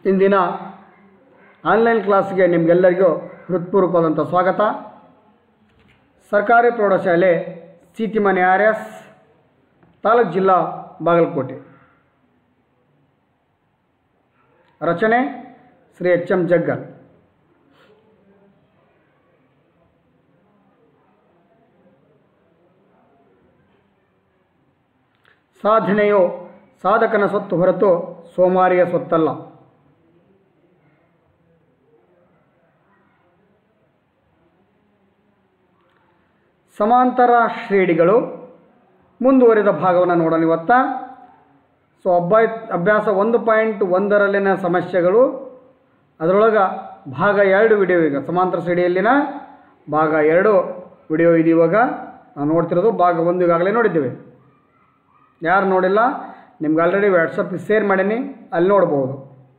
ಇಂದಿನ ಆನ್ಲೈನ್ ಕ್ಲಾಸ್ಗೆ ನಿಮಗೆಲ್ಲರಿಗೂ ಹೃತ್ಪೂರ್ವಕವಾದಂಥ ಸ್ವಾಗತ ಸರ್ಕಾರಿ ಪ್ರೌಢಶಾಲೆ ಸೀತಿಮನೆ ಆರ್ ಎಸ್ ತಾಲೂಕು ಜಿಲ್ಲಾ ಬಾಗಲಕೋಟೆ ರಚನೆ ಶ್ರೀ ಎಚ್ ಎಂ ಜಗ್ಗಲ್ ಸಾಧನೆಯು ಸಾಧಕನ ಸೊತ್ತು ಹೊರತು ಸೋಮಾರಿಯ ಸೊತ್ತಲ್ಲ ಸಮಾಂತರ ಶ್ರೇಣಿಗಳು ಮುಂದುವರಿದ ಭಾಗವನ್ನು ನೋಡೋಣ ಇವತ್ತ ಸೊ ಅಭ್ಯಾಯ ಅಭ್ಯಾಸ ಒಂದು ಪಾಯಿಂಟ್ ಒಂದರಲ್ಲಿನ ಸಮಸ್ಯೆಗಳು ಅದರೊಳಗೆ ಭಾಗ ಎರಡು ವಿಡಿಯೋ ಈಗ ಸಮಾಂತರ ಶ್ರೇಣಿಯಲ್ಲಿನ ಭಾಗ ಎರಡು ವಿಡಿಯೋ ಇದೆ ಇವಾಗ ನಾವು ನೋಡ್ತಿರೋದು ಭಾಗ ಒಂದು ಈಗಾಗಲೇ ನೋಡಿದ್ದೇವೆ ಯಾರು ನೋಡಿಲ್ಲ ನಿಮ್ಗೆ ಆಲ್ರೆಡಿ ವಾಟ್ಸಪ್ ಶೇರ್ ಮಾಡೀನಿ ಅಲ್ಲಿ ನೋಡ್ಬೋದು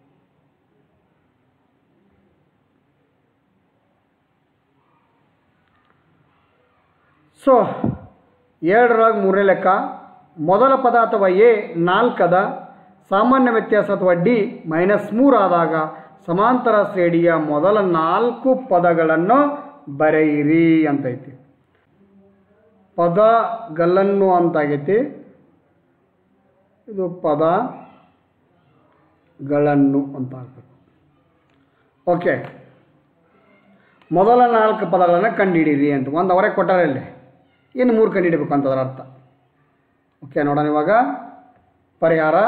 ಸೊ ಎರಡರಾಗ ಮೂರನೇ ಲೆಕ್ಕ ಮೊದಲ ಪದ ಅಥವಾ ಎ ನಾಲ್ಕದ ಸಾಮಾನ್ಯ ವ್ಯತ್ಯಾಸ ಅಥವಾ ಡಿ ಮೈನಸ್ ಮೂರು ಆದಾಗ ಸಮಾಂತರ ಶ್ರೇಣಿಯ ಮೊದಲ ನಾಲ್ಕು ಪದಗಳನ್ನು ಬರೆಯಿರಿ ಅಂತೈತಿ ಪದಗಳನ್ನು ಅಂತಾಗೈತಿ ಇದು ಪದಗಳನ್ನು ಅಂತ ಆಗ್ಬೇಕು ಓಕೆ ಮೊದಲ ನಾಲ್ಕು ಪದಗಳನ್ನು ಕಂಡುಹಿಡೀರಿ ಅಂತ ಒಂದು ಅವರೇ ಕೊಟ್ಟಾರೆ ಇಲ್ಲಿ ಇನ್ನು ಮೂರು ಕಂಡುಹಿಡಬೇಕು ಅಂತ ಅದರ ಅರ್ಥ ಓಕೆ ನೋಡೋಣ ಇವಾಗ ಪರಿಹಾರ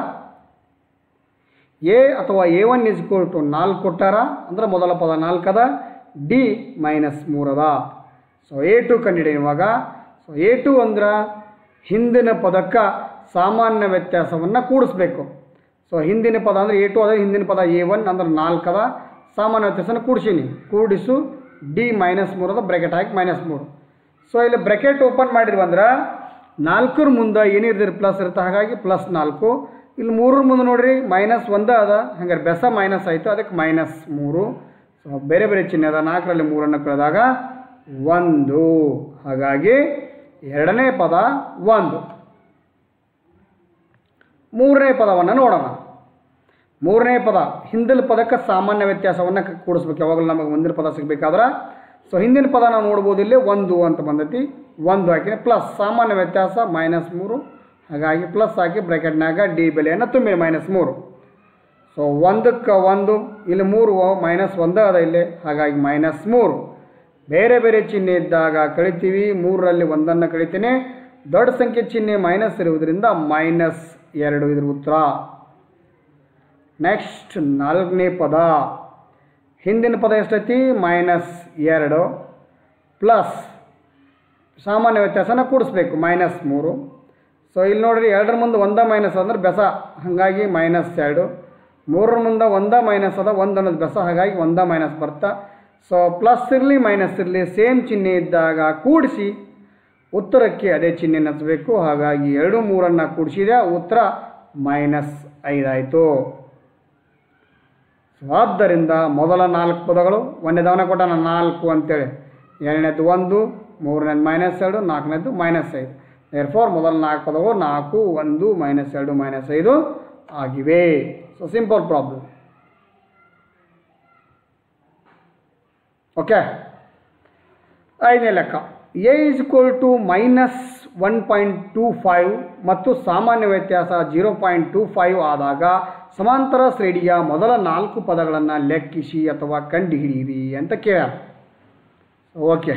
ಎ ಅಥವಾ ಎ ಒನ್ ಇಸ್ ಟು ನಾಲ್ಕು ಕೊಟ್ಟಾರ ಅಂದ್ರೆ ಮೊದಲ ಪದ ನಾಲ್ಕದ ಡಿ ಮೈನಸ್ ಮೂರದ ಸೊ ಎ ಟು ಕಂಡುಹಿಡಿಯೋಣ ಇವಾಗ ಸೊ ಎ ಟು ಅಂದ್ರೆ ಹಿಂದಿನ ಪದಕ್ಕೆ ಸಾಮಾನ್ಯ ವ್ಯತ್ಯಾಸವನ್ನು ಕೂಡಿಸ್ಬೇಕು ಸೊ ಹಿಂದಿನ ಪದ ಅಂದರೆ ಎ ಟು ಅದ ಹಿಂದಿನ ಪದ ಎ ಒನ್ ಅಂದ್ರೆ ನಾಲ್ಕದ ಸಾಮಾನ್ಯ ವ್ಯತ್ಯಾಸನ ಕೂಡಿಸೀನಿ ಕೂಡಿಸು ಡಿ ಮೈನಸ್ ಮೂರದ ಬ್ರೆಕೆಟ್ ಹಾಕಿ ಮೈನಸ್ ಮೂರು ಸೊ ಇಲ್ಲಿ ಬ್ರೆಕೆಟ್ ಓಪನ್ ಮಾಡಿದ್ವಿ ಅಂದ್ರೆ ನಾಲ್ಕರ ಮುಂದೆ ಏನಿರ್ದಿರಿ ಪ್ಲಸ್ ಇರುತ್ತೆ ಹಾಗಾಗಿ ಪ್ಲಸ್ ನಾಲ್ಕು ಇಲ್ಲಿ ಮೂರರ ಮುಂದೆ ನೋಡ್ರಿ ಮೈನಸ್ ಒಂದೇ ಅದ ಹಂಗಾರೆ ಬೆಸ ಮೈನಸ್ ಆಯಿತು ಅದಕ್ಕೆ ಮೈನಸ್ ಮೂರು ಸೊ ಬೇರೆ ಬೇರೆ ಚಿಹ್ನೆ ಅದ ನಾಲ್ಕರಲ್ಲಿ ಮೂರನ್ನು ಕಳೆದಾಗ ಒಂದು ಹಾಗಾಗಿ ಎರಡನೇ ಪದ ಒಂದು ಮೂರನೇ ಪದವನ್ನು ನೋಡೋಣ ಮೂರನೇ ಪದ ಹಿಂದಿನ ಪದಕ್ಕೆ ಸಾಮಾನ್ಯ ವ್ಯತ್ಯಾಸವನ್ನು ಕ- ಕೂಡಿಸ್ಬೇಕು ಯಾವಾಗಲೂ ನಮಗೆ ಮುಂದಿನ ಪದ ಸಿಗಬೇಕಾದ್ರೆ ಸೊ ಹಿಂದಿನ ಪದ ನಾವು ನೋಡ್ಬೋದು ಇಲ್ಲಿ ಒಂದು ಅಂತ ಬಂದೈತಿ ಒಂದು ಹಾಕಿ ಪ್ಲಸ್ ಸಾಮಾನ್ಯ ವ್ಯತ್ಯಾಸ ಮೈನಸ್ ಮೂರು ಹಾಗಾಗಿ ಪ್ಲಸ್ ಹಾಕಿ ಬ್ರ್ಯಾಕೆಟ್ನಾಗ ಡಿ ಬೆಲೆಯನ್ನು ತುಂಬಿ ಮೈನಸ್ ಮೂರು ಸೊ ಒಂದಕ್ಕೆ ಒಂದು ಇಲ್ಲಿ ಮೂರು ಮೈನಸ್ ಒಂದೇ ಅದ ಇಲ್ಲಿ ಹಾಗಾಗಿ ಮೈನಸ್ ಮೂರು ಬೇರೆ ಬೇರೆ ಚಿಹ್ನೆ ಇದ್ದಾಗ ಕಳಿತೀವಿ ಮೂರರಲ್ಲಿ ಒಂದನ್ನು ಕಳಿತೀನಿ ದೊಡ್ಡ ಸಂಖ್ಯೆ ಚಿಹ್ನೆ ಮೈನಸ್ ಇರುವುದರಿಂದ ಮೈನಸ್ ಎರಡು ಇದ್ರ ಉತ್ತರ ನೆಕ್ಸ್ಟ್ ನಾಲ್ಕನೇ ಪದ ಹಿಂದಿನ ಪದ ಎಷ್ಟೈತಿ ಮೈನಸ್ ಎರಡು ಪ್ಲಸ್ ಸಾಮಾನ್ಯ ವ್ಯತ್ಯಾಸನ ಕೂಡಿಸ್ಬೇಕು ಮೈನಸ್ ಮೂರು ಸೊ ಇಲ್ಲಿ ನೋಡ್ರಿ ಎರಡರ ಮುಂದೆ ಒಂದ ಮೈನಸ್ ಅಂದ್ರೆ ಬೆಸ ಹಾಗಾಗಿ ಮೈನಸ್ ಎರಡು ಮೂರರ ಮುಂದೆ ಒಂದ ಮೈನಸ್ ಅದ ಒಂದು ಅನ್ನೋದು ಬೆಸ ಹಾಗಾಗಿ ಒಂದ ಮೈನಸ್ ಬರ್ತಾ ಸೊ ಪ್ಲಸ್ ಇರಲಿ ಮೈನಸ್ ಇರಲಿ ಸೇಮ್ ಚಿಹ್ನೆ ಇದ್ದಾಗ ಕೂಡಿಸಿ ಉತ್ತರಕ್ಕೆ ಅದೇ ಚಿಹ್ನೆ ಹಚ್ಚಬೇಕು ಹಾಗಾಗಿ ಎರಡು ಮೂರನ್ನು ಕೂಡಿಸಿದೆ ಉತ್ತರ ಮೈನಸ್ ಐದಾಯಿತು ಸೊ ಆದ್ದರಿಂದ ಮೊದಲ ನಾಲ್ಕು ಪದಗಳು ಒಂದನೇದವನ ಕೊಟ್ಟ ನಾನು ನಾಲ್ಕು ಅಂತೇಳಿ ಎರಡನೇದು ಒಂದು ಮೂರನೇದು ಮೈನಸ್ ಎರಡು ನಾಲ್ಕನೇದು ಮೈನಸ್ ಐದು ದೇರ್ ಫೋರ್ ಮೊದಲ ನಾಲ್ಕು ಪದಗಳು ನಾಲ್ಕು ಒಂದು ಮೈನಸ್ ಎರಡು ಮೈನಸ್ ಐದು ಆಗಿವೆ ಸೊ ಸಿಂಪಲ್ ಪ್ರಾಬ್ಲಮ್ ಓಕೆ ಐದನೇ ಲೆಕ್ಕ A is equal to minus one point two five ಮತ್ತು ಸಾಮಾನ್ಯ ವ್ಯತ್ಯಾಸ ಜೀರೋ ಪಾಯಿಂಟ್ ಟೂ ಫೈವ್ ಆದಾಗ ಸಮಾಂತರ ಶ್ರೇಣಿಯ ಮೊದಲ ನಾಲ್ಕು ಪದಗಳನ್ನು ಲೆಕ್ಕಿಸಿ ಅಥವಾ ಕಂಡುಹಿಡಿಯಿರಿ ಅಂತ ಕೇಳ ಓಕೆ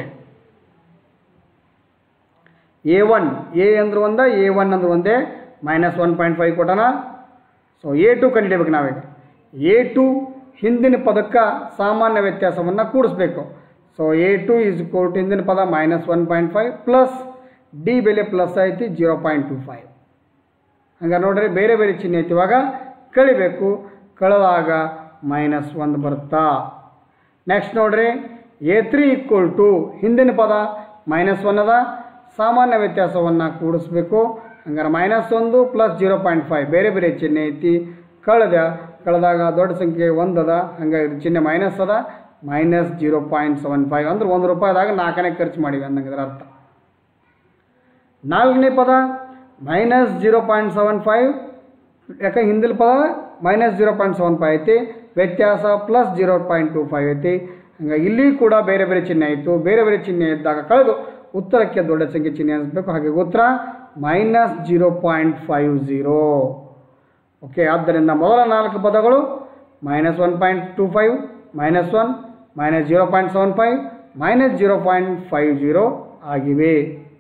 ಎ ಒನ್ ಎ ಅಂದ್ರೆ ಒಂದ ಎ ಒನ್ ಅಂದ್ರೆ ಒಂದೇ ಮೈನಸ್ ಒನ್ ಪಾಯಿಂಟ್ ಫೈವ್ ಕೊಟ್ಟಣ ಸೊ ಎ ಟು ಕಂಡುಹಿಡಿಬೇಕು ನಾವೀಗ ಎ ಟು ಹಿಂದಿನ ಪದಕ್ಕೆ ಸಾಮಾನ್ಯ ವ್ಯತ್ಯಾಸವನ್ನು ಕೂಡಿಸ್ಬೇಕು so A two is to ಹಿಂದಿನ ಪದ minus one point five plus D ಬೆಲೆ ಪ್ಲಸ್ ಐತಿ ಜೀರೋ ಪಾಯಿಂಟ್ ಟು ಫೈವ್ ಹಂಗೆ ನೋಡ್ರಿ ಬೇರೆ ಬೇರೆ ಚಿಹ್ನೆ ಐತಿ ಇವಾಗ ಕಳಿಬೇಕು ಕಳೆದಾಗ ಮೈನಸ್ ಒಂದು ಬರುತ್ತಾ ನೆಕ್ಸ್ಟ್ ನೋಡ್ರಿ ಎ ತ್ರೀ ಈಕ್ವಲ್ ಟು ಹಿಂದಿನ ಪದ ಮೈನಸ್ ಒನ್ ಅದ ಸಾಮಾನ್ಯ ವ್ಯತ್ಯಾಸವನ್ನು ಕೂಡಿಸ್ಬೇಕು ಹಂಗಾರೆ ಮೈನಸ್ ಒಂದು ಪ್ಲಸ್ ಜೀರೋ ಪಾಯಿಂಟ್ ಫೈವ್ ಬೇರೆ ಬೇರೆ ಚಿಹ್ನೆ ಐತಿ ಕಳೆದ ಕಳೆದಾಗ ದೊಡ್ಡ ಸಂಖ್ಯೆ ಒಂದು ಅದ ಹಂಗಾಗಿ ಇದು ಚಿಹ್ನೆ ಮೈನಸ್ ಅದ minus zero point seven five ಅಂದ್ರೆ ಒಂದು ರೂಪಾಯಿದಾಗ ನಾಲ್ಕನೇ ಖರ್ಚು ಮಾಡಿವಿ ಅಂದಂಗೆ ಇದರ ಅರ್ಥ ನಾಲ್ಕನೇ ಪದ minus zero point seven five ಯಾಕೆ ಹಿಂದಿನ ಪದ minus zero point seven five ಐತಿ ವ್ಯತ್ಯಾಸ plus zero point two five ಐತಿ ಹಂಗಾಗಿ ಇಲ್ಲಿ ಕೂಡ ಬೇರೆ ಬೇರೆ ಚಿಹ್ನೆ ಆಯಿತು ಬೇರೆ ಬೇರೆ ಚಿಹ್ನೆ ಇದ್ದಾಗ ಕಳೆದು ಉತ್ತರಕ್ಕೆ ದೊಡ್ಡ ಸಂಖ್ಯೆ ಚಿಹ್ನೆ ಅನಿಸ್ಬೇಕು ಹಾಗೆ ಉತ್ತರ minus zero point five zero okay ಆದ್ದರಿಂದ ಮೊದಲ ನಾಲ್ಕು ಪದಗಳು minus one point two five minus one minus zero point seven five minus zero point five zero ಆಗಿವೆ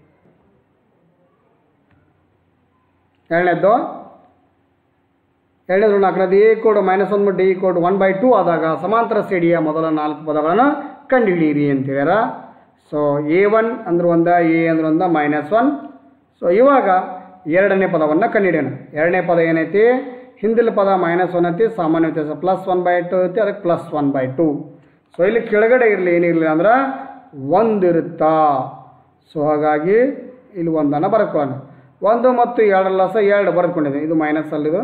ಎರಡನೇದ್ದು ಎರಡನೇದು ನಾಲ್ಕನೇದು A code minus one D code one by two ಆದಾಗ ಸಮಾಂತರ ಶ್ರೇಣಿಯ ಮೊದಲ ನಾಲ್ಕು ಪದಗಳನ್ನು ಕಂಡುಹಿಡಿಯಿರಿ ಅಂತ ಹೇಳ್ಯಾರ ಸೊ ಎ ಒನ್ ಅಂದ್ರೆ ಒಂದ ಎ ಅಂದ್ರೆ ಒಂದ ಮೈನಸ್ ಒನ್ ಸೊ ಇವಾಗ ಎರಡನೇ ಪದವನ್ನು ಕಂಡುಹಿಡಿಯೋಣ ಎರಡನೇ ಪದ ಏನೈತಿ ಹಿಂದಿನ ಪದ ಮೈನಸ್ ಒನ್ ಐತಿ ಸಾಮಾನ್ಯ ವ್ಯತ್ಯಾಸ ಪ್ಲಸ್ ಒನ್ ಬೈ ಟು ಐತಿ ಅದಕ್ಕೆ plus one by two so ಇಲ್ಲಿ ಕೆಳಗಡೆ ಇರಲಿ ಏನಿರಲಿ ಅಂದ್ರೆ ಒಂದಿರುತ್ತಾ ಸೊ ಹಾಗಾಗಿ ಇಲ್ಲಿ ಒಂದನ್ನು ಬರ್ಕೊಳ್ಳೋಣ ಒಂದು ಮತ್ತು ಎರಡಲ್ಲ ಸಹ ಎರಡು ಬರೆದುಕೊಂಡಿದೆ ಇದು ಮೈನಸ್ ಅಲ್ಲಿದು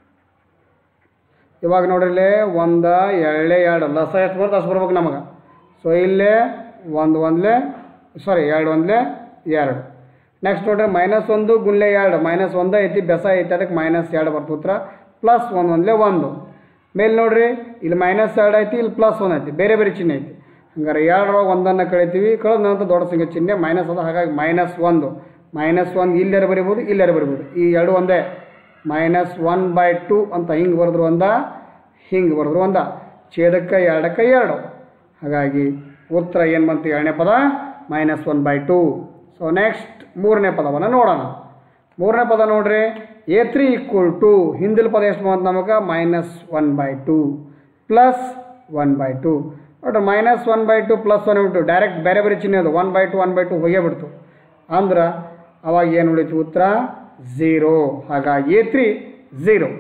ಇವಾಗ ನೋಡ್ರಿಲ್ಲೇ ಒಂದು ಎರಡೇ ಎರಡು ಲಸ ಎಷ್ಟು ಬರುತ್ತೆ ಅಷ್ಟು ಬರ್ಬೇಕು ನಮಗೆ ಸೊ ಇಲ್ಲೇ ಒಂದು ಒಂದ್ಲೆ ಸಾರಿ ಎರಡು ಒಂದ್ಲೆ ಎರಡು ನೆಕ್ಸ್ಟ್ ನೋಡ್ರಿ ಮೈನಸ್ ಒಂದು ಗುಂಡ್ಲೆ ಎರಡು ಮೈನಸ್ ಒಂದು ಐತಿ ಬೆಸ ಐತಿ ಅದಕ್ಕೆ ಮೈನಸ್ ಎರಡು ಬರ್ತು ಉತ್ತರ ಪ್ಲಸ್ ಒಂದು ಒಂದ್ಲೆ ಒಂದು ಮೇಲೆ ನೋಡ್ರಿ ಇಲ್ಲಿ ಮೈನಸ್ ಎರಡು ಐತಿ ಇಲ್ಲಿ ಪ್ಲಸ್ ಒಂದು ಐತಿ ಬೇರೆ ಬೇರೆ ಚಿಹ್ನೆ ಐತಿ ಹಂಗಾರೆ ಎರಡರೊಳಗೆ ಒಂದನ್ನು ಕಳಿತೀವಿ ಕಳೆದ ನಂತರ ದೊಡ್ಡ ಸಂಖ್ಯೆ ಚಿಹ್ನೆ ಮೈನಸ್ ಅದ ಹಾಗಾಗಿ ಮೈನಸ್ ಒಂದು ಮೈನಸ್ ಒಂದು ಇಲ್ಲಾರ ಬರಿಬೋದು ಇಲ್ಲಾರ ಬರಿಬೋದು ಈ ಎರಡು ಒಂದೇ ಮೈನಸ್ ಒನ್ ಬೈ ಟು ಅಂತ ಹಿಂಗೆ ಬರೆದ್ರು ಒಂದ ಹಿಂಗೆ ಬರೆದ್ರು ಒಂದ ಛೇದಕ್ಕೆ ಎರಡಕ್ಕೆ ಎರಡು ಹಾಗಾಗಿ ಉತ್ತರ ಏನು ಬಂತು ಎರಡನೇ ಪದ minus one by two so next ಮೂರನೇ ಪದವನ್ನು ನೋಡೋಣ ಮೂರನೇ ಪದ ನೋಡ್ರಿ ಎ ತ್ರೀ ಈಕ್ವಲ್ ಟು ಹಿಂದಿನ ಪದ ಎಷ್ಟು ಬಂತು ನಮಗೆ minus one by two plus one by two ನೋಡ್ರಿ minus one by two plus one ಬಿಟ್ಟು ಡೈರೆಕ್ಟ್ ಬೇರೆ ಬೇರೆ ಚಿಹ್ನೆ ಅದು one by two one by two ಹೋಗೇ ಬಿಡ್ತು ಅಂದ್ರೆ ಅವಾಗ ಏನು ಉಳಿತು ಉತ್ತರ ಝೀರೋ ಹಾಗಾಗಿ a three zero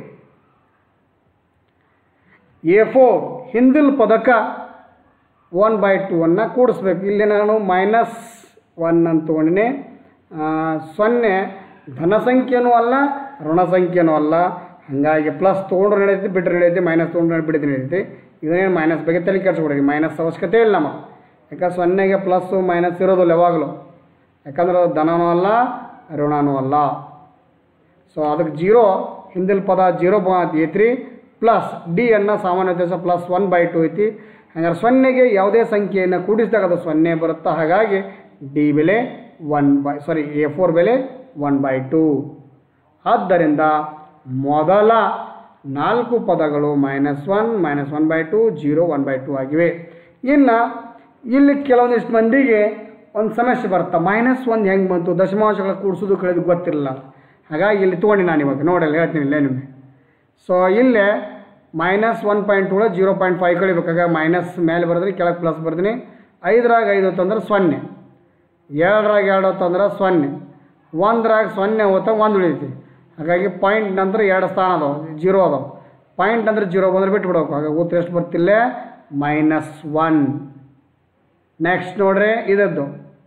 a four ಹಿಂದಿಲ್ ಪದಕ ಒನ್ ಬೈ ಟು ಅನ್ನು ಕೂಡಿಸ್ಬೇಕು ಇಲ್ಲಿ ನಾನು ಮೈನಸ್ ಒನ್ ಅಂತ ತೊಗೊಂಡಿನಿ ಆ, ಸೊನ್ನೆ ಧನ ಸಂಖ್ಯೆನೂ ಅಲ್ಲ ಋಣ ಸಂಖ್ಯೆನೂ ಅಲ್ಲ ಹಾಗಾಗಿ ಪ್ಲಸ್ ತೊಗೊಂಡ್ರೆ ನಡೀತಿ ಬಿಟ್ಟರೆ ನಡೀತಿ ಮೈನಸ್ ತೊಗೊಂಡ್ರೆ ಬಿಡಿದ್ರೆ ನಡೀತಿ ಇದನ್ನೇನು ಮೈನಸ್ ಬಗ್ಗೆ ತಲೆ ಕೆಡ್ಸ್ಕೊಡ್ರಿ ಮೈನಸ್ ಅವಶ್ಯಕತೆ ಇಲ್ಲ ನಮಗೆ ಯಾಕೆ ಸೊನ್ನೆಗೆ ಪ್ಲಸ್ಸು ಮೈನಸ್ ಇರೋದಿಲ್ಲ ಯಾವಾಗಲೂ ಯಾಕಂದ್ರೆ ಅದು ಧನನೂ ಅಲ್ಲ ಋಣನೂ ಅಲ್ಲ ಸೊ ಅದಕ್ಕೆ ಜೀರೋ ಹಿಂದಿನ ಪದ ಜೀರೋ ಐತ್ರಿ ಪ್ಲಸ್ ಡಿ ಅನ್ನ ಸಾಮಾನ್ಯ ವ್ಯತ್ಯಾಸ ಪ್ಲಸ್ ಒನ್ ಬೈ ಟು ಐತಿ ಹಂಗಾರೆ ಸೊನ್ನೆಗೆ ಯಾವುದೇ ಸಂಖ್ಯೆಯನ್ನು ಕೂಡಿಸಿದಾಗ ಅದು ಸೊನ್ನೆ ಬರುತ್ತಾ ಹಾಗಾಗಿ ಡಿ ಬೆಲೆ one by sorry a four ಬೆಲೆ ಒನ್ ಬೈ ಟು ಆದ್ದರಿಂದ ಮೊದಲ ನಾಲ್ಕು ಪದಗಳು minus one minus one by two zero one by two ಆಗಿವೆ ಇನ್ನು ಇಲ್ಲಿ ಕೆಲವೊಂದಿಷ್ಟು ಮಂದಿಗೆ ಒಂದು ಸಮಸ್ಯೆ ಬರುತ್ತೆ ಮೈನಸ್ ಒಂದು ಹೆಂಗೆ ಬಂತು ದಶಮಾಂಶಗಳ ಕೂಡಿಸೋದು ಕಳೆದು ಗೊತ್ತಿರಲಿಲ್ಲ ಹಾಗಾಗಿ ಇಲ್ಲಿ ತೊಗೊಂಡು ನಾನು ಇವಾಗ ನೋಡಲ್ಲ ಹೇಳ್ತೀನಿ ಇಲ್ಲೇ ನಿಮಗೆ ಸೊ ಇಲ್ಲೇ minus one point two zero point five ಕಳಿಬೇಕಾಗ ಮೈನಸ್ ಮೇಲೆ ಬರೆದ್ರೆ ಕೆಳಗೆ ಪ್ಲಸ್ ಬರ್ತೀನಿ ಐದರಾಗ ಐದು ಹೊತ್ತಂದ್ರೆ ಸೊನ್ನೆ ಎರಡರಾಗ ಎರಡು ಹೊತ್ತಂದ್ರೆ ಸೊನ್ನೆ ಒಂದರಾಗ ಸೊನ್ನೆ ಹೊತ್ತ ಒಂದು ಉಳಿತೈತಿ ಹಾಗಾಗಿ ಪಾಯಿಂಟ್ ನಂತರ ಎರಡು ಸ್ಥಾನ ಅದಾವೆ ಜೀರೋ ಅದಾವೆ ಪಾಯಿಂಟ್ ಅಂದ್ರೆ ಜೀರೋ ಬಂದ್ರೆ ಬಿಟ್ಟು ಬಿಡ್ಬೇಕು ಹಾಗಾಗಿ ಉತ್ತರ ಎಷ್ಟು ಬರ್ತಿಲ್ಲ ಮೈನಸ್ ಒನ್ ನೆಕ್ಸ್ಟ್ ನೋಡ್ರಿ ಇದದ್ದು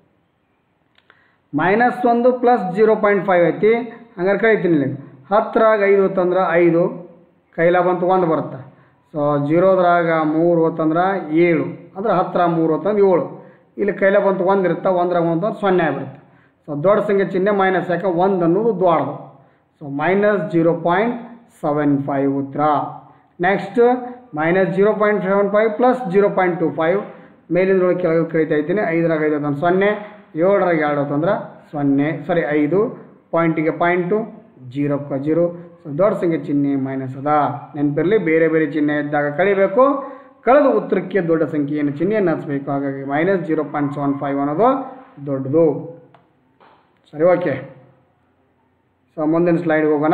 ಮೈನಸ್ ಒಂದು ಪ್ಲಸ್ ಜೀರೋ ಪಾಯಿಂಟ್ ಫೈವ್ ಐತಿ ಹಂಗಾರೆ ಕಳಿತೀನಿ ಇಲ್ಲಿ ಹತ್ತರಾಗ ಐದು ಹೊತ್ತಂದ್ರೆ ಐದು ಕೈಲ ಬಂತು ಒಂದು ಬರುತ್ತೆ ಸೊ ಜೀರೋದ್ರಾಗ ಮೂರು ಹೊತ್ತಂದ್ರೆ ಏಳು ಅಂದ್ರೆ ಹತ್ತರ ಮೂರು ಹೊತ್ತಂದ್ರೆ ಏಳು ಇಲ್ಲಿ ಕೈಲ ಬಂತು ಒಂದು ಇರುತ್ತೆ ಒಂದ್ರಾಗ ಒಂದು ಅಂತಂದ್ರೆ ಸೊನ್ನೆ ಆಗಿಬಿಡುತ್ತೆ ಸೊ ದೊಡ್ಡ ಸಂಖ್ಯೆ ಚಿಹ್ನೆ ಮೈನಸ್ ಯಾಕೆ ಒಂದು ಅನ್ನೋದು ದೊಡ್ಡದು so minus zero point seven five ಉತ್ತರ next minus zero point seven five plus zero point two five ಮೇಲಿಂದೊಳಗೆ ಕೆಳಗೆ ಕಳೀತಾ ಇದ್ದೀನಿ ಐದರಾಗ ಐದು ಅಂತಂದ್ರೆ ಸೊನ್ನೆ ಏಳರಾಗ ಎರಡು ಅಂತಂದ್ರೆ ಸೊನ್ನೆ ಸಾರಿ ಐದು ಪಾಯಿಂಟಿಗೆ ಪಾಯಿಂಟು ಜೀರೋಕ್ಕೆ ಜೀರೋ ಸೊ ದೊಡ್ಡ ಸಂಖ್ಯೆ ಚಿಹ್ನೆ ಮೈನಸ್ ಅದ ನೆನಪಿರಲಿ ಬೇರೆ ಬೇರೆ ಚಿಹ್ನೆ ಇದ್ದಾಗ ಕಳಿಬೇಕು ಕಳೆದ ಉತ್ತರಕ್ಕೆ ದೊಡ್ಡ ಸಂಖ್ಯೆಯನ್ನು ಚಿಹ್ನೆಯನ್ನು ಹಚ್ಚಬೇಕು ಹಾಗಾಗಿ minus zero point seven five ಅನ್ನೋದು ದೊಡ್ಡದು ಸರಿ ಓಕೆ ಸೊ ಮುಂದಿನ ಸ್ಲೈಡ್ಗೆ ಹೋಗೋಣ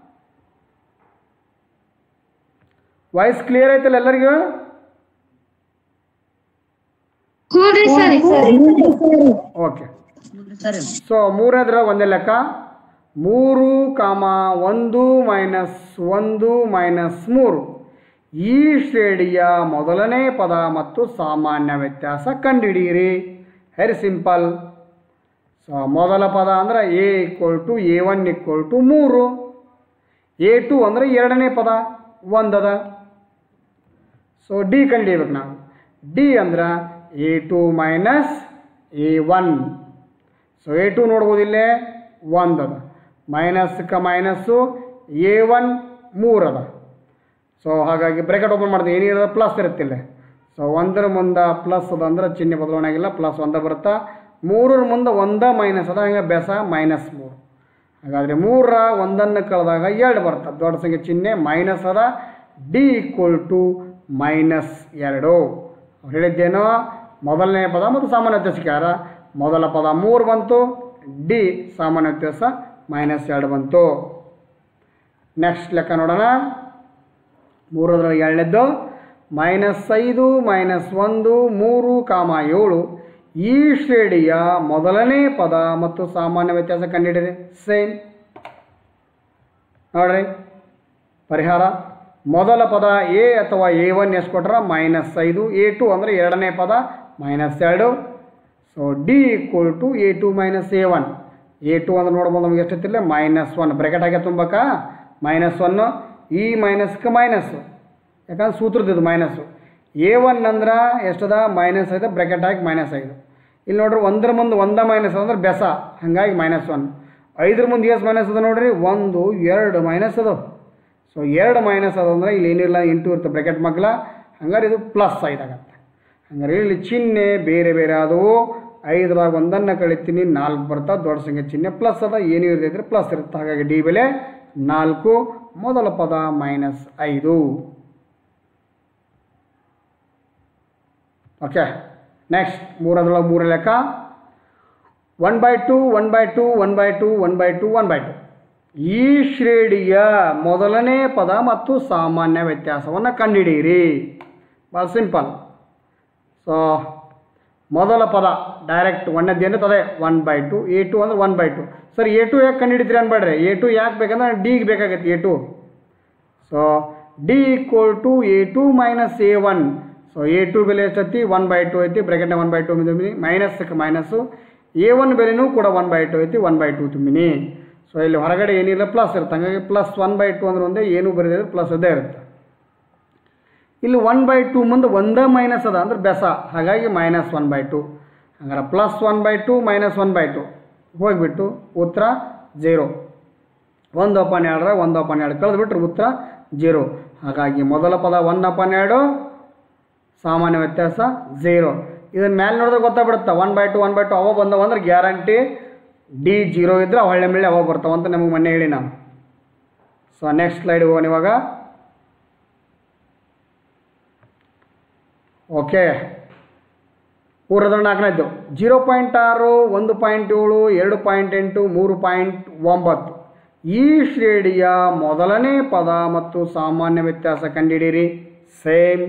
ವಾಯ್ಸ್ ಕ್ಲಿಯರ್ ಐತಲ್ಲ ಎಲ್ಲರಿಗೂ ಹ್ಞೂನ್ರಿ ಸರ್ ಓಕೆ ಸೊ ಮೂರನೇದ್ರ ಒಂದೇ ಲೆಕ್ಕ ಮೂರು ಕಾಮ ಒಂದು ಮೈನಸ್ ಒಂದು ಮೈನಸ್ ಮೂರು ಈ ಶ್ರೇಣಿಯ ಮೊದಲನೇ ಪದ ಮತ್ತು ಸಾಮಾನ್ಯ ವ್ಯತ್ಯಾಸ ಕಂಡುಹಿಡಿಯಿರಿ ವೆರಿ ಸಿಂಪಲ್ ಸೊ ಮೊದಲ ಪದ ಅಂದರೆ a equal to a one equal to ಮೂರು ಎ ಟು ಅಂದರೆ ಎರಡನೇ ಪದ ಒಂದದ ಸೊ ಡಿ ಕಂಡುಹಿಡಿಬೇಕು ನಾವು ಡಿ ಅಂದ್ರೆ a two minus a one so A two ನೋಡ್ಬೋದು ಇಲ್ಲೇ ಒಂದು ಅದ ಮೈನಸ್ಕ ಮೈನಸ್ಸು ಎ ಒನ್ ಮೂರು ಅದ ಸೊ ಹಾಗಾಗಿ ಬ್ರೇಕೆಟ್ ಓಪನ್ ಮಾಡಿದ್ರೆ ಏನು ಇರೋದು ಪ್ಲಸ್ ಇರುತ್ತಿಲ್ಲ ಸೊ ಒಂದರ ಮುಂದೆ ಪ್ಲಸ್ ಅದ ಅಂದ್ರೆ ಚಿಹ್ನೆ ಬದಲಾವಣೆ ಆಗಿಲ್ಲ ಪ್ಲಸ್ ಒಂದ ಬರುತ್ತಾ ಮೂರರ ಮುಂದೆ ಒಂದ ಮೈನಸ್ ಅದ ಹಂಗೆ ಬೆಸ ಮೈನಸ್ ಮೂರು ಹಾಗಾದರೆ ಮೂರರ ಒಂದನ್ನು ಕಳೆದಾಗ ಎರಡು ಬರ್ತದೆ ದೊಡ್ಡ ಸಂಖ್ಯೆ ಚಿಹ್ನೆ ಮೈನಸ್ ಅದ ಡಿ ಈಕ್ವಲ್ ಟು ಮೈನಸ್ ಎರಡು ಅವ್ರು ಹೇಳಿದ್ದೇನೋ ಮೊದಲನೇ ಪದ ಮತ್ತು ಸಾಮಾನ್ಯ ವ್ಯತ್ಯಾಸಕ್ಕಾರ ಮೊದಲ ಪದ ಮೂರು ಬಂತು ಡಿ ಸಾಮಾನ್ಯ ವ್ಯತ್ಯಾಸ ಮೈನಸ್ ಎರಡು ಬಂತು ನೆಕ್ಸ್ಟ್ ಲೆಕ್ಕ ನೋಡೋಣ ಮೂರರಲ್ಲಿ ಎರಡನೇದ್ದು ಮೈನಸ್ ಐದು ಮೈನಸ್ ಒಂದು ಮೂರು ಕಾಮ ಏಳು ಈ ಶ್ರೇಣಿಯ ಮೊದಲನೇ ಪದ ಮತ್ತು ಸಾಮಾನ್ಯ ವ್ಯತ್ಯಾಸ ಕಂಡುಹಿಡಿಯಿರಿ ಸೇಮ್ ನೋಡ್ರಿ ಪರಿಹಾರ ಮೊದಲ ಪದ ಎ ಅಥವಾ ಎ ಒನ್ ಎಷ್ಟು ಕೊಟ್ರ ಮೈನಸ್ ಐದು ಎ ಟು ಅಂದರೆ ಎರಡನೇ ಪದ ಮೈನಸ್ ಎರಡು so d equal to a two minus a one a to ಅಂದ್ರೆ ನೋಡ್ಬೋದು ನಮ್ಗೆ ಎಷ್ಟಿತ್ತಿಲ್ಲ ಮೈನಸ್ ಒನ್ ಬ್ರೆಕೆಟ್ ಹಾಕಿ ತುಂಬಕ ಮೈನಸ್ ಒನ್ನು ಈ ಮೈನಸ್ಗೆ ಮೈನಸ್ಸು ಯಾಕಂದ್ರೆ ಸೂತ್ರದ್ದು ಮೈನಸ್ಸು ಎ ಒನ್ ಅಂದ್ರೆ ಎಷ್ಟದ ಮೈನಸ್ ಐದು ಬ್ರೆಕೆಟ್ ಹಾಕಿ ಮೈನಸ್ ಐದು ಇಲ್ಲಿ ನೋಡ್ರಿ ಒಂದರ ಮುಂದೆ ಒಂದ ಮೈನಸ್ ಅಂದ್ರೆ ಬೆಸ ಹಾಗಾಗಿ ಮೈನಸ್ ಒನ್ ಐದರ ಮುಂದೆ ಎಷ್ಟು ಮೈನಸ್ ಅದ ನೋಡ್ರಿ ಒಂದು ಎರಡು ಮೈನಸ್ ಅದಾವ ಸೊ ಎರಡು ಮೈನಸ್ ಅದ ಅಂದ್ರೆ ಇಲ್ಲಿ ಏನಿಲ್ಲ ಇಂಟು ಇರುತ್ತೆ ಬ್ರೆಕೆಟ್ ಮಗ್ಲ ಹಂಗಾರೆ ಇದು ಪ್ಲಸ್ ಐದಾಗತ್ತೆ ಹಂಗಾರೆ ಇಲ್ಲಿ ಚಿಹ್ನೆ ಬೇರೆ ಬೇರೆ ಆದವು ಐದರಾಗ ಒಂದನ್ನು ಕಳಿತೀನಿ ನಾಲ್ಕು ಬರ್ತಾ ದೊಡ್ಡ ಸಂಖ್ಯೆ ಚಿಹ್ನೆ ಪ್ಲಸ್ ಅದ ಏನು ಇರ್ತೈತ್ರಿ ಪ್ಲಸ್ ಇರುತ್ತೆ ಹಾಗಾಗಿ ಡಿ ಬೆಲೆ ನಾಲ್ಕು ಮೊದಲ ಪದ ಮೈನಸ್ ಐದು ಓಕೆ ನೆಕ್ಸ್ಟ್ ಮೂರದ್ರೊಳಗೆ ಮೂರ ಲೆಕ್ಕ one by two one by two one by two one by two one by two ಈ ಶ್ರೇಣಿಯ ಮೊದಲನೇ ಪದ ಮತ್ತು ಸಾಮಾನ್ಯ ವ್ಯತ್ಯಾಸವನ್ನು ಕಂಡುಹಿಡಿಯಿರಿ ಭಾಳ ಸಿಂಪಲ್ ಸೊ ಮೊದಲ ಪದ ಡೈರೆಕ್ಟ್ ಒಂದದ್ದು ಏನು ಅದೇ one by two a to ಅಂದ್ರೆ one by two sir a two ಯಾಕೆ ಕಂಡುಹಿಡಿದ್ರಿ ಅನ್ಬೇಡ್ರಿ ಎ ಟು ಯಾಕೆ ಬೇಕಂದ್ರೆ ಡಿಗೆ ಬೇಕಾಗತ್ತೆ a two so d equal to a two minus a one so A two ಬೆಲೆ ಎಷ್ಟೈತಿ ಒನ್ ಬೈ ಟು ಐತಿ ಬ್ರೆಕೆಟ್ನ ಒನ್ ಬೈ ಟು ತುಂಬಿನಿ ಮೈನಸ್ಕ್ಕೆ ಮೈನಸ್ಸು ಎ ಒನ್ ಬೆಲೆನೂ ಕೂಡ ಒನ್ ಬೈ ಟು ಐತಿ ಒನ್ ಬೈ ಟು ತುಂಬಿನಿ ಸೊ ಇಲ್ಲಿ ಹೊರಗಡೆ ಏನಿಲ್ಲ ಪ್ಲಸ್ ಇರುತ್ತೆ ಹಂಗಾಗಿ ಪ್ಲಸ್ ಒನ್ ಬೈ ಟು ಅಂದ್ರೆ ಒಂದೇ ಏನು ಬರೀದ್ರೆ ಪ್ಲಸ್ ಅದೇ ಇರುತ್ತೆ ಇಲ್ಲಿ ಒನ್ ಬೈ ಟು ಮುಂದೆ ಒಂದೇ ಮೈನಸ್ ಅದ ಅಂದ್ರೆ ಬೆಸ ಹಾಗಾಗಿ ಮೈನಸ್ ಒನ್ ಬೈ ಟು ಹಂಗಾರೆ plus one by two minus one by two ಹೋಗಿಬಿಟ್ಟು ಉತ್ತರ ಜೀರೋ ಒಂದು ಅಪಾನ್ ಎರಡರ ಒಂದು ಅಪಾನ್ ಎರಡು ಕಳೆದ್ಬಿಟ್ರೆ ಉತ್ತರ ಜೀರೋ ಹಾಗಾಗಿ ಮೊದಲ ಪದ ಒನ್ ಅಪಾನ್ ಎರಡು ಸಾಮಾನ್ಯ ವ್ಯತ್ಯಾಸ ಝೀರೋ ಇದನ್ನ ಮೇಲೆ ನೋಡಿದ್ರೆ ಗೊತ್ತಾಗ್ಬಿಡುತ್ತೆ one by two one by two ಅವ ಬಂದವ ಅಂದ್ರೆ ಗ್ಯಾರಂಟಿ ಡಿ ಜೀರೋ ಇದ್ರೆ ಹೊಳ್ಳೆ ಮೇಲೆ ಅವ ಬರ್ತಾವ ಅಂತ ನಮಗೆ ಮೊನ್ನೆ ಹೇಳಿ ನಾನು ಸೊ ನೆಕ್ಸ್ಟ್ ಸ್ಲೈಡ್ ಹೋಗೋಣ ಇವಾಗ ಓಕೆ ಮೂರರ ನಾಲ್ಕನೇದ್ದು ಜೀರೋ ಪಾಯಿಂಟ್ ಆರು ಒಂದು ಪಾಯಿಂಟ್ ಏಳು ಎರಡು ಪಾಯಿಂಟ್ ಎಂಟು ಮೂರು ಪಾಯಿಂಟ್ ಒಂಬತ್ತು ಈ ಶ್ರೇಣಿಯ ಮೊದಲನೇ ಪದ ಮತ್ತು ಸಾಮಾನ್ಯ ವ್ಯತ್ಯಾಸ ಕಂಡುಹಿಡಿಯಿರಿ ಸೇಮ್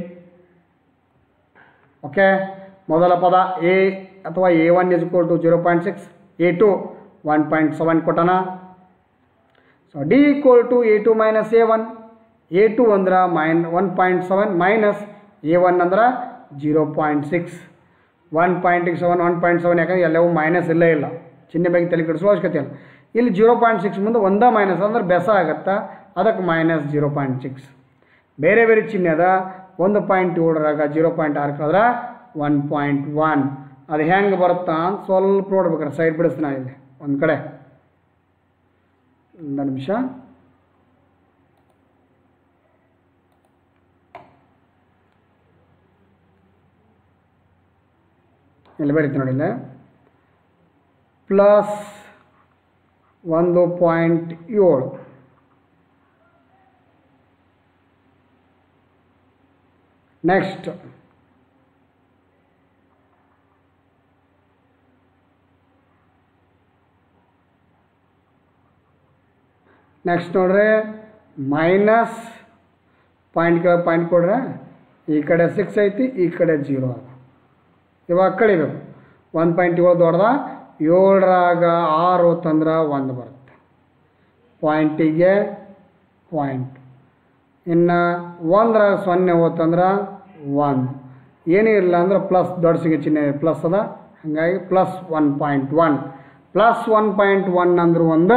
ಓಕೆ ಮೊದಲ ಪದ ಎ ಅಥವಾ a one is to zero point six a two one point seven ಕೊಟ್ಟನ so d equal to a two minus a one a to ಅಂದ್ರೆ minus one point seven minus a one ಅಂದ್ರೆ zero point six one point seven one point seven ಯಾಕಂದ್ರೆ ಎಲ್ಲವೂ minus ಇಲ್ಲೇ ಇಲ್ಲ ಚಿಹ್ನೆ ಬಗ್ಗೆ ತಲೆ ಕೆಡಿಸೋ ಅವಶ್ಯಕತೆ ಇಲ್ಲ ಇಲ್ಲಿ ಜೀರೋ ಪಾಯಿಂಟ್ ಸಿಕ್ಸ್ ಮುಂದೆ ಒಂದೇ ಮೈನಸ್ ಅಂದ್ರೆ ಬೆಸ ಆಗುತ್ತಾ ಅದಕ್ಕೆ ಮೈನಸ್ ಜೀರೋ ಪಾಯಿಂಟ್ ಸಿಕ್ಸ್ ಬೇರೆ ಬೇರೆ ಚಿಹ್ನೆ ಅದ ಒಂದು ಪಾಯಿಂಟ್ ಏಳರಾಗ ಜೀರೋ ಪಾಯಿಂಟ್ ಆರು ಕಳೆದ್ರೆ ಒನ್ ಪಾಯಿಂಟ್ ಒನ್ ಅದು ಹೆಂಗೆ ಬರುತ್ತಾ ಅಂತ ಸ್ವಲ್ಪ ನೋಡ್ಬೇಕಾರೆ ಸೈಡ್ ಬಿಡಿಸ್ತೀನಿ ನಾನು ಇಲ್ಲಿ ಒಂದು ಕಡೆ ಒಂದು ನಿಮಿಷ ಇಲ್ಲಿ ಬರೀತೀನಿ ನೋಡಿ ಇಲ್ಲಿ ಪ್ಲಸ್ ಒಂದು ಪಾಯಿಂಟ್ ಏಳು ನೆಕ್ಸ್ಟ್ ನೆಕ್ಸ್ಟ್ ನೋಡ್ರಿ ಮೈನಸ್ ಪಾಯಿಂಟ್ ಪಾಯಿಂಟ್ ಕೊಡ್ರೆ ಈ ಕಡೆ ಸಿಕ್ಸ್ ಐತಿ ಈ ಕಡೆ ಜೀರೋ ಅದ ಇವಾಗ ಕಳಿಬೇಕು ಒಂದು ಪಾಯಿಂಟ್ ಏಳು ದೊಡ್ಡದ ಏಳರಾಗ ಆರು ತಂದ್ರೆ ಒಂದು ಬರುತ್ತೆ ಪಾಯಿಂಟಿಗೆ ಪಾಯಿಂಟ್ ಇನ್ನು ಒಂದರಾಗ ಸೊನ್ನೆ ಹೋತಂದ್ರೆ ಒಂದು ಏನೂ ಇಲ್ಲ ಅಂದ್ರೆ ಪ್ಲಸ್ ದೊಡ್ಡ ಸಿಗಿ ಚಿಹ್ನೆ ಪ್ಲಸ್ ಅದ ಹಾಗಾಗಿ plus one point one plus one point one ಅಂದ್ರೆ ಒಂದ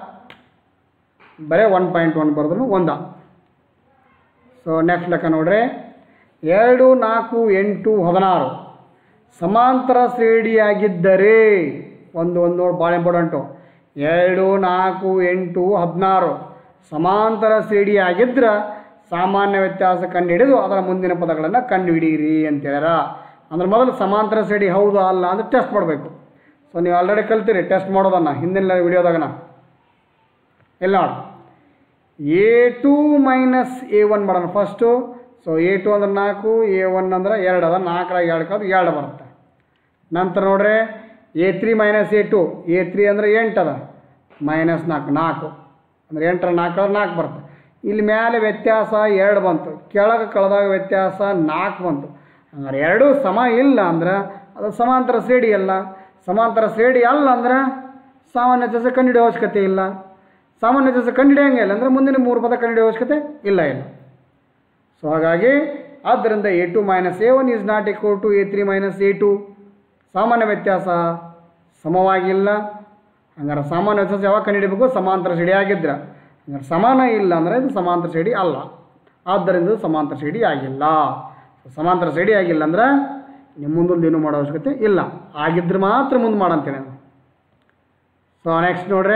ಬರೀ ಒನ್ ಪಾಯಿಂಟ್ ಒನ್ ಬರೆದ್ರು ಒಂದ ಸೊ ನೆಕ್ಸ್ಟ್ ಲೆಕ್ಕ ನೋಡ್ರಿ ಎರಡು ನಾಲ್ಕು ಎಂಟು ಹದಿನಾರು ಸಮಾಂತರ ಶ್ರೇಣಿಯಾಗಿದ್ದರೆ ಒಂದು ಒಂದು ನೋಡಿ ಭಾಳ ಇಂಪಾರ್ಟೆಂಟು ಎರಡು ನಾಲ್ಕು ಎಂಟು ಹದಿನಾರು ಸಮಾಂತರ ಶ್ರೇಣಿಯಾಗಿದ್ರೆ ಸಾಮಾನ್ಯ ವ್ಯತ್ಯಾಸ ಕಂಡುಹಿಡಿದು ಅದರ ಮುಂದಿನ ಪದಗಳನ್ನು ಕಂಡುಹಿಡಿಯಿರಿ ಅಂತ ಹೇಳ್ಯಾರ ಅಂದ್ರೆ ಮೊದಲು ಸಮಾಂತರ ಶ್ರೇಣಿ ಹೌದು ಅಲ್ಲ ಅಂತ ಟೆಸ್ಟ್ ಮಾಡಬೇಕು ಸೊ ನೀವು ಆಲ್ರೆಡಿ ಕಲ್ತೀರಿ ಟೆಸ್ಟ್ ಮಾಡೋದನ್ನು ಹಿಂದಿನ ವಿಡಿಯೋದಾಗನ ಇಲ್ಲ ನೋಡಿ a two minus a one ಮಾಡೋಣ ಫಸ್ಟು ಸೊ ಎ ಟು ಅಂದ್ರೆ ನಾಲ್ಕು ಎ ಒನ್ ಅಂದ್ರೆ ಎರಡು ಅದ ನಾಲ್ಕರಾಗ ಎರಡು ಕಳೆದು ಎರಡು ಬರುತ್ತೆ ನಂತರ ನೋಡ್ರಿ a three minus a two a three ಅಂದರೆ ಎಂಟು ಅದ ಮೈನಸ್ ನಾಲ್ಕು ನಾಲ್ಕು ಅಂದರೆ ಎಂಟರ ನಾಲ್ಕು ಕಳೆದ್ರೆ ನಾಲ್ಕು ಬರುತ್ತೆ ಇಲ್ಲಿ ಮೇಲೆ ವ್ಯತ್ಯಾಸ ಎರಡು ಬಂತು ಕೆಳಗೆ ಕಳೆದಾಗ ವ್ಯತ್ಯಾಸ ನಾಲ್ಕು ಬಂತು ಹಂಗಾರೆ ಎರಡೂ ಸಮ ಇಲ್ಲ ಅಂದ್ರೆ ಅದು ಸಮಾಂತರ ಶ್ರೇಣಿ ಅಲ್ಲ ಸಮಾಂತರ ಶ್ರೇಣಿ ಅಲ್ಲ ಅಂದ್ರೆ ಸಾಮಾನ್ಯ ವ್ಯತ್ಯಾಸ ಕಂಡುಹಿಡಿಯೋ ಅವಶ್ಯಕತೆ ಇಲ್ಲ ಸಾಮಾನ್ಯ ವ್ಯತ್ಯಾಸ ಕಂಡುಹಿಡಿಯಂಗೆ ಇಲ್ಲ ಅಂದರೆ ಮುಂದಿನ ಮೂರು ಪದ ಕಂಡುಹಿಡಿಯೋ ಅವಶ್ಯಕತೆ ಇಲ್ಲ ಇಲ್ಲ ಸೊ ಹಾಗಾಗಿ ಆದ್ದರಿಂದ a two minus a one is not equal to a three minus a two ಸಾಮಾನ್ಯ ವ್ಯತ್ಯಾಸ ಸಮವಾಗಿಲ್ಲ ಹಂಗಾರೆ ಸಾಮಾನ್ಯ ವ್ಯತ್ಯಾಸ ಯಾವಾಗ ಕಂಡುಹಿಡಿಬೇಕು ಸಮಾಂತರ ಶ್ರೇಣಿ ಆಗಿದ್ರೆ ಹಂಗಾರೆ ಸಮಾನ ಇಲ್ಲ ಅಂದರೆ ಇದು ಸಮಾಂತರ ಶ್ರೇಣಿ ಅಲ್ಲ ಆದ್ದರಿಂದ ಇದು ಸಮಾಂತರ ಶ್ರೇಣಿ ಆಗಿಲ್ಲ ಸಮಾಂತರ ಶ್ರೇಣಿ ಆಗಿಲ್ಲ ಅಂದ್ರೆ ನಿಮ್ಮ ಮುಂದೊಂದು ಏನು ಮಾಡೋ ಅವಶ್ಯಕತೆ ಇಲ್ಲ ಆಗಿದ್ರೆ ಮಾತ್ರ ಮುಂದೆ ಮಾಡಂತೇನೆ ನಾನು ಸೊ ನೆಕ್ಸ್ಟ್ ನೋಡ್ರಿ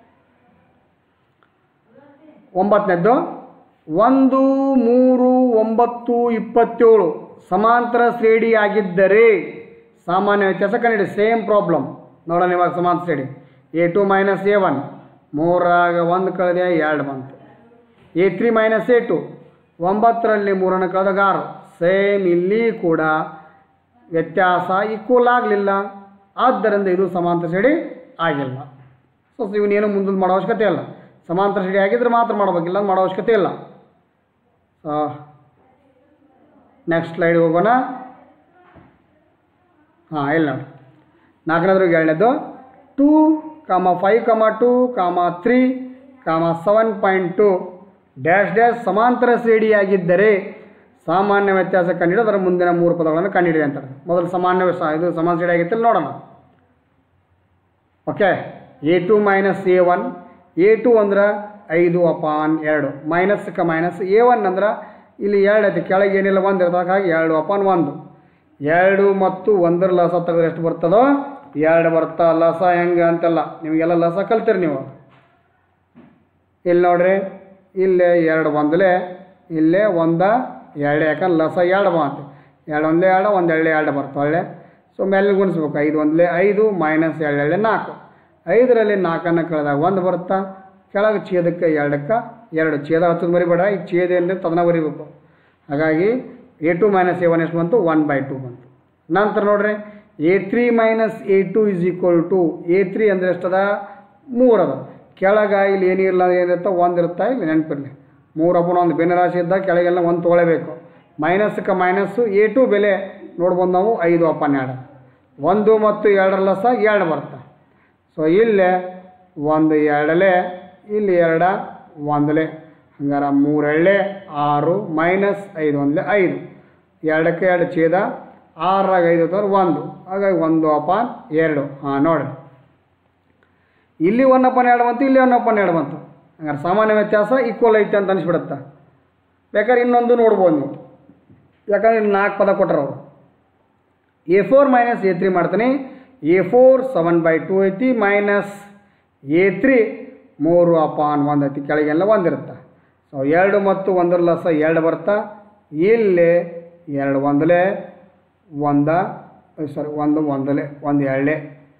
ಒಂಬತ್ತನೇದ್ದು ಒಂದು ಮೂರು ಒಂಬತ್ತು ಇಪ್ಪತ್ತೇಳು ಸಮಾಂತರ ಶ್ರೇಣಿ ಆಗಿದ್ದರೆ ಸಾಮಾನ್ಯ ವ್ಯತ್ಯಾಸ ಕಂಡಿಡಿ ಸೇಮ್ ಪ್ರಾಬ್ಲಮ್ ನೋಡೋಣ ಇವಾಗ ಸಮಾಂತರ ಶ್ರೇಣಿ a two minus a one ಮೂರಾಗ ಒಂದು ಕಳೆದೆ ಎರಡು ಬಂತು a three minus a two ಒಂಬತ್ತರಲ್ಲಿ ಮೂರನ್ನು ಕಳೆದಾಗ ಆರು ಸೇಮ್ ಇಲ್ಲಿ ಕೂಡ ವ್ಯತ್ಯಾಸ ಈಕ್ವಲ್ ಆಗಲಿಲ್ಲ ಆದ್ದರಿಂದ ಇದು ಸಮಾಂತರ ಶ್ರೇಣಿ ಆಗಿಲ್ಲ ಸೊ ಇವನೇನು ಮುಂದೆ ಮಾಡೋ ಅವಶ್ಯಕತೆ ಇಲ್ಲ ಸಮಾಂತರ ಶ್ರೇಣಿ ಆಗಿದ್ರೆ ಮಾತ್ರ ಮಾಡಬೇಕಿಲ್ಲ ಮಾಡೋ ಅವಶ್ಯಕತೆ ಇಲ್ಲ ಸೊ ನೆಕ್ಸ್ಟ್ ಸ್ಲೈಡ್ ಹೋಗೋಣ ಹಾಂ ಇಲ್ಲ ನೋಡಿ ನಾಲ್ಕನೇದ್ರಿಗೆ ಎರಡನೇದು two comma five comma two comma three comma seven point two dash dash ಸಮಾಂತರ ಶ್ರೇಣಿಯಾಗಿದ್ದರೆ ಸಾಮಾನ್ಯ ವ್ಯತ್ಯಾಸ ಕಂಡುಹಿಡಿದು ಅದರ ಮುಂದಿನ ಮೂರು ಪದಗಳನ್ನು ಕಂಡುಹಿಡಿ ಅಂತಾರೆ ಮೊದಲು ಸಾಮಾನ್ಯ ವ್ಯ- ಇದು ಸಮಾನ ಶ್ರೇಣಿ ಆಗಿತ್ತು ನೋಡೋಣ okay a two minus a one a to ಅಂದ್ರೆ ಐದು ಅಪಾನ್ ಎರಡು ಮೈನಸ್ಕ ಮೈನಸ್ ಎ ಒನ್ ಅಂದ್ರೆ ಇಲ್ಲಿ ಎರಡು ಐತಿ ಕೆಳಗೆ ಏನಿಲ್ಲ ಒಂದು ಇರ್ತದೆ ಹಾಗಾಗಿ ಎರಡು ಅಪಾನ್ ಒಂದು ಎರಡು ಮತ್ತು ಒಂದರ ಲಸ ತೆಗೆದ್ರೆ ಎಷ್ಟು ಬರ್ತದೋ ಎರಡು ಬರ್ತಾ ಲಸ ಹೆಂಗೆ ಅಂತೆಲ್ಲ ನಿಮಗೆಲ್ಲ ಲಸ ಕಲ್ತೀರಿ ನೀವು ಇಲ್ಲಿ ನೋಡ್ರಿ ಇಲ್ಲೇ ಎರಡು ಒಂದಲೇ ಇಲ್ಲೇ ಒಂದ ಎರಡು ಯಾಕಂದ್ರೆ ಲಸ ಎರಡು ಬಂತು ಎರಡು ಒಂದಲೇ ಎರಡು ಒಂದು ಎರಡೇ ಎರಡು ಬರ್ತಾವೆ ಒಳ್ಳೆ ಸೊ ಮೇಲೆ ಗುಣಿಸ್ಬೇಕು ಐದು ಒಂದಲೇ ಐದು ಮೈನಸ್ ಎರಡು ಎರಡೇ ನಾಲ್ಕು ಐದರಲ್ಲಿ ನಾಲ್ಕನ್ನು ಕಳೆದಾಗ ಒಂದು ಬರುತ್ತಾ ಕೆಳಗೆ ಛೇದಕ್ಕೆ ಎರಡಕ್ಕೆ ಎರಡು ಛೇದ ಹಚ್ಚೋದು ಮರಿಬೇಡ ಈಗ ಛೇದ ಏನಿದೆ ತದನ ಬರಿಬೇಕು ಹಾಗಾಗಿ a two minus a one ಎಷ್ಟು ಬಂತು ಒನ್ ಬೈ ಟು ಬಂತು ನಂತರ ನೋಡ್ರಿ a three minus a two is equal to a three ಅಂದರೆ ಎಷ್ಟದ ಮೂರು ಅದ ಕೆಳಗೆ ಇಲ್ಲಿ ಏನಿರಲ್ಲ ಏನಿರುತ್ತೋ ಒಂದು ಇರುತ್ತಾ ಇಲ್ಲಿ ನೆನಪಿರಲಿ ಮೂರು ಅಪ್ಪನ ಒಂದು ಭಿನ್ನರಾಶಿ ಇದ್ದಾಗ ಕೆಳಗೆಲ್ಲ ಒಂದು ತೊಗೊಳ್ಳೇಬೇಕು ಮೈನಸ್ಗೆ ಮೈನಸ್ಸು ಎ ಟು ಬೆಲೆ ನೋಡ್ಬೋದು ನಾವು ಐದು ಅಪ್ಪನ್ ಎರಡು ಒಂದು ಮತ್ತು ಎರಡರಲ್ಲ ಸಹ ಎರಡು ಬರುತ್ತೆ ಸೊ ಇಲ್ಲೇ ಒಂದು ಎರಡಲೆ ಇಲ್ಲಿ ಎರಡ ಒಂದಲೆ ಹಂಗಾರ ಮೂರೆಳ್ಳೆ ಆರು ಮೈನಸ್ ಐದು ಒಂದಲೆ ಐದು ಎರಡಕ್ಕೆ ಎರಡು ಛೇದ ಆರಾಗ ಐದು ಅಂತಂದ್ರೆ ಒಂದು ಹಾಗಾಗಿ ಒಂದು ಅಪಾನ್ ಎರಡು ಹಾಂ ನೋಡಿರಿ ಇಲ್ಲಿ ಒನ್ ಅಪಾನ್ ಎರಡು ಬಂತು ಇಲ್ಲಿ ಒನ್ ಅಪಾನ್ ಎರಡು ಬಂತು ಹಂಗಾರೆ ಸಾಮಾನ್ಯ ವ್ಯತ್ಯಾಸ ಈಕ್ವಲ್ ಐತೆ ಅಂತ ಅನಿಸ್ಬಿಡುತ್ತೆ ಬೇಕಾದ್ರೆ ಇನ್ನೊಂದು ನೋಡ್ಬೋದು ನೀವು ಯಾಕಂದ್ರೆ ಇಲ್ಲಿ ನಾಲ್ಕು ಪದ ಕೊಟ್ಟರು ಅವರು a four minus a three ಮಾಡ್ತೀನಿ a four seven by two ಐತಿ ಮೈನಸ್ ಎ ತ್ರೀ ಮೂರು ಅಪಾನ್ ಒಂದು ಐತಿ ಕೆಳಗೆಲ್ಲ ಒಂದಿರುತ್ತೆ ಸೊ ಎರಡು ಮತ್ತು ಒಂದರ ಲಸ ಎರಡು ಬರ್ತಾ ಇಲ್ಲಿ ಎರಡು ಒಂದಲೇ ಒಂದ ಸಾರಿ ಒಂದು ಒಂದಲೇ ಒಂದು ಎರಡೇ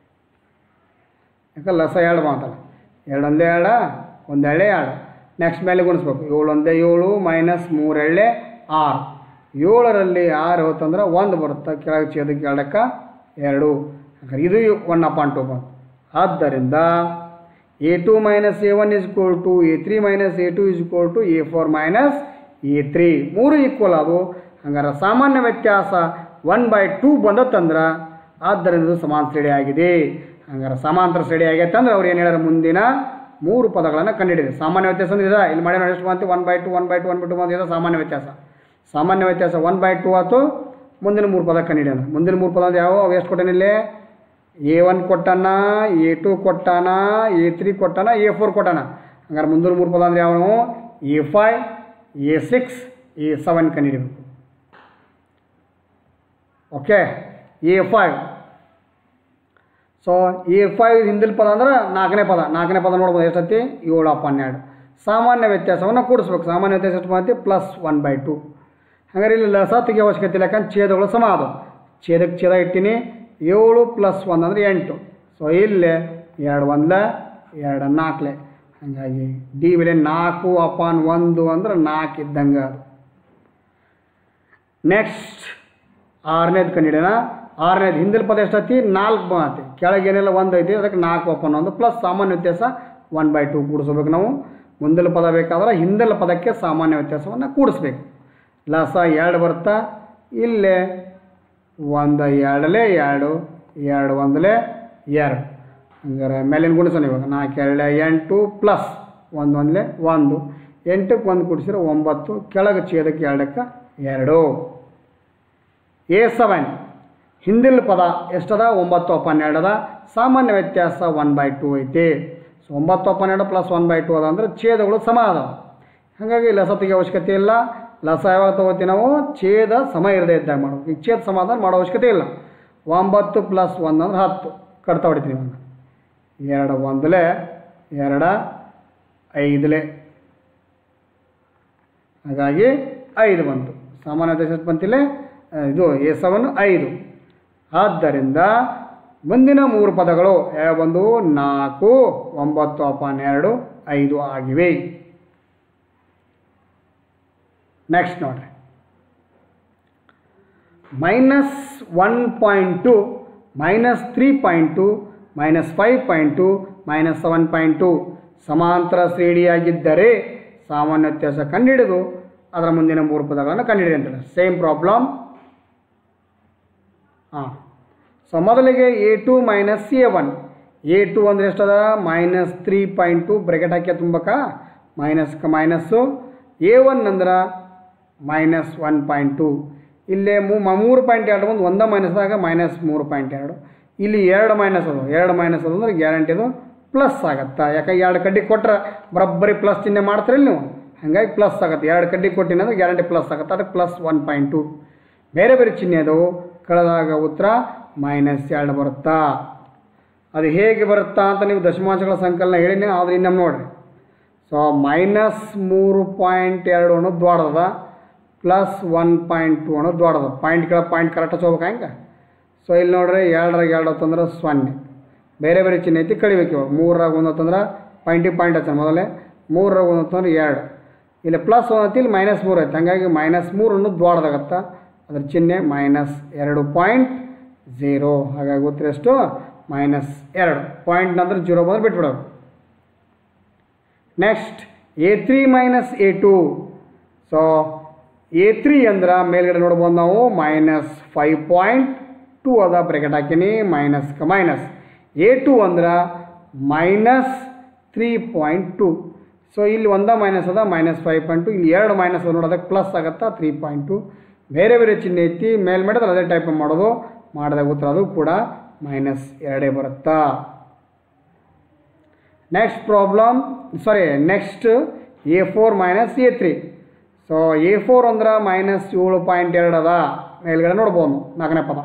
ಯಾಕೆ ಲಸ ಎರಡು ಮಾತಲ್ಲ ಎರಡು ಒಂದೇ ಎರಡ ಒಂದು ಎಳ್ಳೆ ಎರಡು ನೆಕ್ಸ್ಟ್ ಮೇಲೆ ಗುಣಿಸ್ಬೇಕು ಏಳು ಒಂದೇ ಏಳು ಮೈನಸ್ ಮೂರು ಎಳ್ಳೆ ಆರು ಏಳರಲ್ಲಿ ಆರು ಹೋತಂದ್ರೆ ಒಂದು ಬರುತ್ತೆ ಕೆಳಗೆ ಛೇದಕ್ಕೆ ಎರಡಕ್ಕೆ ಎರಡು ಹಾಗಾದ್ರೆ ಇದು ಒನ್ ಅಪಾನ್ ಟು ಬಂತು ಆದ್ದರಿಂದ a two minus a one is equal to a three minus a two is equal to a four minus a three ಮೂರು ಈಕ್ವಲ್ ಅದು ಹಂಗಾರೆ ಸಾಮಾನ್ಯ ವ್ಯತ್ಯಾಸ ಒನ್ ಬೈ ಟೂ ಬಂದತ್ತಂದ್ರೆ ಆದ್ದರಿಂದ ಇದು ಸಮಾನ ಶ್ರೇಣಿ ಆಗಿದೆ ಹಂಗಾರೆ ಸಮಾಂತರ ಶ್ರೇಣಿ ಆಗೈತೆ ಅಂದ್ರೆ ಅವ್ರು ಏನು ಹೇಳ್ಯಾರ ಮುಂದಿನ ಮೂರು ಪದಗಳನ್ನು ಕಂಡುಹಿಡಿದೆ ಸಾಮಾನ್ಯ ವ್ಯತ್ಯಾಸ ಅಂದ್ರೆ ಇದೆ ಇಲ್ಲಿ ಮಾಡಿ ನೋಡಿ ಎಷ್ಟು ಬಂತು one by two one by two one by two ಬಂತು ಇದು ಸಾಮಾನ್ಯ ವ್ಯತ್ಯಾಸ ಸಾಮಾನ್ಯ ವ್ಯತ್ಯಾಸ ಒನ್ ಬೈ ಟು ಆಯ್ತು ಮುಂದಿನ ಮೂರು ಪದ ಕಂಡುಹಿಡಿ ಅಂದ್ರೆ ಮುಂದಿನ ಮೂರು ಪದ ಅಂದ್ರೆ ಯಾವ ಅವು ಎಷ್ಟು ಕೊಟ್ಟನಿಲ್ಲಿ ಎ ಒನ್ ಕೊಟ್ಟಾನ ಎ ಟು ಕೊಟ್ಟಾನ ಎ ತ್ರೀ ಕೊಟ್ಟಾನ ಎ ಫೋರ್ ಕೊಟ್ಟಾನ ಹಂಗಾರೆ ಮುಂದಿನ ಮೂರು ಪದ ಅಂದ್ರೆ ಯಾವ a five a six a seven ಕಂಡುಹಿಡಿಬೇಕು okay a five so a five ಹಿಂದಿನ ಪದ ಅಂದ್ರೆ ನಾಲ್ಕನೇ ಪದ ನಾಲ್ಕನೇ ಪದ ನೋಡ್ಬೋದು ಎಷ್ಟೈತಿ ಏಳು ಅಪ್ಪ ಹನ್ನೆರಡು ಸಾಮಾನ್ಯ ವ್ಯತ್ಯಾಸವನ್ನು ಕೂಡಿಸ್ಬೇಕು ಸಾಮಾನ್ಯ ವ್ಯತ್ಯಾಸ ಎಷ್ಟು ಮಾಡ್ತೀವಿ ಪ್ಲಸ್ ಒನ್ ಬೈ ಟು ಹಾಗಾದ್ರೆ ಇಲ್ಲಿ ಲಸ ತೆಗಿಯೋ ಅವಶ್ಯಕತೆ ಇಲ್ಲ ಯಾಕಂದ್ರೆ ಛೇದಗಳು ಸಮ ಅದು ಛೇದಕ್ಕೆ ಛೇದ ಇಟ್ಟಿನಿ ಏಳು ಪ್ಲಸ್ ಒಂದು ಅಂದರೆ ಎಂಟು ಸೊ ಇಲ್ಲೇ ಎರಡು ಒಂದ್ಲ ಎರಡು ನಾಲ್ಕಲೆ ಹಾಗಾಗಿ ಡಿ ಬೆಲೆ ನಾಲ್ಕು ಅಪಾನ್ ಒಂದು ಅಂದ್ರೆ ನಾಲ್ಕು ಇದ್ದಂಗೆ ಅದು ನೆಕ್ಸ್ಟ್ ಆರನೇದು ಕಂಡಿಡಿಯೋಣ ಆರನೇದು ಹಿಂದಿನ ಪದ ಎಷ್ಟೈತಿ ನಾಲ್ಕು ಬಂದೈತಿ ಕೆಳಗೇನೆಲ್ಲ ಒಂದು ಐತಿ ಅದಕ್ಕೆ ನಾಲ್ಕು ಅಪಾನ್ ಒಂದು ಪ್ಲಸ್ ಸಾಮಾನ್ಯ ವ್ಯತ್ಯಾಸ ಒನ್ ಬೈ ಟು ಕೂಡಿಸ್ಬೇಕು ನಾವು ಮುಂದಿನ ಪದ ಬೇಕಾದ್ರೆ ಹಿಂದಿನ ಪದಕ್ಕೆ ಸಾಮಾನ್ಯ ವ್ಯತ್ಯಾಸವನ್ನು ಕೂಡಿಸ್ಬೇಕು ಲಸ ಎರಡು ಬರ್ತಾ ಇಲ್ಲೇ ಒಂದು ಎರಡಲೇ ಎರಡು ಎರಡು ಒಂದಲೇ ಎರಡು ಹಂಗಾರೆ ಮೇಲಿನ ಗುಣಿಸೋಣ ಇವಾಗ ನಾಲ್ಕು ಎರಡಲೆ ಎಂಟು ಪ್ಲಸ್ ಒಂದು ಒಂದಲೇ ಒಂದು ಎಂಟಕ್ಕೆ ಒಂದು ಕೂಡಿಸಿದ್ರೆ ಒಂಬತ್ತು ಕೆಳಗೆ ಛೇದಕ್ಕೆ ಎರಡಕ್ಕೆ ಎರಡು ಎ ಸೆವೆನ್ ಹಿಂದಿನ ಪದ ಎಷ್ಟದ ಒಂಬತ್ತು ಅಪಾನ್ ಎರಡು ಅದ ಸಾಮಾನ್ಯ ವ್ಯತ್ಯಾಸ ಒನ್ ಬೈ ಟು ಐತಿ ಸೊ ಒಂಬತ್ತು ಅಪಾನ್ ಎರಡು ಪ್ಲಸ್ ಒನ್ ಬೈ ಟು ಅದ ಅಂದರೆ ಛೇದಗಳು ಸಮ ಅದಾವ ಹಾಗಾಗಿ ಲಸ ತೆಗಿಯೋ ಅವಶ್ಯಕತೆ ಇಲ್ಲ ಲಸ ಯಾವಾಗ ತಗೋತೀವಿ ನಾವು ಛೇದ ಸಮ ಇರದೇ ಇದ್ದಾಗ ಮಾಡಬೇಕು ಈಗ ಛೇದ ಸಮಾಧಾನ ಮಾಡೋ ಅವಶ್ಯಕತೆ ಇಲ್ಲ ಒಂಬತ್ತು ಪ್ಲಸ್ ಒಂದು ಅಂದ್ರೆ ಹತ್ತು ಕಟ್ತಾ ಹೊಡಿತೀನಿ ಇವಾಗ ಎರಡು ಒಂದಲೇ ಎರಡ ಐದಲೇ ಹಾಗಾಗಿ ಐದು ಬಂತು ಸಾಮಾನ್ಯ ವ್ಯತ್ಯಾಸ ಎಷ್ಟು ಬಂತಿಲ್ಲ ಆ, ಇದು ಎ ಸೆವೆನ್ ಐದು ಆದ್ದರಿಂದ ಮುಂದಿನ ಮೂರು ಪದಗಳು ಯಾವ ಬಂದು ನಾಲ್ಕು ಒಂಬತ್ತು ಅಪಾನ್ ಎರಡು ಐದು ಆಗಿವೆ ನೆಕ್ಸ್ಟ್ ನೋಡ್ರಿ minus one point two minus three point two minus five point two minus seven point two ಸಮಾಂತರ ಶ್ರೇಣಿಯಾಗಿದ್ದರೆ ಸಾಮಾನ್ಯ ವ್ಯತ್ಯಾಸ ಕಂಡುಹಿಡಿದು ಅದರ ಮುಂದಿನ ಮೂರು ಪದಗಳನ್ನು ಕಂಡುಹಿಡಿ ಅಂತಾರೆ ಸೇಮ್ ಪ್ರಾಬ್ಲಮ್ ಹಾಂ ಸೊ ಮೊದಲಿಗೆ a two minus a one a two ಅಂದರೆ ಎಷ್ಟದ minus three point two bracket ಹಾಕಿ ತುಂಬಕ ಮೈನಸ್ ಮೈನಸ್ಸು ಎ ಒನ್ ಅಂದ್ರೆ ಮೈನಸ್ ಒನ್ ಪಾಯಿಂಟ್ ಟು ಇಲ್ಲೇ ಮೂ ಮ- ಮೂರು ಪಾಯಿಂಟ್ ಎರಡು ಒಂದು ಒಂದೇ ಮೈನಸ್ದಾಗ ಮೈನಸ್ ಮೂರು ಪಾಯಿಂಟ್ ಎರಡು ಇಲ್ಲಿ ಎರಡು ಮೈನಸ್ ಅದು ಎರಡು ಮೈನಸ್ ಅದು ಅಂದ್ರೆ ಗ್ಯಾರಂಟಿದು ಪ್ಲಸ್ ಆಗತ್ತಾ ಯಾಕೆ ಎರಡು ಕಡ್ಡಿ ಕೊಟ್ರೆ ಬರೋಬ್ಬರಿ ಪ್ಲಸ್ ಚಿಹ್ನೆ ಮಾಡ್ತೀರಿಲ್ಲ ನೀವು ಹಾಗಾಗಿ ಪ್ಲಸ್ ಆಗುತ್ತೆ ಎರಡು ಕಡ್ಡಿ ಕೊಟ್ಟಿನ ಅಂದ್ರೆ ಗ್ಯಾರಂಟಿ ಪ್ಲಸ್ ಆಗುತ್ತೆ ಅದಕ್ಕೆ ಪ್ಲಸ್ ಒನ್ ಪಾಯಿಂಟ್ ಟು ಬೇರೆ ಬೇರೆ ಚಿಹ್ನೆ ಅದು ಕಳೆದಾಗ ಉತ್ತರ ಮೈನಸ್ ಎರಡು ಬರುತ್ತಾ ಅದು ಹೇಗೆ ಬರುತ್ತಾ ಅಂತ ನೀವು ದಶಮಾಂಶಗಳ ಸಂಕಲನ ಹೇಳಿನಿ ಆದ್ರೆ ಇನ್ನೊಮ್ಮೆ ನೋಡ್ರಿ ಸೊ ಮೈನಸ್ ಮೂರು ಪಾಯಿಂಟ್ ಎರಡು ಅನ್ನೋದು ದೊಡ್ಡದ ಪ್ಲಸ್ ಒನ್ ಪಾಯಿಂಟ್ ಟು ಅನ್ನೋದು ದೊಡ್ಡದ ಪಾಯಿಂಟ್ ಕೆಳ ಪಾಯಿಂಟ್ ಕರೆಕ್ಟ್ ಹಚ್ಕೋಬೇಕು ಹೆಂಗೆ ಸೊ ಇಲ್ಲಿ ನೋಡ್ರಿ ಎರಡರಾಗ ಎರಡು ಹೊತ್ತಂದ್ರೆ ಸೊನ್ನೆ ಬೇರೆ ಬೇರೆ ಚಿಹ್ನೆ ಐತಿ ಕಳಿಬೇಕು ಇವಾಗ ಮೂರರಾಗ ಒಂದು ಹೊತ್ತಂದ್ರೆ ಪಾಯಿಂಟಿಗೆ ಪಾಯಿಂಟ್ ಹಚ್ಚ ಮೊದಲೇ ಮೂರರಾಗ ಒಂದು ಹೊತ್ತಂದ್ರೆ ಎರಡು ಇಲ್ಲಿ ಪ್ಲಸ್ ಒಂದು ಹೊತ್ತು ಇಲ್ಲಿ ಮೈನಸ್ ಮೂರು ಐತೆ ಹಾಗಾಗಿ ಮೈನಸ್ ಮೂರು ಅನ್ನೋದು ದೊಡ್ಡದಾಗತ್ತೆ ಅದ್ರ ಚಿಹ್ನೆ ಮೈನಸ್ ಎರಡು ಪಾಯಿಂಟ್ ಝೀರೋ ಹಾಗಾಗಿ ಉತ್ತರ ಎಷ್ಟು ಮೈನಸ್ ಎರಡು ಪಾಯಿಂಟ್ ಅಂದ್ರೆ ಜೀರೋ ಬಂದ್ರೆ ಬಿಟ್ಬಿಡೋದು next a three minus a two so a three ಅಂದ್ರೆ ಮೇಲ್ಗಡೆ ನೋಡ್ಬೋದು ನಾವು ಮೈನಸ್ ಫೈವ್ ಪಾಯಿಂಟ್ ಟು ಅದ ಬ್ರೆಕೆಟ್ ಹಾಕೀನಿ ಮೈನಸ್ ಕ ಮೈನಸ್ ಎ ಟು ಅಂದ್ರೆ minus three point two so ಇಲ್ಲಿ ಒಂದ ಮೈನಸ್ ಅದ ಮೈನಸ್ ಫೈವ್ ಪಾಯಿಂಟ್ ಟು ಇಲ್ಲಿ ಎರಡು ಮೈನಸ್ ಅದ ನೋಡೋದಕ್ಕೆ ಪ್ಲಸ್ ಆಗುತ್ತಾ ತ್ರೀ ಪಾಯಿಂಟ್ ಟು ಬೇರೆ ಬೇರೆ ಚಿಹ್ನೆ ಐತಿ ಮೇಲ್ ಮಾಡಿದ್ರೆ ಅದೇ ಟೈಪ್ ಮಾಡೋದು ಮಾಡಿದಾಗ ಉತ್ತರ ಅದು ಕೂಡ ಮೈನಸ್ ಎರಡೇ ಬರುತ್ತಾ next problem sorry next a four minus a three so a four ಅಂದ್ರೆ ಮೈನಸ್ ಏಳು ಪಾಯಿಂಟ್ ಎರಡು ಅದ ಮೇಲ್ಗಡೆ ನೋಡ್ಬೋದು ನಾಲ್ಕನೇ ಪದ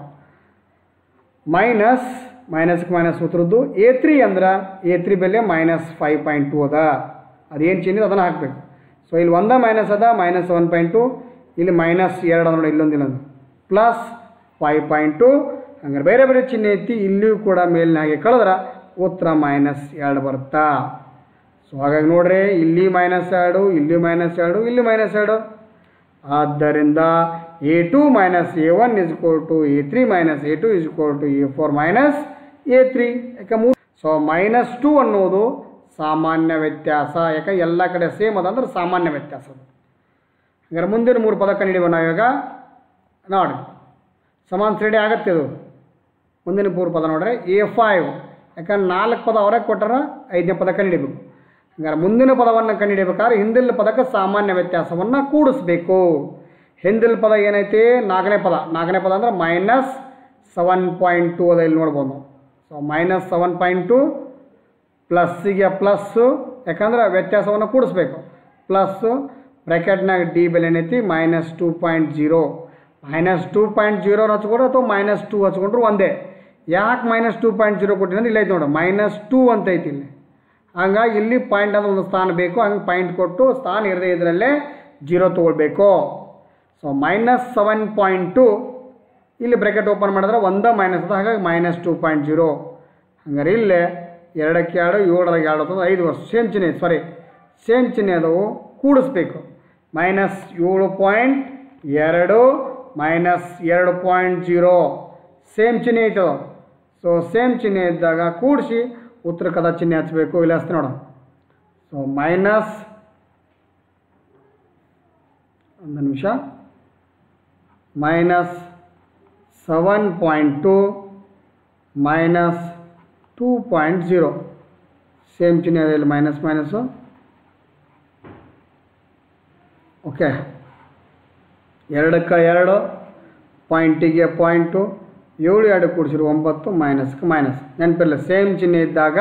ಮೈನಸ್ ಮೈನಸ್ಗೆ ಮೈನಸ್ ಉತ್ತರದ್ದು ಎ ತ್ರೀ ಅಂದ್ರೆ ಎ ತ್ರೀ ಬೆಲೆ ಮೈನಸ್ ಫೈವ್ ಪಾಯಿಂಟ್ ಟು ಅದ ಅದೇನು ಚಿಹ್ನೆ ಅದನ್ನು ಹಾಕಬೇಕು ಸೊ ಇಲ್ಲಿ ಒಂದ ಮೈನಸ್ ಅದ ಮೈನಸ್ ಒನ್ ಪಾಯಿಂಟ್ ಟು ಇಲ್ಲಿ ಮೈನಸ್ ಎರಡು ಅದ ನೋಡಿ ಇಲ್ಲೊಂದು ಇಲ್ಲೊಂದು ಪ್ಲಸ್ ಫೈವ್ ಪಾಯಿಂಟ್ ಟು ಹಂಗಾರೆ ಬೇರೆ ಬೇರೆ ಚಿಹ್ನೆ ಐತಿ ಇಲ್ಲಿಯೂ ಕೂಡ ಮೇಲಿನ ಹಾಗೆ ಕಳೆದ್ರೆ ಉತ್ತರ ಮೈನಸ್ ಎರಡು ಬರುತ್ತಾ ಸೊ ಹಾಗಾಗಿ ನೋಡ್ರಿ ಇಲ್ಲಿ ಮೈನಸ್ ಎರಡು ಇಲ್ಲಿ ಮೈನಸ್ ಎರಡು ಇಲ್ಲಿ ಮೈನಸ್ ಎರಡು ಆದ್ದರಿಂದ a two minus a one is equal to a three minus a two is equal to a four minus a three ಯಾಕೆ ಮೂ ಸೊ ಮೈನಸ್ ಟು ಅನ್ನೋದು ಸಾಮಾನ್ಯ ವ್ಯತ್ಯಾಸ ಯಾಕೆ ಎಲ್ಲ ಕಡೆ ಸೇಮ್ ಅದ ಅಂದ್ರೆ ಸಾಮಾನ್ಯ ವ್ಯತ್ಯಾಸ ಅದು ಹಾಗಾದ್ರೆ ಮುಂದಿನ ಮೂರು ಪದ ಕಂಡಿಡಿವ ನಾವು ಇವಾಗ ನೋಡಿ ಸಮಾನ ಶ್ರೇಣಿ ಆಗತ್ತೆ ಇದು ಮುಂದಿನ ಮೂರು ಪದ ನೋಡ್ರಿ ಎ ಫೈವ್ ಯಾಕಂದ್ರೆ ನಾಲ್ಕು ಪದ ಅವರೇ ಕೊಟ್ಟಾರ ಐದನೇ ಪದ ಕಂಡುಹಿಡಿಬೇಕು ಹಂಗಾರೆ ಮುಂದಿನ ಪದವನ್ನು ಕಂಡುಹಿಡಿಬೇಕಾದ್ರೆ ಹಿಂದಿನ ಪದಕ್ಕೆ ಸಾಮಾನ್ಯ ವ್ಯತ್ಯಾಸವನ್ನು ಕೂಡಿಸ್ಬೇಕು ಹಿಂದಿನ ಪದ ಏನೈತಿ ನಾಲ್ಕನೇ ಪದ ನಾಲ್ಕನೇ ಪದ ಅಂದ್ರೆ ಮೈನಸ್ ಸೆವೆನ್ ಪಾಯಿಂಟ್ ಟು ಅದ ಇಲ್ಲಿ ನೋಡ್ಬೋದು ನಾವು so minus seven point two ಪ್ಲಸ್ಸಿಗೆ ಪ್ಲಸ್ಸು ಯಾಕಂದ್ರೆ ವ್ಯತ್ಯಾಸವನ್ನು ಕೂಡಿಸ್ಬೇಕು ಪ್ಲಸ್ಸು ಬ್ರ್ಯಾಕೆಟ್ನಾಗ ಡಿ ಬೆಲೆ ಏನೈತಿ minus two point zero minus two point zero ಹಚ್ಕೊಂಡ್ರು ಅಥವಾ ಮೈನಸ್ ಟೂ ಹಚ್ಕೊಂಡ್ರು ಒಂದೇ ಯಾಕೆ ಮೈನಸ್ ಟೂ ಪಾಯಿಂಟ್ ಜೀರೋ ಕೊಟ್ಟಿನಿ ಅಂದ್ರೆ ಇಲ್ಲ ಐತೆ ನೋಡು ಮೈನಸ್ ಟೂ ಅಂತ ಐತಿ ಇಲ್ಲಿ ಹಂಗಾಗಿ ಇಲ್ಲಿ ಪಾಯಿಂಟ್ ಅಂತ ಒಂದು ಸ್ಥಾನ ಬೇಕು ಹಂಗೆ ಪಾಯಿಂಟ್ ಕೊಟ್ಟು ಸ್ಥಾನ ಇರದೇ ಇದರಲ್ಲೇ ಜೀರೋ ತೊಗೊಳ್ಬೇಕು so minus seven point two ಇಲ್ಲಿ ಬ್ರ್ಯಾಕೆಟ್ ಓಪನ್ ಮಾಡಿದ್ರೆ ಒಂದ ಮೈನಸ್ ಅದ ಹಾಗಾಗಿ ಮೈನಸ್ ಟು ಪಾಯಿಂಟ್ ಜೀರೋ ಹಂಗಾರೆ ಇಲ್ಲೇ ಎರಡಕ್ಕೆ ಎರಡು ಏಳರಾಗ ಎರಡು ಅಂತಂದ್ರೆ ಐದು ವರ್ಷ ಸೇಮ್ ಚಿಹ್ನೆ ಸಾರಿ ಸೇಮ್ ಚಿಹ್ನೆ ಅದವು ಕೂಡಿಸ್ಬೇಕು ಮೈನಸ್ ಏಳು ಪಾಯಿಂಟ್ ಎರಡು ಮೈನಸ್ ಎರಡು ಪಾಯಿಂಟ್ ಜೀರೋ ಸೇಮ್ ಚಿಹ್ನೆ ಐತದ ಸೊ ಸೇಮ್ ಚಿಹ್ನೆ ಇದ್ದಾಗ ಕೂಡಿಸಿ ಉತ್ತರ ಕದ ಚಿಹ್ನೆ ಹಚ್ಚಬೇಕು ಇಲ್ಲ ಹಚ್ತೀನಿ ನೋಡ ಸೊ ಮೈನಸ್ ಒಂದು ನಿಮಿಷ minus seven point two minus two point zero same ಚಿಹ್ನೆ ಇದೆ ಇಲ್ಲಿ ಮೈನಸ್ ಮೈನಸ್ಸು ಓಕೆ ಎರಡಕ್ಕೆ ಎರಡು ಪಾಯಿಂಟಿಗೆ ಪಾಯಿಂಟು ಏಳು ಎರಡು ಕೂಡಿಸಿರು ಒಂಬತ್ತು ಮೈನಸ್ಗೆ ಮೈನಸ್ ನೆನಪಿರಲ್ಲ ಸೇಮ್ ಚಿಹ್ನೆ ಇದ್ದಾಗ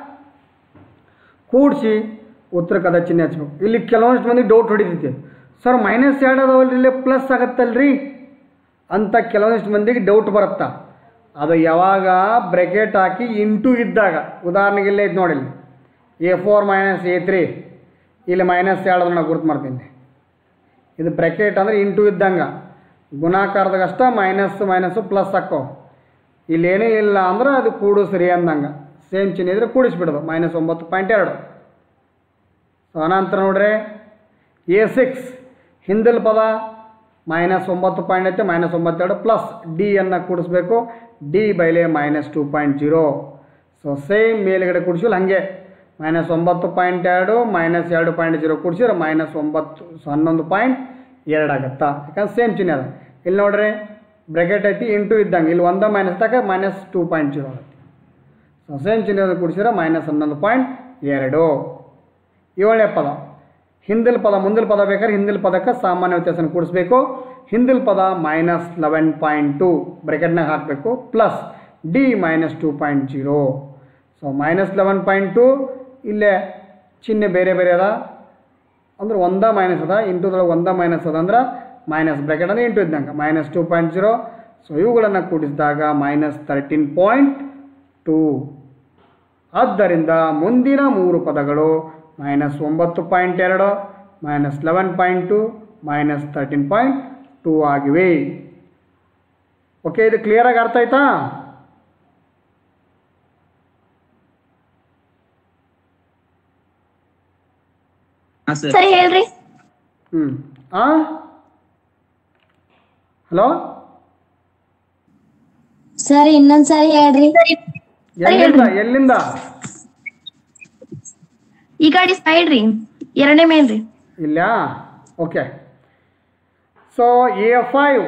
ಕೂಡಿಸಿ ಉತ್ತರ ಕದ ಚಿಹ್ನೆ ಹಚ್ಬೇಕು ಇಲ್ಲಿ ಕೆಲವೊಂದಿಷ್ಟು ಮಂದಿ ಡೌಟ್ ಹೊಡಿತೈತಿ ಸರ್ ಮೈನಸ್ ಎರಡು ಅದಾವಲ್ರಿ ಇಲ್ಲೇ ಪ್ಲಸ್ ಆಗತ್ತಲ್ರಿ ಅಂತ ಕೆಲವೊಂದಿಷ್ಟು ಮಂದಿಗೆ ಡೌಟ್ ಬರುತ್ತಾ ಅದು ಯಾವಾಗ ಬ್ರೆಕೆಟ್ ಹಾಕಿ ಇಂಟು ಇದ್ದಾಗ ಉದಾಹರಣೆಗೆ ಇಲ್ಲೇ ಇದು ನೋಡಿ a four minus a three ಇಲ್ಲಿ ಮೈನಸ್ ಎರಡು ನಾನು ಗುರುತು ಮಾಡ್ತೀನಿ ಇದು ಬ್ರೆಕೆಟ್ ಅಂದರೆ ಇಂಟು ಇದ್ದಂಗೆ ಗುಣಾಕಾರದಾಗ ಅಷ್ಟ ಮೈನಸ್ ಮೈನಸ್ಸು ಪ್ಲಸ್ ಹಾಕೋ ಇಲ್ಲೇನೂ ಇಲ್ಲ ಅಂದ್ರೆ ಅದು ಕೂಡಿಸ್ರಿ ಅಂದಂಗೆ ಸೇಮ್ ಚಿಹ್ನೆ ಇದ್ರೆ ಕೂಡಿಸ್ಬಿಡೋದು ಮೈನಸ್ ಒಂಬತ್ತು ಪಾಯಿಂಟ್ ಎರಡು ಸೊ ಅನಂತರ ನೋಡ್ರಿ ಎ ಸಿಕ್ಸ್ ಹಿಂದಿಲ್ ಪದ ಮೈನಸ್ ಒಂಬತ್ತು ಪಾಯಿಂಟ್ ಐತೆ ಮೈನಸ್ ಒಂಬತ್ತೆರಡು ಪ್ಲಸ್ ಡಿ ಅನ್ನು ಕೂಡಿಸ್ಬೇಕು ಡಿ ಬೈಲೆ minus two point zero so same ಮೇಲ್ಗಡೆ ಕೂಡಿಸಿಲ್ಲ ಹಾಗೆ ಮೈನಸ್ ಒಂಬತ್ತು ಪಾಯಿಂಟ್ ಎರಡು ಮೈನಸ್ ಎರಡು ಪಾಯಿಂಟ್ ಜೀರೋ ಕೂಡಿಸಿದ್ರೆ ಮೈನಸ್ ಒಂಬತ್ತು ಸೊ ಹನ್ನೊಂದು ಪಾಯಿಂಟ್ ಎರಡು ಆಗುತ್ತಾ ಯಾಕಂದ್ರೆ ಸೇಮ್ ಚಿಹ್ನೆ ಅದ ಇಲ್ಲಿ ನೋಡ್ರಿ ಬ್ರೆಕೆಟ್ ಐತಿ ಇಂಟು ಇದ್ದಂಗೆ ಇಲ್ಲಿ ಒಂದ ಮೈನಸ್ ತಕ ಮೈನಸ್ ಟೂ ಪಾಯಿಂಟ್ ಜೀರೋ ಆಗುತ್ತೆ ಸೊ ಸೇಮ್ ಚಿಹ್ನೆ ಕೂಡಿಸಿದ್ರೆ ಮೈನಸ್ ಹನ್ನೊಂದು ಪಾಯಿಂಟ್ ಎರಡು ಏಳನೇ ಪದ ಹಿಂದಿಲ್ ಪದ ಮುಂದಿಲ್ ಪದ ಬೇಕಾದ್ರೆ ಹಿಂದಿಲ್ ಪದಕ್ಕೆ ಸಾಮಾನ್ಯ ವ್ಯತ್ಯಾಸನ ಕೂಡಿಸ್ಬೇಕು ಹಿಂದಿಲ್ ಪದ ಮೈನಸ್ ಲೆವೆನ್ ಪಾಯಿಂಟ್ ಟು ಬ್ರೆಕೆಟ್ನಾಗ ಹಾಕಬೇಕು plus d minus two point zero so minus eleven point two ಇಲ್ಲೇ ಚಿಹ್ನೆ ಬೇರೆ ಬೇರೆ ಅದ ಅಂದ್ರೆ ಒಂದ ಮೈನಸ್ ಅದ ಇಂಟುದೊಳಗೆ ಒಂದ ಮೈನಸ್ ಅದ ಅಂದ್ರೆ ಮೈನಸ್ ಬ್ರ್ಯಾಕೆಟ್ ಅಂದರೆ ಇಂಟು ಇದ್ದಂಗೆ minus two point zero so ಇವುಗಳನ್ನು ಕೂಡಿಸಿದಾಗ ಮೈನಸ್ ತರ್ಟೀನ್ ಪಾಯಿಂಟ್ ಟೂ ಆದ್ದರಿಂದ ಮುಂದಿನ ಮೂರು ಪದಗಳು ಮೈನಸ್ ಒಂಬತ್ತು ಪಾಯಿಂಟ್ ಎರಡು minus eleven point two minus thirteen point two ಆಗಿವೆ ಓಕೆ ಇದು ಕ್ಲಿಯರಾಗಿ ಅರ್ಥ ಆಯ್ತಾ ಹಾ ಸರ್ ಸರಿ ಹೇಳ್ರಿ ಹ್ಞೂ ಆ ಹಲೋ ಸರಿ ಇನ್ನೊಂದ್ಸರಿ ಹೇಳ್ರಿ ಎಲ್ಲಿಂದ ಎಲ್ಲಿಂದ ಈ ಗಾಡಿ ಸೈಡ್ ರೀ ಎರಡನೇ ಮೇಲ್ ರೀ ಇಲ್ಲ ಓಕೆ ಸೊ ಎ ಫೈವ್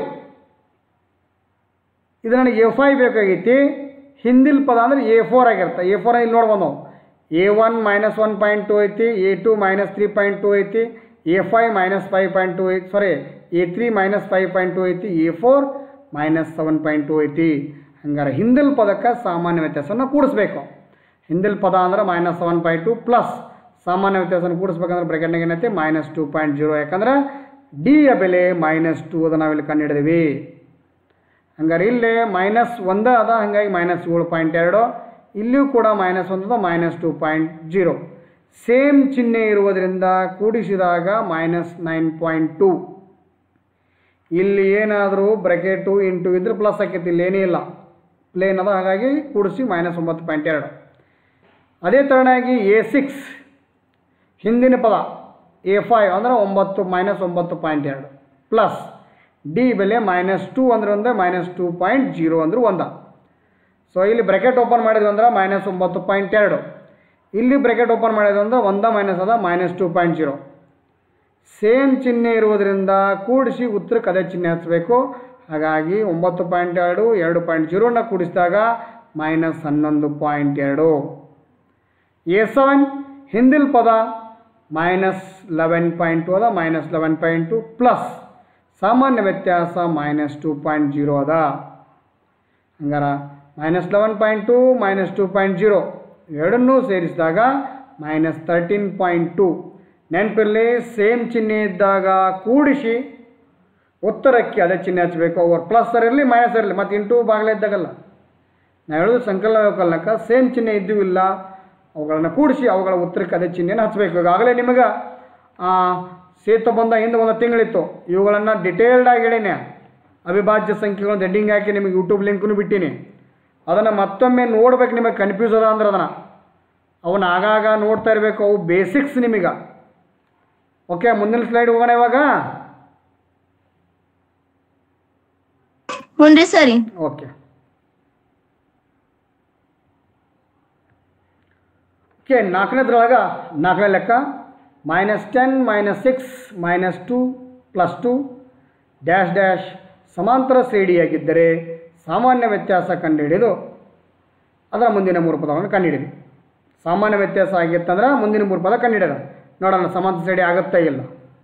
ಇದು ನನಗೆ ಎ ಫೈವ್ ಬೇಕಾಗೈತಿ ಹಿಂದಿಲ್ ಪದ ಅಂದ್ರೆ ಎ ಫೋರ್ ಆಗಿರುತ್ತೆ ಎ ಫೋರ್ ಇಲ್ಲಿ ನೋಡ್ಬೋದು ನಾವು a one minus one point two ಐತಿ a two minus three point two ಐತಿ a five minus five point two ಐತಿ sorry a three minus five point two ಐತಿ a four minus seven point two ಐತಿ ಹಂಗಾರೆ ಹಿಂದಿಲ್ ಪದಕ್ಕೆ ಸಾಮಾನ್ಯ ವ್ಯತ್ಯಾಸನ ಕೂಡಿಸ್ಬೇಕು ಹಿಂದಿಲ್ ಪದ ಅಂದ್ರೆ minus seven point two plus ಸಾಮಾನ್ಯ ವ್ಯತ್ಯಾಸನ ಕೂಡಿಸ್ಬೇಕಂದ್ರೆ ಬ್ರ್ಯಾಕೆಟ್ನಾಗ ಏನೈತಿ ಮೈನಸ್ ಟು ಪಾಯಿಂಟ್ ಜೀರೋ ಯಾಕಂದ್ರೆ ಡಿ ಯ ಬೆಲೆ ಮೈನಸ್ ಟು ಅದ ನಾವಿಲ್ಲಿ ಕಂಡುಹಿಡಿದೀವಿ ಹಂಗಾರೆ ಇಲ್ಲೇ ಮೈನಸ್ ಒಂದ ಅದ ಹಂಗಾಗಿ ಮೈನಸ್ ಏಳು ಪಾಯಿಂಟ್ ಎರಡು ಇಲ್ಲಿಯೂ ಕೂಡ ಮೈನಸ್ ಒಂದದ minus two point zero same ಚಿಹ್ನೆ ಇರುವುದರಿಂದ ಕೂಡಿಸಿದಾಗ ಮೈನಸ್ ನೈನ್ ಪಾಯಿಂಟ್ ಟು ಇಲ್ಲಿ ಏನಾದರೂ ಬ್ರೆಕೆಟು ಇಂಟು ಇದ್ರೆ ಪ್ಲಸ್ ಆಕೈತಿ ಇಲ್ಲಿ ಏನೇ ಇಲ್ಲ ಪ್ಲೇನ್ ಅದ ಹಾಗಾಗಿ ಕೂಡಿಸಿ ಮೈನಸ್ ಒಂಬತ್ತು ಪಾಯಿಂಟ್ ಎರಡು ಅದೇ ಥರನಾಗಿ ಎ ಸಿಕ್ಸ್ ಹಿಂದಿನ ಪದ ಎ ಫೈವ್ ಅಂದರೆ ಒಂಬತ್ತು ಮೈನಸ್ ಒಂಬತ್ತು ಪಾಯಿಂಟ್ ಎರಡು ಪ್ಲಸ್ ಡಿ ಬೆಲೆ ಮೈನಸ್ ಟು ಅಂದ್ರೆ ಒಂದೇ ಮೈನಸ್ ಟೂ ಪಾಯಿಂಟ್ ಜೀರೋ ಅಂದ್ರೆ ಒಂದ ಸೊ ಇಲ್ಲಿ ಬ್ರೆಕೆಟ್ ಓಪನ್ ಮಾಡಿದ್ವಿ ಅಂದ್ರೆ ಮೈನಸ್ ಒಂಬತ್ತು ಪಾಯಿಂಟ್ ಎರಡು ಇಲ್ಲಿ ಬ್ರೆಕೆಟ್ ಓಪನ್ ಮಾಡಿದ್ವಿ ಅಂದ್ರೆ ಒಂದ ಮೈನಸ್ ಅದ minus two point zero same ಚಿಹ್ನೆ ಇರುವುದರಿಂದ ಕೂಡಿಸಿ ಉತ್ತರಕ್ಕೆ ಅದೇ ಚಿಹ್ನೆ ಹಚ್ಚಬೇಕು ಹಾಗಾಗಿ ಒಂಬತ್ತು ಪಾಯಿಂಟ್ ಎರಡು ಎರಡು ಪಾಯಿಂಟ್ ಜೀರೋನ ಕೂಡಿಸಿದಾಗ ಮೈನಸ್ ಹನ್ನೊಂದು ಪಾಯಿಂಟ್ ಎರಡು ಎ ಸೆವೆನ್ ಹಿಂದಿಲ್ ಪದ ಮೈನಸ್ ಲೆವೆನ್ ಪಾಯಿಂಟ್ ಟು ಅದ minus eleven point two plus ಸಾಮಾನ್ಯ ವ್ಯತ್ಯಾಸ ಮೈನಸ್ ಟೂ ಪಾಯಿಂಟ್ ಜೀರೋ ಅದ ಹಂಗಾರ minus eleven point two minus two point zero ಎರಡನ್ನೂ ಸೇರಿಸಿದಾಗ ಮೈನಸ್ ತರ್ಟೀನ್ ಪಾಯಿಂಟ್ ಟು ನೆನಪಿರಲಿ ಸೇಮ್ ಚಿಹ್ನೆ ಇದ್ದಾಗ ಕೂಡಿಸಿ ಉತ್ತರಕ್ಕೆ ಅದೇ ಚಿಹ್ನೆ ಹಚ್ಚಬೇಕು ಅವ್ರು ಪ್ಲಸ್ ಇರಲಿ ಮೈನಸ್ ಇರಲಿ ಮತ್ತು ಇಂಟು ಬಾಗಿಲ ಇದ್ದಾಗಲ್ಲ ನಾ ಹೇಳೋದು ಸಂಕಲನ ವ್ಯವಕಲನಕ್ಕೆ ಸೇಮ್ ಚಿಹ್ನೆ ಇದ್ದೂ ಇಲ್ಲ ಅವುಗಳನ್ನು ಕೂಡಿಸಿ ಅವುಗಳ ಉತ್ತರಕ್ಕೆ ಅದೇ ಚಿಹ್ನೆಯನ್ನು ಹಚ್ಚಬೇಕು ಈಗಾಗಲೇ ನಿಮಗೆ ಸೇತು ಬಂದ ಹಿಂದೆ ಒಂದು ತಿಂಗಳಿತ್ತು ಇವುಗಳನ್ನು ಡಿಟೇಲ್ಡಾಗಿ ಹೇಳಿನಿ ಅವಿಭಾಜ್ಯ ಸಂಖ್ಯೆಗಳನ್ನು ಹೆಡ್ಡಿಂಗ್ ಹಾಕಿ ನಿಮಗೆ ಯೂಟ್ಯೂಬ್ ಲಿಂಕ್ನು ಬಿಟ್ಟೀನಿ ಅದನ್ನು ಮತ್ತೊಮ್ಮೆ ನೋಡ್ಬೇಕು ನಿಮಗೆ ಕನ್ಫ್ಯೂಸ್ ಅದ ಅಂದ್ರೆ ಅದನ್ನು ಅವನ್ನ ಆಗಾಗ ನೋಡ್ತಾ ಇರಬೇಕು ಅವು ಬೇಸಿಕ್ಸ್ ನಿಮಗೆ ಓಕೆ ಮುಂದಿನ ಸ್ಲೈಡ್ ಹೋಗೋಣ ಇವಾಗ ಹ್ಞೂನ್ರಿ ಸರಿ ಓಕೆ ಓಕೆ ನಾಲ್ಕನೇದ್ರೊಳಗೆ ನಾಲ್ಕನೇ ಲೆಕ್ಕ minus ten minus six minus two plus two dash dash ಸಮಾಂತರ ಶ್ರೇಣಿಯಾಗಿದ್ದರೆ ಸಾಮಾನ್ಯ ವ್ಯತ್ಯಾಸ ಕಂಡುಹಿಡಿದು ಅದರ ಮುಂದಿನ ಮೂರು ಪದಗಳನ್ನು ಕಂಡುಹಿಡಿದು ಸಾಮಾನ್ಯ ವ್ಯತ್ಯಾಸ ಆಗಿತ್ತಂದ್ರೆ ಮುಂದಿನ ಮೂರು ಪದ ಕಂಡುಹಿಡಿದ ನೋಡೋಣ ಸಮಾಂತರ ಶ್ರೇಣಿ ಆಗುತ್ತಾ ಇಲ್ಲ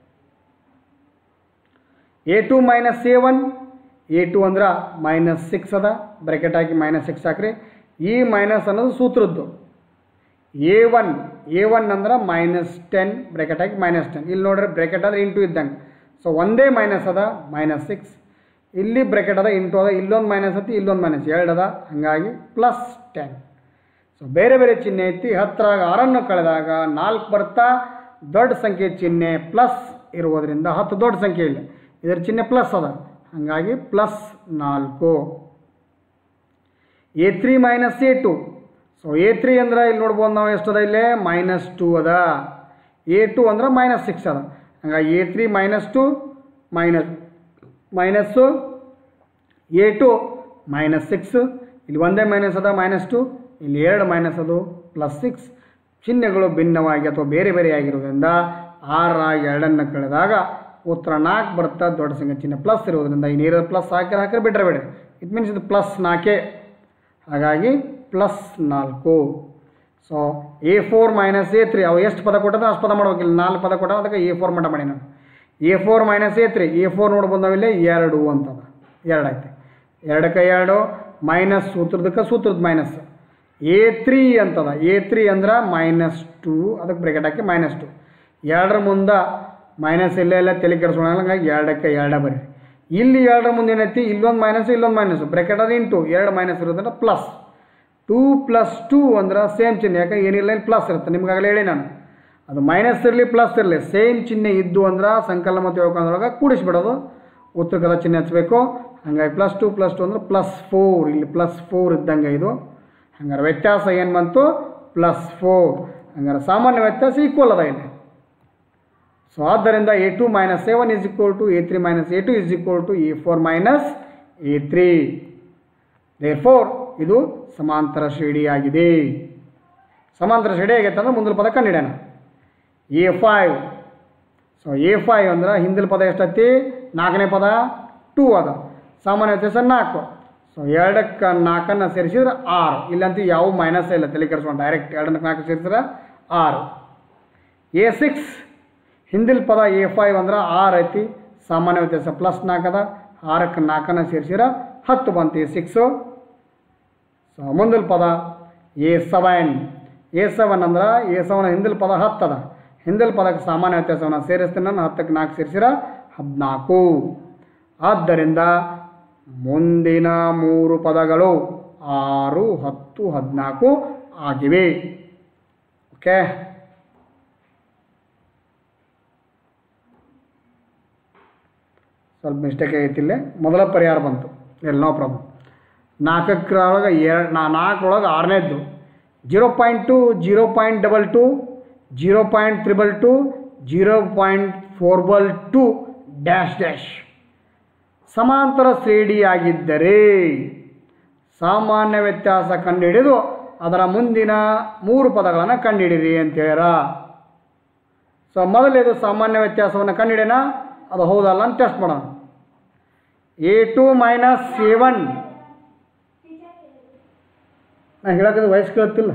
a two minus a one a to ಅಂದ್ರೆ ಮೈನಸ್ ಸಿಕ್ಸ್ ಅದ ಬ್ರ್ಯಾಕೆಟ್ ಹಾಕಿ ಮೈನಸ್ ಸಿಕ್ಸ್ ಹಾಕ್ರಿ ಈ ಮೈನಸ್ ಅನ್ನೋದು ಸೂತ್ರದ್ದು ಎ ಒನ್ ಎ ಒನ್ ಅಂದ್ರೆ ಮೈನಸ್ ಟೆನ್ ಬ್ರ್ಯಾಕೆಟ್ ಹಾಕಿ ಮೈನಸ್ ಟೆನ್ ಇಲ್ಲಿ ನೋಡ್ರಿ ಬ್ರ್ಯಾಕೆಟ್ ಅಂದ್ರೆ ಇಂಟು ಇದ್ದಂಗೆ ಸೊ ಒಂದೇ ಮೈನಸ್ ಅದ ಮೈನಸ್ ಸಿಕ್ಸ್ ಇಲ್ಲಿ ಬ್ರ್ಯಾಕೆಟ್ ಅದ ಇಂಟು ಅದ ಇಲ್ಲೊಂದು ಮೈನಸ್ ಐತಿ ಇಲ್ಲೊಂದು ಮೈನಸ್ ಎರಡು ಅದ ಹಾಗಾಗಿ ಪ್ಲಸ್ ಟೆನ್ ಸೊ ಬೇರೆ ಬೇರೆ ಚಿಹ್ನೆ ಐತಿ ಹತ್ತರಾಗ ಆರನ್ನು ಕಳೆದಾಗ ನಾಲ್ಕು ಬರ್ತಾ ದೊಡ್ಡ ಸಂಖ್ಯೆ ಚಿಹ್ನೆ ಪ್ಲಸ್ ಇರುವುದರಿಂದ ಹತ್ತು ದೊಡ್ಡ ಸಂಖ್ಯೆ ಇಲ್ಲ ಇದರ ಚಿಹ್ನೆ ಪ್ಲಸ್ ಅದ ಹಾಗಾಗಿ ಪ್ಲಸ್ ನಾಲ್ಕು a three minus a two so a three ಅಂದ್ರೆ ಇಲ್ಲಿ ನೋಡ್ಬೋದು ನಾವು ಎಷ್ಟದ ಇಲ್ಲೇ ಮೈನಸ್ ಟು ಅದ ಎ ಟು ಅಂದ್ರೆ ಮೈನಸ್ ಸಿಕ್ಸ್ ಅದ ಹಂಗಾಗಿ a three minus two minus minus A two minus six ಇಲ್ಲಿ ಒಂದೇ ಮೈನಸ್ ಅದ ಮೈನಸ್ ಟು ಇಲ್ಲಿ ಎರಡು ಮೈನಸ್ ಅದು ಪ್ಲಸ್ ಸಿಕ್ಸ್ ಚಿಹ್ನೆಗಳು ಭಿನ್ನವಾಗಿ ಅಥವಾ ಬೇರೆ ಬೇರೆ ಆಗಿರೋದ್ರಿಂದ ಆರ ಎರಡನ್ನು ಕಳೆದಾಗ ಉತ್ತರ ನಾಲ್ಕು ಬರುತ್ತಾ ದೊಡ್ಡ ಸಂಖ್ಯೆ ಚಿಹ್ನೆ ಪ್ಲಸ್ ಇರೋದ್ರಿಂದ ಈ ನೀರು ಪ್ಲಸ್ ಹಾಕಿದ್ರೆ ಹಾಕಿದ್ರೆ ಬಿಟ್ಟರೆ ಬೇಡ ಇಟ್ ಮೀನ್ಸ್ ಇದು ಪ್ಲಸ್ ನಾಲ್ಕೇ ಹಾಗಾಗಿ ಪ್ಲಸ್ ನಾಲ್ಕು so a four minus a three ಅವು ಎಷ್ಟು ಪದ ಕೊಟ್ಟದ ಅಷ್ಟು ಪದ ಮಾಡ್ಬೇಕಿಲ್ಲ ನಾಲ್ಕು ಪದ ಕೊಟ್ಟ ಅದಕ್ಕೆ ಎ ಫೋರ್ ಮಟ್ಟ ಮಾಡಿ ನಾನು a four minus a three a four ನೋಡ್ಬೋದು ನಾವಿಲ್ಲಿ ಎರಡು ಅಂತದ ಎರಡು ಐತೆ ಎರಡಕ್ಕೆ ಎರಡು ಮೈನಸ್ ಸೂತ್ರದಕ್ಕೆ ಸೂತ್ರದ ಮೈನಸ್ ಎ ತ್ರೀ ಅಂತದ ಎ ತ್ರೀ ಅಂದ್ರೆ ಮೈನಸ್ ಟು ಅದಕ್ಕೆ ಬ್ರೇಕೆಟ್ ಹಾಕಿ ಮೈನಸ್ ಟು ಎರಡರ ಮುಂದೆ ಮೈನಸ್ ಇಲ್ಲೇ ಎಲ್ಲ ತಲೆ ಕೆಡಿಸ್ಕೊಳ್ಳೋಣ ಹಂಗಾಗಿ ಎರಡಕ್ಕೆ ಎರಡೇ ಬರೀ ಇಲ್ಲಿ ಎರಡರ ಮುಂದೆ ಏನೈತಿ ಇಲ್ಲೊಂದು ಮೈನಸ್ ಇಲ್ಲೊಂದು ಮೈನಸ್ ಬ್ರೇಕೆಟ್ ಅದು ಇಂಟು ಎರಡು ಮೈನಸ್ ಇರೋದ್ರಿಂದ ಪ್ಲಸ್ ಟೂ ಪ್ಲಸ್ ಟೂ ಅಂದ್ರೆ ಸೇಮ್ ಚಿಹ್ನೆ ಯಾಕೆ ಏನಿಲ್ಲ ಇಲ್ಲಿ ಪ್ಲಸ್ ಇರುತ್ತೆ ನಿಮ್ಗಾಗಲೇ ಹೇಳಿ ನಾನು ಅದು ಮೈನಸ್ ಇರಲಿ ಪ್ಲಸ್ ಇರಲಿ ಸೇಮ್ ಚಿಹ್ನೆ ಇದ್ದು ಅಂದ್ರೆ ಸಂಕಲನ ಮತ್ತು ವ್ಯವಕರಣದೊಳಗೆ ಕೂಡಿಸ್ಬಿಡೋದು ಉತ್ತರಕದ ಚಿಹ್ನೆ ಹಚ್ಚಬೇಕು ಹಾಗಾಗಿ ಪ್ಲಸ್ ಟು ಪ್ಲಸ್ ಟು ಅಂದ್ರೆ ಪ್ಲಸ್ ಫೋರ್ ಇಲ್ಲಿ ಪ್ಲಸ್ ಫೋರ್ ಇದ್ದಂಗೆ ಇದು ಹಂಗಾರೆ ವ್ಯತ್ಯಾಸ ಏನು ಬಂತು ಪ್ಲಸ್ ಫೋರ್ ಹಂಗಾರೆ ಸಾಮಾನ್ಯ ವ್ಯತ್ಯಾಸ ಈಕ್ವಲ್ ಅದ ಇಲ್ಲಿ ಸೊ ಆದ್ದರಿಂದ a two minus a one is equal to a three minus a two is equal to a four minus a three therefore ಇದು ಸಮಾಂತರ ಶ್ರೇಣಿಯಾಗಿದೆ ಸಮಾಂತರ ಶ್ರೇಣಿ ಆಗೈತೆ ಅಂದ್ರೆ ಮುಂದಿನ ಪದ ಕಂಡಿಡ್ಯಾನ a five so a five ಅಂದ್ರೆ ಹಿಂದಿನ ಪದ ಎಷ್ಟೈತಿ ನಾಲ್ಕನೇ ಪದ ಟೂ ಅದ ಸಾಮಾನ್ಯ ವ್ಯತ್ಯಾಸ ನಾಲ್ಕು ಸೊ ಎರಡಕ್ಕೆ ನಾಲ್ಕನ್ನು ಸೇರಿಸಿದ್ರೆ ಆರು ಇಲ್ಲಂತೂ ಯಾವ ಮೈನಸ್ ಇಲ್ಲ ತಲೆ ಕೆಡಿಸ್ಕೊಂಡು ಡೈರೆಕ್ಟ್ ಎರಡಕ್ಕೆ ನಾಲ್ಕು ಸೇರಿಸಿದ್ರೆ ಆರು ಎ ಸಿಕ್ಸ್ ಹಿಂದಿನ ಪದ ಎ ಫೈವ್ ಅಂದ್ರೆ ಆರು ಐತಿ ಸಾಮಾನ್ಯ ವ್ಯತ್ಯಾಸ ಪ್ಲಸ್ ನಾಲ್ಕು ಅದ ಆರಕ್ಕೆ ನಾಲ್ಕನ್ನು ಸೇರಿಸಿದ್ರೆ ಹತ್ತು ಬಂತು ಎ ಸಿಕ್ಸು ಸೊ ಮುಂದಿನ ಪದ ಎ ಸೆವೆನ್ ಎ ಸೆವೆನ್ ಅಂದ್ರೆ ಎ ಸೆವೆನ್ ಹಿಂದಿನ ಪದ ಹತ್ತದ ಹಿಂದಿನ ಪದಕ್ಕೆ ಸಾಮಾನ್ಯ ವ್ಯತ್ಯಾಸವನ್ನು ಸೇರಿಸ್ತೀನಿ ನಾನು ಹತ್ತಕ್ಕೆ ನಾಲ್ಕು ಸೇರಿಸಿರ ಹದಿನಾಲ್ಕು ಆದ್ದರಿಂದ ಮುಂದಿನ ಮೂರು ಪದಗಳು ಆರು ಹತ್ತು ಹದಿನಾಲ್ಕು ಆಗಿವೆ ಓಕೆ ಸ್ವಲ್ಪ ಮಿಸ್ಟೇಕ್ ಆಗೈತಿ ಇಲ್ಲೇ ಮೊದಲ ಪರಿಹಾರ ಬಂತು ಎಲ್ಲಿ ನೋ ಪ್ರಾಬ್ಲಮ್ ನಾಲ್ಕರೊಳಗೆ ಎರಡು ನಾ ನಾಲ್ಕರೊಳಗೆ ಆರನೇದ್ದು zero point two zero point double two zero point triple two zero point fourble two dash dash ಸಮಾಂತರ ಶ್ರೇಣಿಯಾಗಿದ್ದರೆ ಸಾಮಾನ್ಯ ವ್ಯತ್ಯಾಸ ಕಂಡುಹಿಡಿದು ಅದರ ಮುಂದಿನ ಮೂರು ಪದಗಳನ್ನು ಕಂಡುಹಿಡಿರಿ ಅಂತ ಹೇಳ್ಯಾರ ಸೊ ಮೊದಲೇದು ಸಾಮಾನ್ಯ ವ್ಯತ್ಯಾಸವನ್ನು ಕಂಡುಹಿಡಿಯೋಣ ಅದು ಹೌದಲ್ಲ ಅಂತ ಟೆಸ್ಟ್ ಮಾಡೋಣ a two minus a one ನಾ ಹೇಳೋದು ವಯಸ್ಸು ಕೇಳುತ್ತಿಲ್ಲ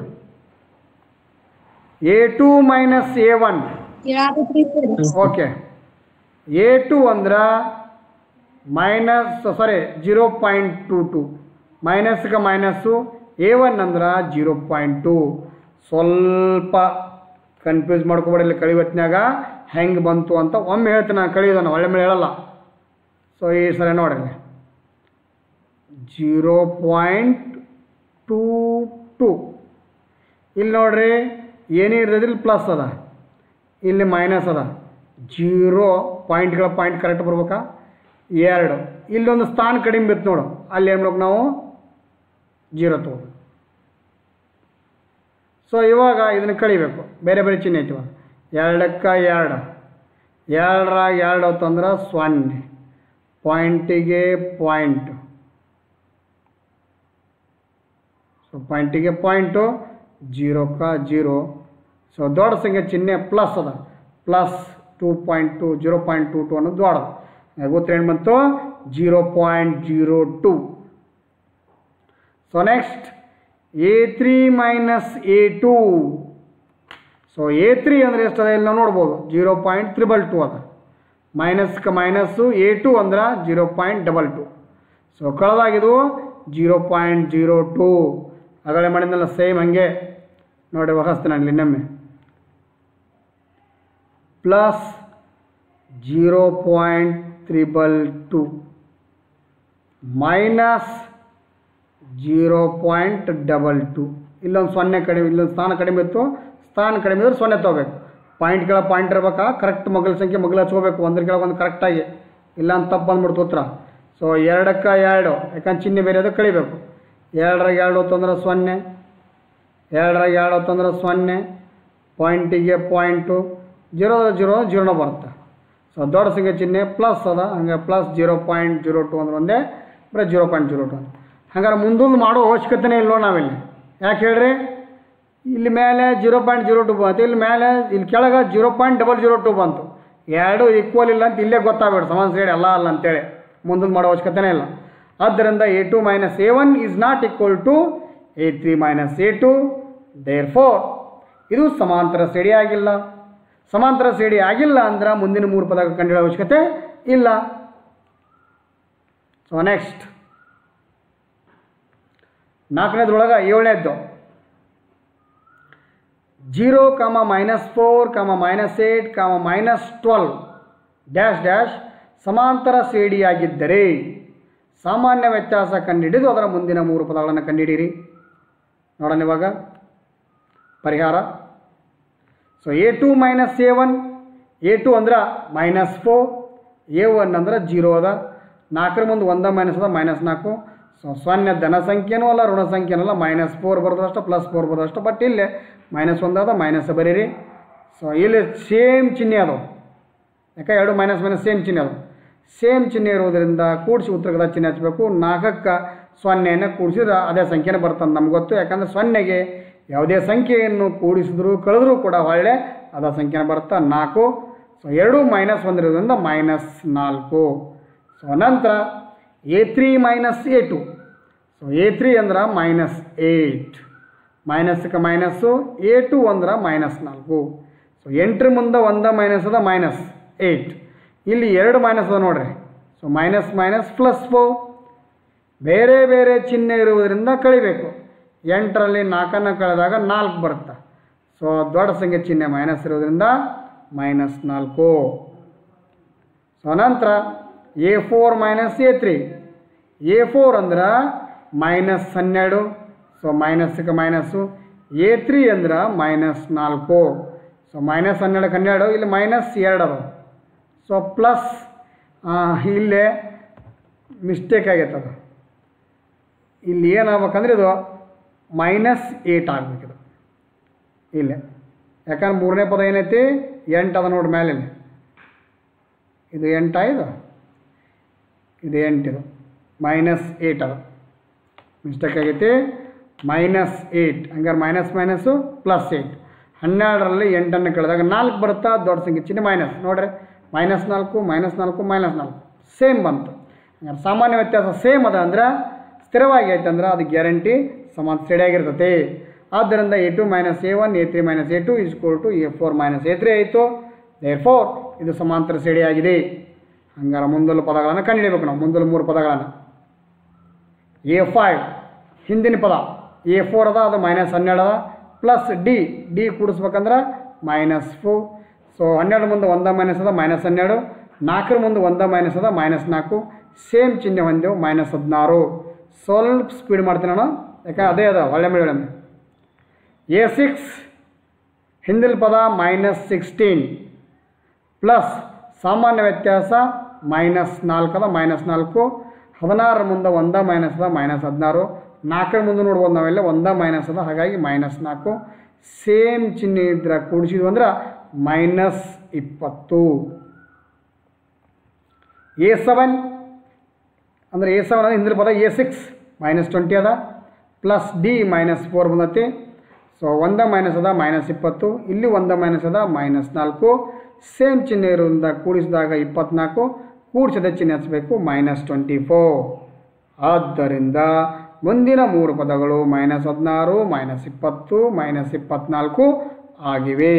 a two minus a one okay a to ಅಂದ್ರೆ minus sorry zero point two two ಮೈನಸ್ಗೆ ಮೈನಸ್ಸು ಎ ಒನ್ ಅಂದ್ರೆ ಜೀರೋ ಪಾಯಿಂಟ್ ಟು ಸ್ವಲ್ಪ ಕನ್ಫ್ಯೂಸ್ ಮಾಡ್ಕೊಬೇಡಿಲ್ಲ ಕಳಿ ಹೊತ್ನ್ಯಾಗ ಹೆಂಗೆ ಬಂತು ಅಂತ ಒಮ್ಮೆ ಹೇಳ್ತೀನಿ ನಾನು ಕಳಿಯೋದನ್ನು ಒಳ್ಳೆ ಮೇಲೆ ಹೇಳಲ್ಲ ಸೊ ಈ ಸರಿ ನೋಡ್ರಿ ಜೀರೋ ಪಾಯಿಂಟ್ ಟೂ ಟು ಇಲ್ಲಿ ನೋಡ್ರಿ ಏನೇ ಇರ್ತದೆ ಇಲ್ಲಿ ಪ್ಲಸ್ ಅದ ಇಲ್ಲಿ ಮೈನಸ್ ಅದ ಜೀರೋ ಪಾಯಿಂಟ್ಗಳ ಪಾಯಿಂಟ್ ಕರೆಕ್ಟ್ ಬರ್ಬೇಕಾ ಎರಡು ಇಲ್ಲೊಂದು ಸ್ಥಾನ ಕಡಿಮೆ ಬಿತ್ತು ನೋಡು ಅಲ್ಲಿ ಏನು ಮಾಡ್ಬೇಕು ನಾವು ಜೀರೋ ತೊಗೋಬೇಕು ಸೊ ಇವಾಗ ಇದನ್ನು ಕಳಿಬೇಕು ಬೇರೆ ಬೇರೆ ಚಿಹ್ನೆ ಐತಿ ಇವಾಗ ಎರಡಕ್ಕೆ ಎರಡು ಎರಡರ ಎರಡು ಅಂತಂದ್ರೆ ಸೊನ್ನೆ ಪಾಯಿಂಟಿಗೆ ಪಾಯಿಂಟ್ ಸೊ ಪಾಯಿಂಟಿಗೆ ಪಾಯಿಂಟು ಜೀರೋಕ್ಕೆ ಜೀರೋ ಸೊ ದೊಡ್ಡ ಸಂಖ್ಯೆ ಚಿಹ್ನೆ ಪ್ಲಸ್ ಅದ plus two point two zero point two two ಅನ್ನೋದು ದೊಡ್ಡದು ಗೊತ್ತೇನು ಬಂತು zero point zero two so next a three minus a two so a three ಅಂದರೆ ಎಷ್ಟದ ಇಲ್ಲಿ ನಾವು ನೋಡ್ಬೋದು ಜೀರೋ ಪಾಯಿಂಟ್ ತ್ರಿಬಲ್ ಟು ಅದ ಮೈನಸ್ಗೆ ಮೈನಸ್ಸು ಎ ಟು ಅಂದ್ರೆ zero point double two so ಕಳೆದಾಗಿದು ಜೀರೋ ಪಾಯಿಂಟ್ ಜೀರೋ ಟು ಆಗಲೇ ಮಾಡಿದ್ನಲ್ಲ ಸೇಮ್ ಹಾಗೆ ನೋಡಿರಿ ಹೊರಸ್ತೀನಿ ಅಲ್ಲಿ ಇನ್ನೊಮ್ಮೆ plus zero point triple two minus zero point double two ಇಲ್ಲೊಂದು ಸೊನ್ನೆ ಕಡಿಮೆ ಇಲ್ಲೊಂದು ಸ್ಥಾನ ಕಡಿಮೆ ಇತ್ತು ಸ್ಥಾನ ಕಡಿಮೆ ಇದ್ರೆ ಸೊನ್ನೆ ತೊಗೋಬೇಕು ಪಾಯಿಂಟ್ ಕೆಳಗೆ ಪಾಯಿಂಟ್ ಇರ್ಬೇಕಾ ಕರೆಕ್ಟ್ ಮಗಳ ಸಂಖ್ಯೆ ಮಗಳ ಹಚ್ಕೋಬೇಕು ಒಂದ್ರ ಕೆಳಗೆ ಒಂದು ಕರೆಕ್ಟಾಗಿ ಇಲ್ಲ ಅಂತ ತಪ್ಪು ಬಂದ್ಬಿಡ್ತು ಉತ್ತರ ಸೊ ಎರಡಕ್ಕೆ ಎರಡು ಯಾಕಂದ್ರೆ ಚಿಹ್ನೆ ಬೇರೆ ಅದು ಕಳಿಬೇಕು ಎರಡರಾಗ ಎರಡು ಹೊತ್ತಂದ್ರೆ ಸೊನ್ನೆ ಎರಡರಾಗ ಎರಡು ಹೊತ್ತಂದ್ರೆ ಸೊನ್ನೆ ಪಾಯಿಂಟಿಗೆ ಪಾಯಿಂಟು ಜೀರೋ ಜೀರೋ ಜೀರೋನ ಬರುತ್ತೆ ಸೊ ದೊಡ್ಡ ಸಂಖ್ಯೆ ಚಿಹ್ನೆ ಪ್ಲಸ್ ಅದ ಹಂಗೆ plus zero point zero two ಅಂದ್ರೆ ಒಂದೇ ಬರೀ ಜೀರೋ ಪಾಯಿಂಟ್ ಜೀರೋ ಟು ಅಂತ ಹಂಗಾರೆ ಮುಂದೊಂದು ಮಾಡೋ ಅವಶ್ಯಕತೆನೇ ಇಲ್ಲ ನಾವಿಲ್ಲಿ ಯಾಕೆ ಹೇಳ್ರಿ ಇಲ್ಲಿ ಮೇಲೆ ಜೀರೋ ಪಾಯಿಂಟ್ ಜೀರೋ ಟು ಬಂತು ಇಲ್ಲಿ ಮೇಲೆ ಇಲ್ಲಿ ಕೆಳಗೆ zero point double zero two ಬಂತು ಎರಡು ಈಕ್ವಲ್ ಇಲ್ಲ ಅಂತ ಇಲ್ಲೇ ಗೊತ್ತಾಗಬೇಡ ಸಮಾನ ಸೇರಿ ಅಲ್ಲ ಅಲ್ಲ ಅಂತೇಳಿ ಮುಂದೊಂದು ಮಾಡೋ ಅವಶ್ಯಕತೆನೇ ಇಲ್ಲ ಆದ್ದರಿಂದ a two minus a one is not equal to a three minus a two therefore ಇದು ಸಮಾಂತರ ಶ್ರೇಣಿ ಆಗಿಲ್ಲ ಸಮಾಂತರ ಶ್ರೇಣಿ ಆಗಿಲ್ಲ ಅಂದ್ರೆ ಮುಂದಿನ ಮೂರು ಪದ ಕಂಡುಹಿಡಿಯೋ ಅವಶ್ಯಕತೆ ಇಲ್ಲ ಸೊ ನೆಕ್ಸ್ಟ್ ನಾಲ್ಕನೇದ್ರೊಳಗೆ ಏಳನೇದ್ದು zero comma minus four comma minus eight comma minus twelve dash dash ಸಮಾಂತರ ಶ್ರೇಣಿಯಾಗಿದ್ದರೆ ಸಾಮಾನ್ಯ ವ್ಯತ್ಯಾಸ ಕಂಡುಹಿಡಿದು ಅದರ ಮುಂದಿನ ಮೂರು ಪದಗಳನ್ನು ಕಂಡುಹಿಡಿಯಿರಿ ನೋಡೋಣ ಇವಾಗ ಪರಿಹಾರ so A two minus a one a to ಅಂದ್ರೆ ಮೈನಸ್ ಫೋರ್ ಎ ಒನ್ ಅಂದ್ರೆ ಜೀರೋ ಅದ ನಾಲ್ಕರ ಮುಂದೆ ಒಂದ ಮೈನಸ್ ಅದ ಮೈನಸ್ ನಾಲ್ಕು ಸೊ ಸೊನ್ನೆ ಧನ ಸಂಖ್ಯೆನೂ ಅಲ್ಲ ಋಣ ಸಂಖ್ಯೆನೂ ಅಲ್ಲ ಮೈನಸ್ ಫೋರ್ ಬರೋದಷ್ಟು ಪ್ಲಸ್ ಫೋರ್ ಬರೋದಷ್ಟು ಬಟ್ ಇಲ್ಲೇ ಮೈನಸ್ ಒಂದು ಅದ ಮೈನಸ್ ಬರೀರಿ ಸೊ ಇಲ್ಲಿ ಸೇಮ್ ಚಿಹ್ನೆ ಅದಾವ ಯಾಕೆ ಎರಡು ಮೈನಸ್ ಮೈನಸ್ ಸೇಮ್ ಚಿಹ್ನೆ ಅದಾವ ಸೇಮ್ ಚಿಹ್ನೆ ಇರೋದ್ರಿಂದ ಕೂಡಿಸಿ ಉತ್ತರಗದ ಚಿಹ್ನೆ ಹಚ್ಚಬೇಕು ನಾಲ್ಕಕ್ಕೆ ಸೊನ್ನೆಯನ್ನು ಕೂಡಿಸಿದ್ರೆ ಅದೇ ಸಂಖ್ಯೆನೇ ಬರ್ತದೆ ನಮ್ಗೆ ಗೊತ್ತು ಯಾಕಂದ್ರೆ ಸೊನ್ನೆಗೆ ಯಾವುದೇ ಸಂಖ್ಯೆಯನ್ನು ಕೂಡಿಸಿದ್ರು ಕಳೆದ್ರೂ ಕೂಡ ಒಳ್ಳೆ ಅದ ಸಂಖ್ಯೆನೇ ಬರುತ್ತೆ ನಾಲ್ಕು ಸೊ ಎರಡು ಮೈನಸ್ ಒಂದಿರೋದ್ರಿಂದ ಮೈನಸ್ ನಾಲ್ಕು ಸೊ ನಂತರ a three minus a two so a three ಅಂದ್ರೆ ಮೈನಸ್ ಏಯ್ಟ್ ಮೈನಸ್ಗೆ ಮೈನಸ್ಸು ಎ ಟು ಅಂದ್ರೆ ಮೈನಸ್ ನಾಲ್ಕು ಸೊ ಎಂಟ್ರ ಮುಂದೆ ಒಂದ ಮೈನಸ್ ಅದ ಮೈನಸ್ ಏಯ್ಟ್ ಇಲ್ಲಿ ಎರಡು ಮೈನಸ್ ಅದ ನೋಡ್ರಿ so minus minus plus four ಬೇರೆ ಬೇರೆ ಚಿಹ್ನೆ ಇರುವುದರಿಂದ ಕಳಿಬೇಕು ಎಂಟರಲ್ಲಿ ನಾಲ್ಕನ್ನು ಕಳೆದಾಗ ನಾಲ್ಕು ಬರುತ್ತೆ ಸೊ ದೊಡ್ಡ ಸಂಖ್ಯೆ ಚಿಹ್ನೆ ಮೈನಸ್ ಇರೋದ್ರಿಂದ ಮೈನಸ್ ನಾಲ್ಕು ಸೊ ನಂತರ a four minus a three a four ಅಂದ್ರೆ ಮೈನಸ್ ಹನ್ನೆರಡು ಸೊ ಮೈನಸ್ಗೆ ಮೈನಸ್ಸು ಎ ತ್ರೀ ಅಂದ್ರೆ ಮೈನಸ್ ನಾಲ್ಕು ಸೊ ಮೈನಸ್ ಹನ್ನೆರಡಕ್ಕೆ ಹನ್ನೆರಡು ಇಲ್ಲಿ ಮೈನಸ್ ಎರಡು ಅದಾವ ಸೊ ಪ್ಲಸ್ ಇಲ್ಲೇ ಮಿಸ್ಟೇಕ್ ಆಗೈತೆ ಅದು ಇಲ್ಲಿ ಏನಾಗ್ಬೇಕಂದ್ರೆ ಇದು ಮೈನಸ್ ಏಟ್ ಆಗ್ಬೇಕಿದು ಇಲ್ಲೇ ಯಾಕಂದ್ರೆ ಮೂರನೇ ಪದ ಏನೈತಿ ಎಂಟು ಅದ ನೋಡಿ ಮೇಲೆ ಇಲ್ಲಿ. ಇದು ಎಂಟ ಇದು ಇದು ಎಂಟಿದು ಮೈನಸ್ ಏಟ್ ಅದ ಮಿಸ್ಟೇಕ್ ಆಗೈತಿ ಮೈನಸ್ ಏಯ್ಟ್ ಹಂಗಾರೆ ಮೈನಸ್ ಮೈನಸ್ಸು ಪ್ಲಸ್ ಏಯ್ಟ್ ಹನ್ನೆರಡರಲ್ಲಿ ಎಂಟನ್ನು ಕಳೆದಾಗ ನಾಲ್ಕು ಬರುತ್ತಾ ದೊಡ್ಡ ಸಂಖ್ಯೆ ಚಿಹ್ನೆ ಮೈನಸ್ ನೋಡ್ರಿ ಮೈನಸ್ ನಾಲ್ಕು ಮೈನಸ್ ನಾಲ್ಕು ಮೈನಸ್ ನಾಲ್ಕು ಸೇಮ್ ಬಂತು ಹಂಗಾರೆ ಸಾಮಾನ್ಯ ವ್ಯತ್ಯಾಸ ಸೇಮ್ ಅದ ಅಂದ್ರೆ ಸ್ಥಿರವಾಗಿ ಐತೆ ಅಂದ್ರೆ ಅದು ಗ್ಯಾರಂಟಿ ಸಮಾನ ಸರಿಯಾಗಿರ್ತೈತಿ ಆದ್ದರಿಂದ a two minus a one a three minus a two is to a four minus a three ಆಯಿತು ದೇರ್ ಫೋರ್ ಇದು ಸಮಾಂತರ ಸರಿಯಾಗಿದೆ ಹಂಗಾರೆ ಮುಂದಲು ಪದಗಳನ್ನು ಕಂಡುಹಿಡಿಬೇಕು ನಾವು ಮುಂದಲು ಮೂರು ಪದಗಳನ್ನು ಎ ಫೈವ್ ಹಿಂದಿನ ಪದ ಎ ಫೋರ್ ಅದ ಅದು ಮೈನಸ್ ಹನ್ನೆರಡು ಅದ ಪ್ಲಸ್ ಡಿ ಡಿ ಕೂಡಿಸ್ಬೇಕಂದ್ರೆ ಮೈನಸ್ ಫೋ ಸೊ ಹನ್ನೆರಡು ಮುಂದೆ ಒಂದ ಮೈನಸ್ ಅದ ಮೈನಸ್ ಹನ್ನೆರಡು ನಾಲ್ಕರ ಮುಂದೆ ಒಂದ ಮೈನಸ್ ಅದ ಮೈನಸ್ ನಾಲ್ಕು ಸೇಮ್ ಚಿಹ್ನೆ ಹೊಂದೆವು ಮೈನಸ್ ಹದಿನಾರು ಸ್ವಲ್ಪ ಸ್ಪೀಡ್ ಮಾಡ್ತೀನಿ ನಾನು ಯಾಕಂದ್ರೆ ಅದೇ ಅದ ಒಳ್ಳೆ ಮೇಲೆ ಎ ಸಿಕ್ಸ್ ಹಿಂದಿನ ಪದ ಮೈನಸ್ ಸಿಕ್ಸ್ಟೀನ್ ಪ್ಲಸ್ ಸಾಮಾನ್ಯ ವ್ಯತ್ಯಾಸ ಮೈನಸ್ ನಾಲ್ಕದ ಮೈನಸ್ ನಾಲ್ಕು ಹದಿನಾರರ ಮುಂದೆ ಒಂದ ಮೈನಸ್ ಅದ ಮೈನಸ್ ಹದಿನಾರು ನಾಲ್ಕರ ಮುಂದೆ ನೋಡ್ಬೋದು ನಾವೆಲ್ಲ ಒಂದ ಮೈನಸ್ ಅದ ಹಾಗಾಗಿ ಮೈನಸ್ ನಾಲ್ಕು ಸೇಮ್ ಚಿಹ್ನೆ ಇದ್ರೆ ಕೂಡಿಸಿದ್ವು ಅಂದ್ರೆ ಮೈನಸ್ ಇಪ್ಪತ್ತು ಎ ಸೆವೆನ್ ಅಂದರೆ ಎ ಸೆವೆನ್ ಅಂದರೆ ಹಿಂದಿನ ಪದ ಎ ಸಿಕ್ಸ್ ಮೈನಸ್ ಟ್ವೆಂಟಿ ಅದ ಪ್ಲಸ್ ಡಿ ಮೈನಸ್ ಫೋರ್ ಬಂದತಿ ಸೊ ಒಂದ ಮೈನಸ್ ಅದ ಮೈನಸ್ ಇಪ್ಪತ್ತು ಇಲ್ಲಿ ಒಂದ ಮೈನಸ್ ಅದ ಮೈನಸ್ ನಾಲ್ಕು ಸೇಮ್ ಚಿಹ್ನೆ ಇರೋದ್ರಿಂದ ಕೂಡಿಸಿದಾಗ ಇಪ್ಪತ್ನಾಲ್ಕು ಕೂಡಿಸದ ಚಿಹ್ನೆ ಹಚ್ಚಬೇಕು ಮೈನಸ್ ಟ್ವೆಂಟಿ ಫೋರ್ ಆದ್ದರಿಂದ ಮುಂದಿನ ಮೂರು ಪದಗಳು ಮೈನಸ್ ಹದಿನಾರು ಮೈನಸ್ ಇಪ್ಪತ್ತು ಮೈನಸ್ ಇಪ್ಪತ್ನಾಲ್ಕು ಆಗಿವೆ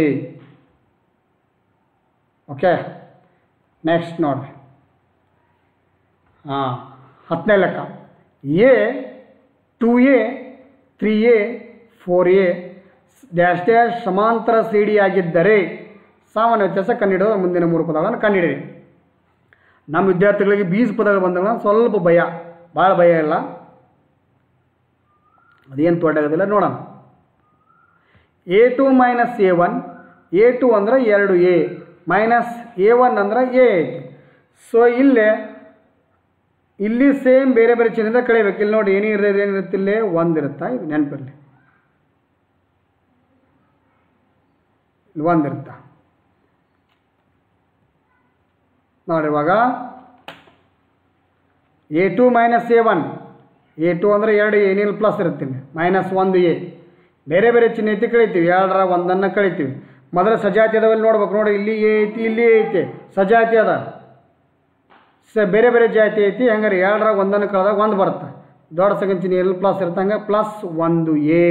ಓಕೆ ನೆಕ್ಸ್ಟ್ ನೋಡಿರಿ ಹಾಂ ಹತ್ತನೇ ಲೆಕ್ಕ a two a three a four a dash dash ಸಮಾಂತರ ಸಿ ಆಗಿದ್ದರೆ ಸಾಮಾನ್ಯ ವ್ಯತ್ಯಾಸ ಕಂಡುಹಿಡಿದ ಮುಂದಿನ ಮೂರು ಪದಗಳನ್ನು ಕಂಡುಹಿಡಿಯಿರಿ ನಮ್ಮ ವಿದ್ಯಾರ್ಥಿಗಳಿಗೆ ಬೀಜ ಪದಗಳು ಬಂದಾಗ ಸ್ವಲ್ಪ ಭಯ ಭಾಳ ಭಯ ಇಲ್ಲ ಅದೇನು ತೊಡಗೋದಿಲ್ಲ ನೋಡೋಣ a two minus a one a to ಅಂದ್ರೆ ಎರಡು ಎ ಮೈನಸ್ ಎ ಒನ್ ಅಂದ್ರೆ ಎ ಐತಿ ಸೊ ಇಲ್ಲೇ ಇಲ್ಲಿ ಸೇಮ್ ಬೇರೆ ಬೇರೆ ಚಿಹ್ನೆಯಿಂದ ಕಳಿಬೇಕು ಇಲ್ಲಿ ನೋಡಿ ಏನಿರ್ತದೆ ಏನಿರುತ್ತೆ ಇಲ್ಲೇ ಒಂದು ಇರುತ್ತಾ ಇದು ನೆನಪಿರಲಿ ಇಲ್ಲಿ ಒಂದು ಇರುತ್ತಾ ನೋಡಿ ಇವಾಗ a two minus a one a two ಅಂದರೆ ಎರಡು ಏನಿಲ್ಲ ಪ್ಲಸ್ ಇರುತ್ತೆ ಇಲ್ಲಿ ಮೈನಸ್ ಒಂದು ಎ ಬೇರೆ ಬೇರೆ ಚಿಹ್ನೆ ಐತಿ ಕಳಿತೀವಿ ಎರಡರ ಒಂದನ್ನು ಕಳಿತೀವಿ ಮೊದಲು ಸಜಾತಿ ಅದಾವಲ್ಲಿ ನೋಡ್ಬೇಕು ನೋಡಿ ಇಲ್ಲಿ ಎ ಐತಿ ಇಲ್ಲಿ ಎ ಐತಿ ಸಜಾತಿ ಅದ ಸ ಬೇರೆ ಬೇರೆ ಜಾತಿ ಐತಿ ಹಂಗಾರೆ ಎರಡರ ಒಂದನ್ನು ಕಳೆದಾಗ ಒಂದು ಬರುತ್ತೆ ದೊಡ್ಡ ಸಗನ್ ಚಿಹ್ನೆ ಎಲ್ಲಿ ಪ್ಲಸ್ ಇರುತ್ತೆ ಹಂಗೆ ಪ್ಲಸ್ ಒಂದು ಎ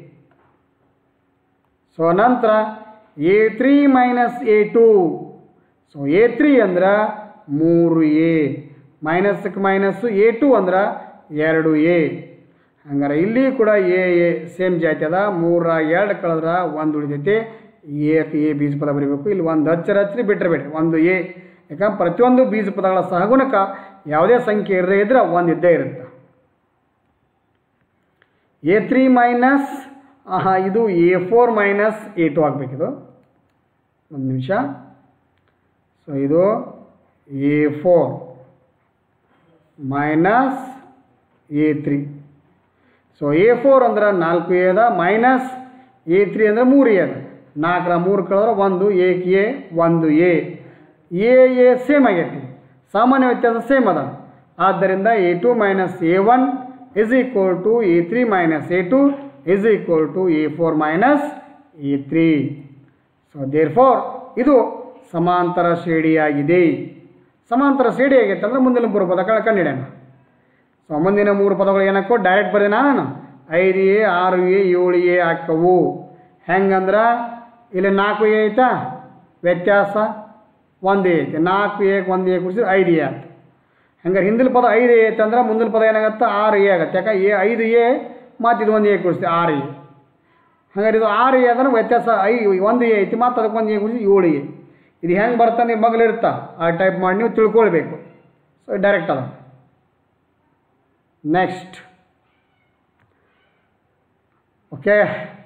ಸೊ ನಂತರ a three minus a two so a three ಅಂದ್ರೆ ಮೂರು a minus minus A to ಅಂದ್ರೆ ಎರಡು ಎ ಹಂಗಾರೆ ಇಲ್ಲಿ ಕೂಡ ಎ ಎ ಸೇಮ್ ಜಾತಿ ಅದ ಮೂರ ಎರಡು ಕಳೆದ್ರೆ ಒಂದು ಉಳಿದೈತಿ ಎ ಎ ಬೀಜ ಪದ ಬರೀಬೇಕು ಇಲ್ಲಿ ಒಂದು ಹಚ್ಚರ ಹಚ್ಚಿರಿ ಬಿಟ್ಟರೆ ಬಿಡ್ರಿ ಒಂದು ಎ ಯಾಕಂದ್ರೆ ಪ್ರತಿಯೊಂದು ಬೀಜ ಪದಗಳ ಸಹಗುಣಕ ಯಾವುದೇ ಸಂಖ್ಯೆ ಇರದೇ ಇದ್ರೆ ಒಂದು ಇದ್ದೇ ಇರುತ್ತೆ ಎ ತ್ರೀ ಮೈನಸ್ ಹಾಂ ಇದು a four minus a two ಆಗಬೇಕಿದು ಒಂದು ನಿಮಿಷ ಸೊ ಇದು a four minus a three so a four ಅಂದ್ರೆ ನಾಲ್ಕು ಎ ಅದ ಮೈನಸ್ ಎ ತ್ರೀ ಅಂದ್ರೆ ಮೂರು ಎ ಅದ ನಾಲ್ಕರ ಮೂರು ಕಳೆದ್ರೆ ಒಂದು ಏಕ್ ಎ ಒಂದು ಎ ಎ ಎ ಸೇಮ್ ಆಗೈತಿ ಸಾಮಾನ್ಯ ವ್ಯತ್ಯಾಸ ಸೇಮ್ ಅದ ಆದ್ದರಿಂದ a two minus a one is equal to a three minus a two is equal to a four minus a three so therefore ಇದು ಸಮಾಂತರ ಶ್ರೇಣಿಯಾಗಿದೆ ಸಮಾಂತರ ಶ್ರೇಣಿ ಆಗೈತೆ ಅಂದ್ರೆ ಮುಂದಿನ ಮೂರು ಪದಗಳ ಕಂಡಿಡೋಣ ಸೊ ಮುಂದಿನ ಮೂರು ಪದಗಳು ಏನಕ್ಕೋ ಡೈರೆಕ್ಟ್ ಬರೀ ನಾನು ಐದು ಎ ಆರು ಎ ಏಳು ಎ ಹಾಕವು ಹೆಂಗಂದ್ರೆ ಇಲ್ಲಿ ನಾಲ್ಕು ಎ ಐತಾ ವ್ಯತ್ಯಾಸ ಒಂದು ಎ ಐತೆ ನಾಲ್ಕು ಎ ಒಂದು ಎ ಕುಡಿಸಿದ್ರೆ ಐದು ಎ ಆಯ್ತು ಹಂಗಾರೆ ಹಿಂದಿನ ಪದ ಐದು ಎ ಐತೆ ಅಂದ್ರೆ ಮುಂದಿನ ಪದ ಏನಾಗುತ್ತೆ ಆರು ಎ ಆಗುತ್ತೆ ಯಾಕೆ ಎ ಐದು ಎ ಮತ್ತು ಇದು ಒಂದು ಎ ಕುಡಿಸ್ತೀವಿ ಆರು ಎ ಹಂಗಾರೆ ಇದು ಆರು ಎ ಅಂದ್ರೆ ವ್ಯತ್ಯಾಸ ಐ ಒಂದು ಎ ಐತಿ ಮತ್ತು ಅದಕ್ಕೆ ಒಂದು ಎ ಕುಡಿಸಿ ಏಳು ಎ ಇದು ಹೆಂಗೆ ಬರ್ತಾ ನೀವು ಮಗಳು ಇರ್ತಾ ಆ ಟೈಪ್ ಮಾಡಿ ನೀವು ತಿಳ್ಕೊಳ್ಬೇಕು ಸೊ ಡೈರೆಕ್ಟ್ ಅದ next okay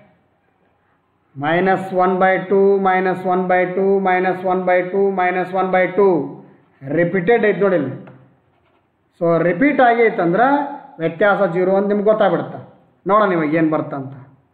minus one by two minus one by two minus one by two minus one by two repeated ಐತೆ ನೋಡಿ ಇಲ್ಲಿ ಸೊ ರಿಪೀಟ್ ಆಗೈತಂದ್ರೆ ವ್ಯತ್ಯಾಸ ಜೀರೋ ಅಂತ ನಿಮ್ಗೆ ಗೊತ್ತಾಗ್ಬಿಡುತ್ತೆ ನೋಡೋಣ ಇವಾಗ ಏನು ಬರ್ತಂತ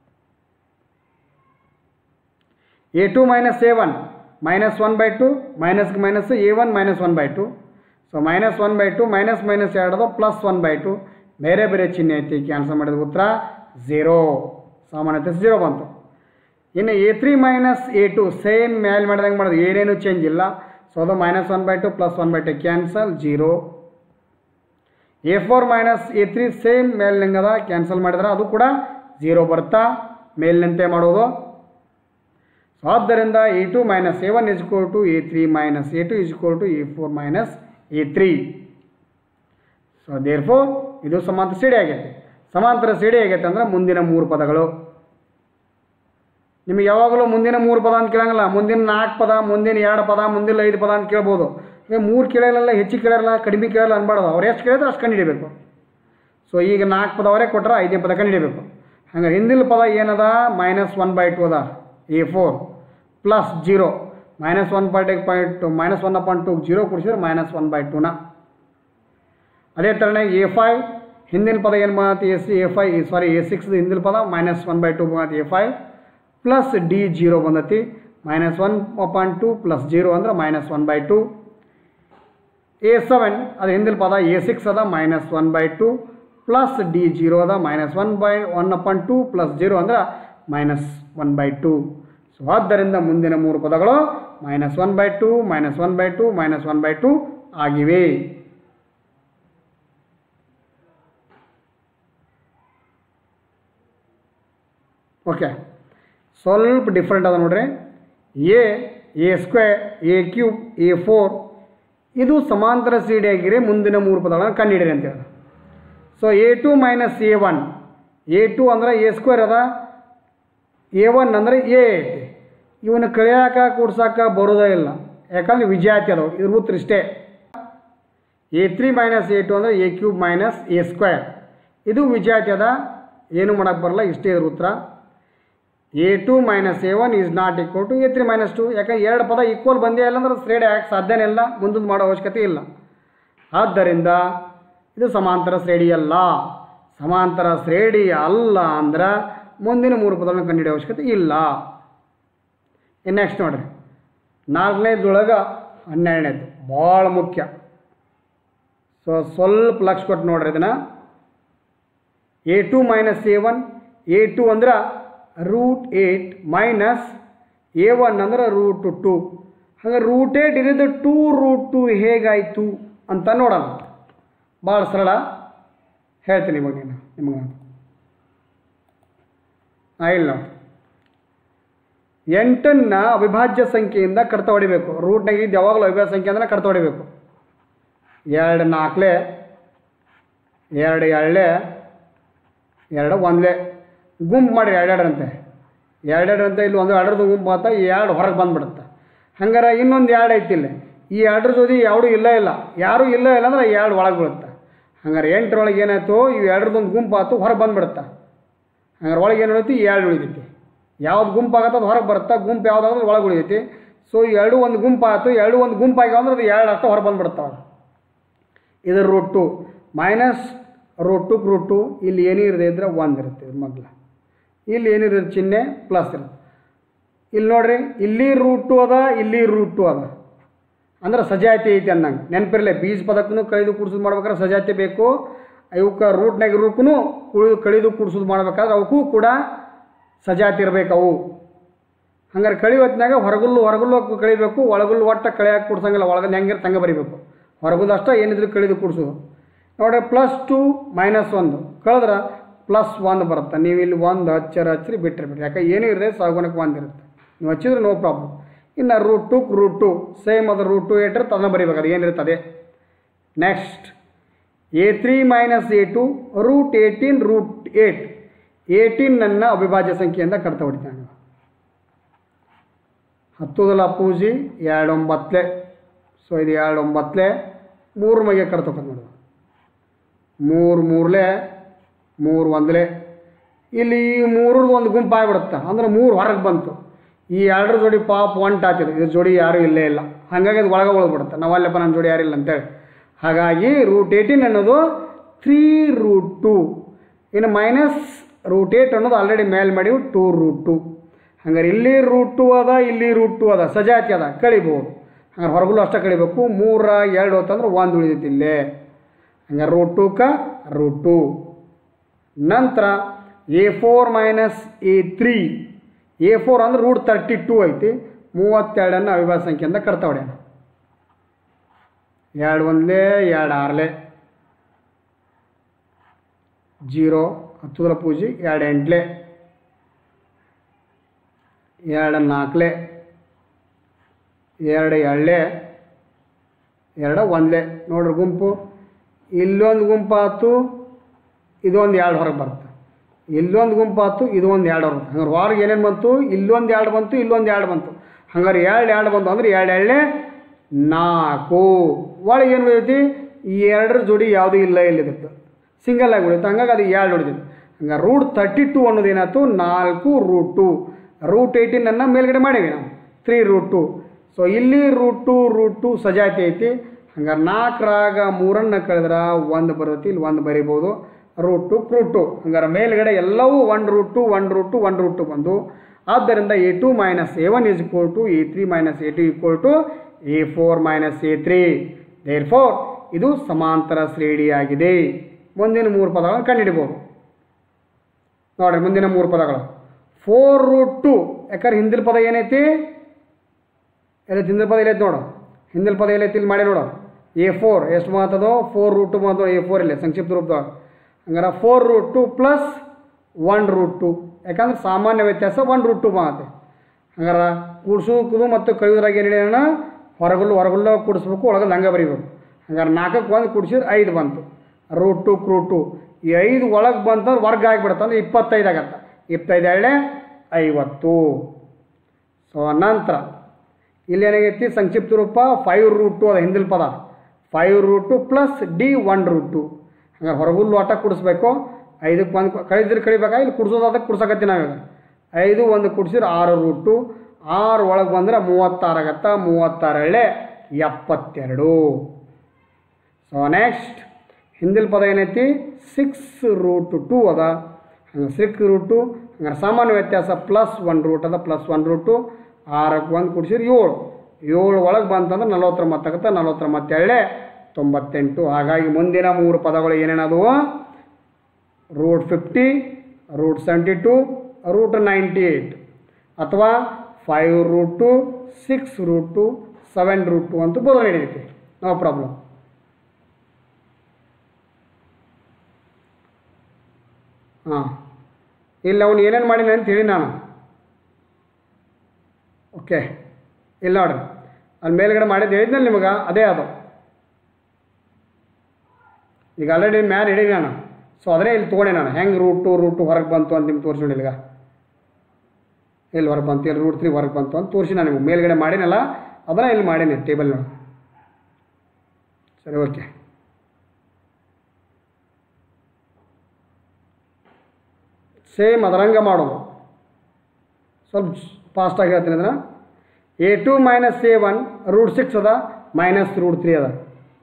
a two minus a one minus one by two ಮೈನಸ್ಗೆ minus a one minus one by two so minus one by two minus minus ಎರಡು ಪ್ಲಸ್ ಒನ್ ಬೈ ಟು ಬೇರೆ ಬೇರೆ ಚಿಹ್ನೆ ಐತಿ ಕ್ಯಾನ್ಸಲ್ ಮಾಡಿದ ಉತ್ತರ ಝೀರೋ ಸಾಮಾನ್ಯತೆ ಝೀರೋ ಬಂತು ಇನ್ನು a three minus a two same ಮೇಲೆ ಮಾಡಿದಂಗೆ ಮಾಡೋದು ಏನೇನು ಚೇಂಜ್ ಇಲ್ಲ ಸೊ ಅದು minus one by two plus one by two cancel zero a four minus a three same ಮೇಲಿನಂಗದ ಕ್ಯಾನ್ಸಲ್ ಮಾಡಿದ್ರೆ ಅದು ಕೂಡ ಝೀರೋ ಬರ್ತಾ ಮೇಲಿನಂತೆ ಮಾಡೋದು ಸೊ ಆದ್ದರಿಂದ a two minus a one is to a three minus a two is to a four minus a three so therefore ಇದು ಸಮಾಂತರ ಸಿಡಿ ಆಗೈತೆ ಸಮಾಂತರ ಸಿಡಿ ಆಗೈತೆ ಅಂದ್ರೆ ಮುಂದಿನ ಮೂರು ಪದಗಳು ನಿಮಗೆ ಯಾವಾಗಲೂ ಮುಂದಿನ ಮೂರು ಪದ ಅಂತ ಕೇಳಂಗಿಲ್ಲ ಮುಂದಿನ ನಾಲ್ಕು ಪದ ಮುಂದಿನ ಎರಡು ಪದ ಮುಂದಿನ ಐದು ಪದ ಅಂತ ಕೇಳ್ಬೋದು ಈಗ ಮೂರು ಕೇಳಲ್ಲ ಹೆಚ್ಚಿಗೆ ಕೇಳಲ್ಲ ಕಡಿಮೆ ಕೇಳಲ್ಲ ಅನ್ಬಾರ್ದು ಅವ್ರು ಎಷ್ಟು ಕೇಳಿದ್ರೆ ಅಷ್ಟು ಕಂಡುಹಿಡಿಬೇಕು ಸೊ ಈಗ ನಾಲ್ಕು ಪದ ಅವರೇ ಕೊಟ್ಟರೆ ಐದನೇ ಪದ ಕಂಡುಹಿಡಿಬೇಕು ಹಂಗಾರೆ ಹಿಂದಿನ ಪದ ಏನದ ಮೈನಸ್ ಒನ್ ಬೈ ಟು ಅದ a four plus zero minus one point eight point two minus one point two zero ಕೊಡಿಸಿದ್ರೆ ಮೈನಸ್ ಒನ್ ಬೈ ಟೂನ ಅದೇ ಥರನೇ ಎ ಫೈ ಹಿಂದಿನ ಪದ ಏನು ಮಾಡತ್ತೆ a c a five sorry a six ಹಿಂದಿನ ಪದ ಮೈನಸ್ ಒನ್ ಬೈ ಟು ಬಂದತಿ a five plus d zero ಬಂದತಿ minus one point two plus zero ಅಂದ್ರೆ minus one by two a seven ಅದು ಹಿಂದಿನ ಪದ ಎ ಸಿಕ್ಸ್ ಅದ minus one by two plus d zero ಅದ minus one by one upon two plus zero ಅಂದ್ರೆ minus one by two so ಆದ್ದರಿಂದ ಮುಂದಿನ ಮೂರು ಪದಗಳು minus one by two minus one by two minus one by two ಆಗಿವೆ okay ಸ್ವಲ್ಪ different ಅದ ನೋಡ್ರಿ a a square a cube a four ಇದು ಸಮಾಂತರ ಶ್ರೇಣಿ ಆಗಿರಿ ಮುಂದಿನ ಮೂರು ಪದಗಳನ್ನು ಕಂಡುಹಿಡಿರಿ ಅಂತ ಹೇಳಿ so A two minus a one a to ಅಂದ್ರೆ ಎ ಸ್ಕ್ವೇರ್ ಅದ ಎ ಒನ್ ಅಂದರೆ ಎ ಐತಿ ಇವನ್ನ ಕಳಿಯಾಕ ಕೂಡ್ಸಾಕ ಬರೋದೇ ಇಲ್ಲ ಯಾಕಂದ್ರೆ ವಿಜಾತಿ ಅದಾವ ಇದ್ರ ಉತ್ತರ ಇಷ್ಟೇ a three minus a two ಅಂದರೆ a cube minus a square ಇದು ವಿಜಾತಿ ಅದ ಏನು ಮಾಡೋಕ್ಕೆ ಬರಲ್ಲ ಇಷ್ಟೇ ಇದ್ರ ಉತ್ತರ a two minus a one is not equal to a three minus two ಯಾಕಂದ್ರೆ ಎರಡು ಪದ ಈಕ್ವಲ್ ಬಂದೇ ಇಲ್ಲ ಅಂದ್ರೆ ಶ್ರೇಣಿ ಯಾಕೆ ಸಾಧ್ಯನೇ ಇಲ್ಲ ಮುಂದೊಂದು ಮಾಡೋ ಅವಶ್ಯಕತೆ ಇಲ್ಲ ಆದ್ದರಿಂದ ಇದು ಸಮಾಂತರ ಶ್ರೇಣಿ ಅಲ್ಲ ಸಮಾಂತರ ಶ್ರೇಣಿ ಅಲ್ಲ ಅಂದ್ರೆ ಮುಂದಿನ ಮೂರು ಪದಗಳನ್ನು ಕಂಡುಹಿಡಿಯೋ ಅವಶ್ಯಕತೆ ಇಲ್ಲ ಇನ್ನು ನೆಕ್ಸ್ಟ್ ನೋಡ್ರಿ ನಾಲ್ಕನೇದೊಳಗೆ ಹನ್ನೆರಡನೇದು ಭಾಳ ಮುಖ್ಯ ಸೊ ಸ್ವಲ್ಪ ಲಕ್ಷ ಕೊಟ್ಟು ನೋಡ್ರಿ ಇದನ್ನು a two minus a one a to ಅಂದ್ರೆ root eight minus a one ಅಂದ್ರೆ ರೂಟ್ ಟು ಹಾಗೆ ರೂಟ್ ಏಟ್ ಇರೋದು ಟೂ ರೂಟ್ ಟು ಹೇಗಾಯಿತು ಅಂತ ನೋಡೋಣ ಭಾಳ ಸರಳ ಹೇಳ್ತೀನಿ ಇವಾಗ ನೀನು ನಿಮಗೆ ನಾನು ಆ, ಇಲ್ಲ ನೋಡಿ ಎಂಟನ್ನು ಅವಿಭಾಜ್ಯ ಸಂಖ್ಯೆಯಿಂದ ಕಡ್ತ ಹೊಡಿಬೇಕು ರೂಟ್ನಾಗ ಇದ್ದು ಯಾವಾಗಲೂ ಅವಿಭಾಜ್ಯ ಸಂಖ್ಯೆ ಅಂದ್ರೆ ಕಡ್ತ ಹೊಡಿಬೇಕು ಎರಡು ನಾಲ್ಕಲೆ ಎರಡು ಎರಡಲೆ ಎರಡು ಒಂದಲೇ ಗುಂಪು ಮಾಡಿರಿ ಎರಡೆರಡರಂತೆ ಎರಡೆರಡರಂತೆ ಇಲ್ಲಿ ಒಂದು ಎರಡರದ್ದು ಗುಂಪು ಆತ ಈ ಎರಡು ಹೊರಗೆ ಬಂದ್ಬಿಡುತ್ತೆ ಹಂಗಾರೆ ಇನ್ನೊಂದು ಎರಡು ಐತಿ ಇಲ್ಲಿ ಈ ಎರಡರ ಜೊತೆ ಎರಡು ಇಲ್ಲ ಇಲ್ಲ ಯಾರೂ ಇಲ್ಲ ಇಲ್ಲ ಅಂದ್ರೆ ಎರಡು ಒಳಗೆ ಬೀಳುತ್ತೆ ಹಂಗಾರೆ ಎಂಟರೊಳಗೆ ಏನಾಯ್ತು ಇವು ಎರಡರದೊಂದು ಗುಂಪು ಆಯ್ತು ಹೊರಗೆ ಬಂದ್ಬಿಡುತ್ತೆ ಹಂಗಾರೆ ಒಳಗೆ ಏನು ಉಳಿತಿ ಈ ಎರಡು ಉಳಿತೈತಿ ಯಾವ್ದು ಗುಂಪು ಆಗತ್ತೆ ಅದು ಹೊರಗೆ ಬರುತ್ತೆ ಗುಂಪು ಯಾವುದಾದ್ರೂ ಒಳಗೆ ಉಳಿತೈತಿ ಸೊ ಈ ಎರಡು ಒಂದು ಗುಂಪು ಆಯ್ತು ಎರಡು ಒಂದು ಗುಂಪು ಆಗ್ಯಾವ ಅಂದ್ರೆ ಅದು ಎರಡು ಅಷ್ಟು ಹೊರಗೆ ಬಂದ್ಬಿಡ್ತಾವೆ ಇದರ root two minus root two root two ಇಲ್ಲಿ ಏನೇ ಇರದೆ ಇದ್ರೆ ಒಂದು ಇರುತ್ತೆ ಇದು ಮೊದಲು ಇಲ್ಲಿ ಏನಿರುತ್ತೆ ಚಿಹ್ನೆ ಪ್ಲಸ್ ಇರುತ್ತೆ ಇಲ್ಲಿ ನೋಡ್ರಿ ಇಲ್ಲಿ ರೂಟ್ ಟು ಅದ ಇಲ್ಲಿ ರೂಟ್ ಟು ಅದ ಅಂದ್ರೆ ಸಜಾತಿ ಐತಿ ಅನ್ನಂಗೆ ನೆನಪಿರಲಿ ಬೀಜ ಪದಕ್ಕೂ ಕಳೆದು ಕೂಡ್ಸೋದು ಮಾಡ್ಬೇಕಾದ್ರೆ ಸಜಾತಿ ಬೇಕು ಇವಕ್ಕೆ ರೂಟ್ನಾಗ ಇರೋಕ್ಕೂ ಕುಳಿದು ಕಳಿದು ಕೂಡ್ಸೋದು ಮಾಡ್ಬೇಕಾದ್ರೆ ಅವಕ್ಕೂ ಕೂಡ ಸಜಾತಿ ಇರಬೇಕು ಅವು ಹಂಗಾರೆ ಕಳಿ ಹೊತ್ನಾಗ ಹೊರಗುಲ್ಲು ಹೊರಗುಲ್ಲು ಕಳಿಬೇಕು ಒಳಗುಲ್ಲು ಒಟ್ಟ ಕಳಿಯಾಕೆ ಕೂಡ್ಸಂಗಿಲ್ಲ ಒಳಗಲ್ಲಿ ಹೆಂಗಿರುತ್ತೆ ಹಂಗೆ ಬರಿಬೇಕು ಹೊರಗುಲ್ಲು ಅಷ್ಟೇ ಏನಿದ್ರು ಕಳಿದು ಕೂಡ್ಸೋದು ನೋಡ್ರಿ ಪ್ಲಸ್ ಟು ಮೈನಸ್ ಒಂದು ಕಳೆದ್ರೆ ಪ್ಲಸ್ ಒಂದು ಬರುತ್ತೆ ನೀವು ಇಲ್ಲಿ ಒಂದು ಹಚ್ಚರ ಹಚ್ಚಿರಿ ಬಿಟ್ಟರೆ ಬಿಟ್ರಿ ಯಾಕೆ ಏನೂ ಇರದೆ ಸಾಗುವನಕ್ಕೆ ಒಂದು ಇರುತ್ತೆ ನೀವು ಹಚ್ಚಿದ್ರೆ ನೋ ಪ್ರಾಬ್ಲಮ್ ಇನ್ನು root two root two same ಅದು ರೂಟ್ ಟು ಏಟ್ರೆ ಅದನ್ನ ಬರಿಬೇಕು ಅದು ಏನಿರುತ್ತೆ next a three minus a two root eighteen root eight ಏಯ್ಟೀನನ್ನು ಅವಿಭಾಜ್ಯ ಸಂಖ್ಯೆಯಿಂದ ಕಡ್ತಾ ಹೊಡಿತಾನೆ ಹತ್ತುದಲ್ಲ ಪೂಜಿ ಎರಡು ಒಂಬತ್ತಲೆ ಸೊ ಇದು ಎರಡು ಒಂಬತ್ತಲೆ ಮೂರು ಮಗೆ ಕಡ್ತಕ್ಕಂಥ ನೋಡು ಮೂರು ಮೂರಲೆ ಮೂರು ಒಂದಲೆ ಇಲ್ಲಿ ಈ ಮೂರದ್ದು ಒಂದು ಗುಂಪು ಆಗಿಬಿಡುತ್ತೆ ಅಂದ್ರೆ ಮೂರು ಹೊರಗೆ ಬಂತು ಈ ಎರಡರ ಜೋಡಿ ಪಾಪ ಒಂಟ್ ಆತಿದೆ ಇದ್ರ ಜೋಡಿ ಯಾರೂ ಇಲ್ಲೇ ಇಲ್ಲ ಹಾಗಾಗಿ ಅದು ಒಳಗೆ ಉಳ್ಬಿಡುತ್ತೆ ನಾವು ಅಲ್ಲಪ್ಪ ನನ್ನ ಜೋಡಿ ಯಾರಿಲ್ಲ ಅಂತೇಳಿ ಹಾಗಾಗಿ ರೂಟ್ ಏಯ್ಟೀನ್ ಅನ್ನೋದು ತ್ರೀ ರೂಟ್ ಟು ಇನ್ನು ಮೈನಸ್ ರೂಟ್ ಏಟ್ ಅನ್ನೋದು ಆಲ್ರೆಡಿ ಮೇಲ್ ಮಾಡಿವು ಟೂ ರೂಟ್ ಟು ಹಂಗಾರೆ ಇಲ್ಲಿ ರೂಟ್ ಟು ಅದ ಇಲ್ಲಿ ರೂಟ್ ಟು ಅದ ಸಜಾತಿ ಅದ ಕಳಿಬೋದು ಹಂಗಾರೆ ಹೊರಗಲು ಅಷ್ಟೇ ಕಳಿಬೇಕು ಮೂರ ಎರಡು ಹೊತ್ತಂದ್ರೆ ಒಂದು ಉಳಿದೈತಿ ಇಲ್ಲೇ ಹಂಗಾರೆ ರೂಟ್ ಟೂಕ ರೂಟ್ ಟು ನಂತರ a four minus a three a four ಅಂದ್ರೆ ರೂಟ್ ತರ್ಟಿ ಟೂ ಐತಿ ಮೂವತ್ತೆರಡನ್ನು ಅವಿಭಾಜ್ಯ ಸಂಖ್ಯೆಯಿಂದ ಕರ್ತಾ ಹೊಡ್ಯಾನ ಎರಡು ಒಂದಲೇ ಎರಡು ಆರ್ಲೆ ಜೀರೋ ಹತ್ತುದರ ಪೂಜೆ ಎರಡು ಎಂಟ್ಲೆ ಎರಡು ನಾಲ್ಕಲೆ ಎರಡು ಎಳ್ಳೆ ಎರಡು ಒಂದಲೆ ನೋಡ್ರಿ ಗುಂಪು ಇಲ್ಲೊಂದು ಗುಂಪು ಆಯ್ತು ಇದೊಂದು ಎರಡು ಹೊರಗೆ ಬರುತ್ತೆ ಇಲ್ಲೊಂದು ಗುಂಪು ಆಯ್ತು ಇದು ಒಂದು ಎರಡು ಹೊರಗೆ ಹಂಗಾರೆ ಹೊರಗೆ ಏನೇನು ಬಂತು ಇಲ್ಲೊಂದು ಎರಡು ಬಂತು ಇಲ್ಲೊಂದು ಎರಡು ಬಂತು ಹಂಗಾರೆ ಎರಡು ಎರಡು ಬಂತು ಅಂದ್ರೆ ಎರಡು ಎಳ್ಳೆ ನಾಲ್ಕು ಒಳಗೆ ಏನು ಉಳಿದೈತಿ ಈ ಎರಡರ ಜೋಡಿ ಯಾವುದೂ ಇಲ್ಲ ಇಲ್ಲಿದಕ್ಕೆ ಸಿಂಗಲ್ ಆಗಿ ಉಳಿತು ಹಂಗಾಗಿ ಅದು ಎರಡು ಉಳಿದೈತಿ ಹಂಗೆ ರೂಟ್ ತರ್ಟಿ ಟು ಅನ್ನೋದು ಏನಾಯ್ತು ನಾಲ್ಕು ರೂಟ್ ಟು ರೂಟ್ ಏಯ್ಟೀನನ್ನು ಮೇಲ್ಗಡೆ ಮಾಡೀವಿ ನಾವು ತ್ರೀ ರೂಟ್ ಟು ಸೊ ಇಲ್ಲಿ ರೂಟ್ ಟು ರೂಟ್ ಟು ಸಜಾತಿ ಐತಿ ಹಂಗಾರೆ ನಾಲ್ಕರಾಗ ಮೂರನ್ನು ಕಳೆದ್ರೆ ಒಂದು ಬರ್ತೈತಿ ಇಲ್ಲಿ ಒಂದು ಬರಿಬೋದು ರೂಟ್ ಟು ಕ್ರೂಟ್ ಟು ಹಂಗಾರೆ ಮೇಲ್ಗಡೆ ಎಲ್ಲವೂ one root two one root two one root two ಬಂದು ಆದ್ದರಿಂದ a two minus a one is equal to a three minus a two equal to a four minus a three therefore ಇದು ಸಮಾಂತರ ಶ್ರೇಣಿಯಾಗಿದೆ ಮುಂದಿನ ಮೂರು ಪದಗಳನ್ನು ಕಂಡುಹಿಡಿಬೋದು ನೋಡ್ರಿ ಮುಂದಿನ ಮೂರು ಪದಗಳು ಫೋರ್ ರೂಟ್ ಟು ಯಾಕಂದ್ರೆ ಹಿಂದಿನ ಪದ ಏನೈತಿ ಎಲ್ಲೈತಿ ಹಿಂದಿನ ಪದ ಎಲ್ಲೈತಿ ನೋಡು ಹಿಂದಿನ ಪದ ಎಲ್ಲೈತಿ ಇಲ್ಲಿ ಮಾಡಿ ನೋಡು ಎ ಫೋರ್ ಎಷ್ಟು ಮಾತದೋ ಫೋರ್ ರೂಟ್ ಟು ಮಾತು ಎ ಫೋರ್ ಇಲ್ಲ ಸಂಕ್ಷಿಪ್ತ ರೂಪದೊಳಗೆ ಹಂಗಾರೆ four root two plus one root two ಯಾಕಂದ್ರೆ ಸಾಮಾನ್ಯ ವ್ಯತ್ಯಾಸ ಒನ್ ರೂಟ್ ಟು ಮಾತೆ ಹಂಗಾರೆ ಕೂಡ್ಸೋದು ಮತ್ತು ಕಳೆಯೋದ್ರಾಗ ಏನು ಹೇಳೋಣ ಹೊರಗಲ್ಲು ಹೊರಗಲ್ಲು ಕೂಡಿಸ್ಬೇಕು ಒಳಗಲ್ಲಿ ಹಂಗೆ ಬರೀಬೇಕು ಹಂಗಾರೆ ನಾಲ್ಕಕ್ಕೆ ಒಂದು ಕೂಡಿಸಿದ್ರೆ ಐದು ಬಂತು ರೂಟ್ ಟು ಕ್ರೂಟ್ ಟು ಈ ಐದು ಒಳಗೆ ಬಂತಂದ್ರೆ ವರ್ಗ ಆಗಿಬಿಡುತ್ತೆ ಅಂದ್ರೆ ಇಪ್ಪತ್ತೈದು ಆಗತ್ತೆ ಇಪ್ಪತ್ತೈದು ಎಳ್ಳೆ ಐವತ್ತು ಸೊ ನಂತರ ಇಲ್ಲಿ ಏನಾಗೈತಿ ಸಂಕ್ಷಿಪ್ತ ರೂಪ ಫೈವ್ ರೂಟ್ ಟು ಅದ ಹಿಂದಿನ ಪದ five root two plus d one root two ಹಂಗಾರೆ ಹೊರಗುಲ್ಲು ಆಟ ಕುಡಿಸ್ಬೇಕು ಐದಕ್ಕೆ ಒಂದು ಕಳಿದ್ರೆ ಕಳಿಬೇಕಾ ಇಲ್ಲಿ ಕುಡ್ಸೋದು ಅದಕ್ಕೆ ಕುಡ್ಸಕತ್ತಿ ನಾವೀಗ ಐದು ಒಂದು ಕುಡ್ಸಿದ್ರೆ ಆರು ರೂಟು ಆರು ಒಳಗೆ ಬಂದ್ರೆ ಮೂವತ್ತಾರು ಆಗತ್ತ ಮೂವತ್ತಾರು ಎಳೆ ಎಪ್ಪತ್ತೆರಡು ಸೊ ನೆಕ್ಸ್ಟ್ ಹಿಂದಿನ ಪದ ಏನೈತಿ ಸಿಕ್ಸ್ ರೂಟ್ ಟು ಅದ ಹಂಗೆ ಸಿಕ್ಸ್ ರೂಟು ಹಂಗಾರೆ ಸಾಮಾನ್ಯ ವ್ಯತ್ಯಾಸ ಪ್ಲಸ್ ಒನ್ ರೂಟ್ ಅದ ಪ್ಲಸ್ ಒನ್ ರೂಟು ಆರಕ್ಕೆ ಒಂದು ಕುಡಿಸಿದ್ರೆ ಏಳು ಏಳು ಒಳಗೆ ಬಂತಂದ್ರೆ ನಲವತ್ತೊಂಬತ್ತು ಆಗುತ್ತೆ ನಲವತ್ತೊಂಬತ್ತು ಎಳೆ ತೊಂಬತ್ತೆಂಟು ಹಾಗಾಗಿ ಮುಂದಿನ ಮೂರು ಪದಗಳು ಏನೇನದವು root fifty root seventy two root ninety eight ಅಥವಾ five root two six root two seven root two ಅಂತೂ ಬರೋ ನಡೆಯುತ್ತೆ ನೋ ಪ್ರಾಬ್ಲಮ್ ಹಾಂ ಇಲ್ಲಿ ಅವನು ಏನೇನು ಮಾಡಿನ ಅಂತ ಹೇಳಿ ನಾನು ಓಕೆ ಇಲ್ಲ ನೋಡ್ರಿ ಅಲ್ಲಿ ಮೇಲ್ಗಡೆ ಮಾಡಿದ್ದು ಹೇಳಿದ್ನಲ್ಲ ನಿಮಗೆ ಅದೇ ಅದು ಈಗ ಆಲ್ರೆಡಿ ಮ್ಯಾಲೆ ಹಿಡೀನಿ ನಾನು ಸೊ ಅದನ್ನೇ ಇಲ್ಲಿ ತೊಗೊಂಡೆ ನಾನು ಹೆಂಗೆ ರೂಟ್ ಟು ರೂಟ್ ಟು ಹೊರಗೆ ಬಂತು ಅಂತ ನಿಮ್ಗೆ ತೋರಿಸಿ ಈಗ ಎಲ್ಲಿ ಹೊರಗೆ ಬಂತು ಎಲ್ಲಿ ರೂಟ್ ತ್ರೀ ಹೊರಗೆ ಬಂತು ಅಂತ ತೋರಿಸಿ ನಾನು ನಿಮ್ಗೆ ಮೇಲ್ಗಡೆ ಮಾಡಿನಲ್ಲ ಅದನ್ನ ಇಲ್ಲಿ ಮಾಡೀನಿ ಟೇಬಲ್ ನೋಡಿ ಸರಿ ಓಕೆ ಸೇಮ್ ಅದರಂಗ ಮಾಡೋದು ಸ್ವಲ್ಪ ಫಾಸ್ಟಾಗಿ ಹೇಳ್ತೀನಿ ಅದನ್ನು a two minus a one root six ಅದ ಮೈನಸ್ ರೂಟ್ ತ್ರೀ ಅದ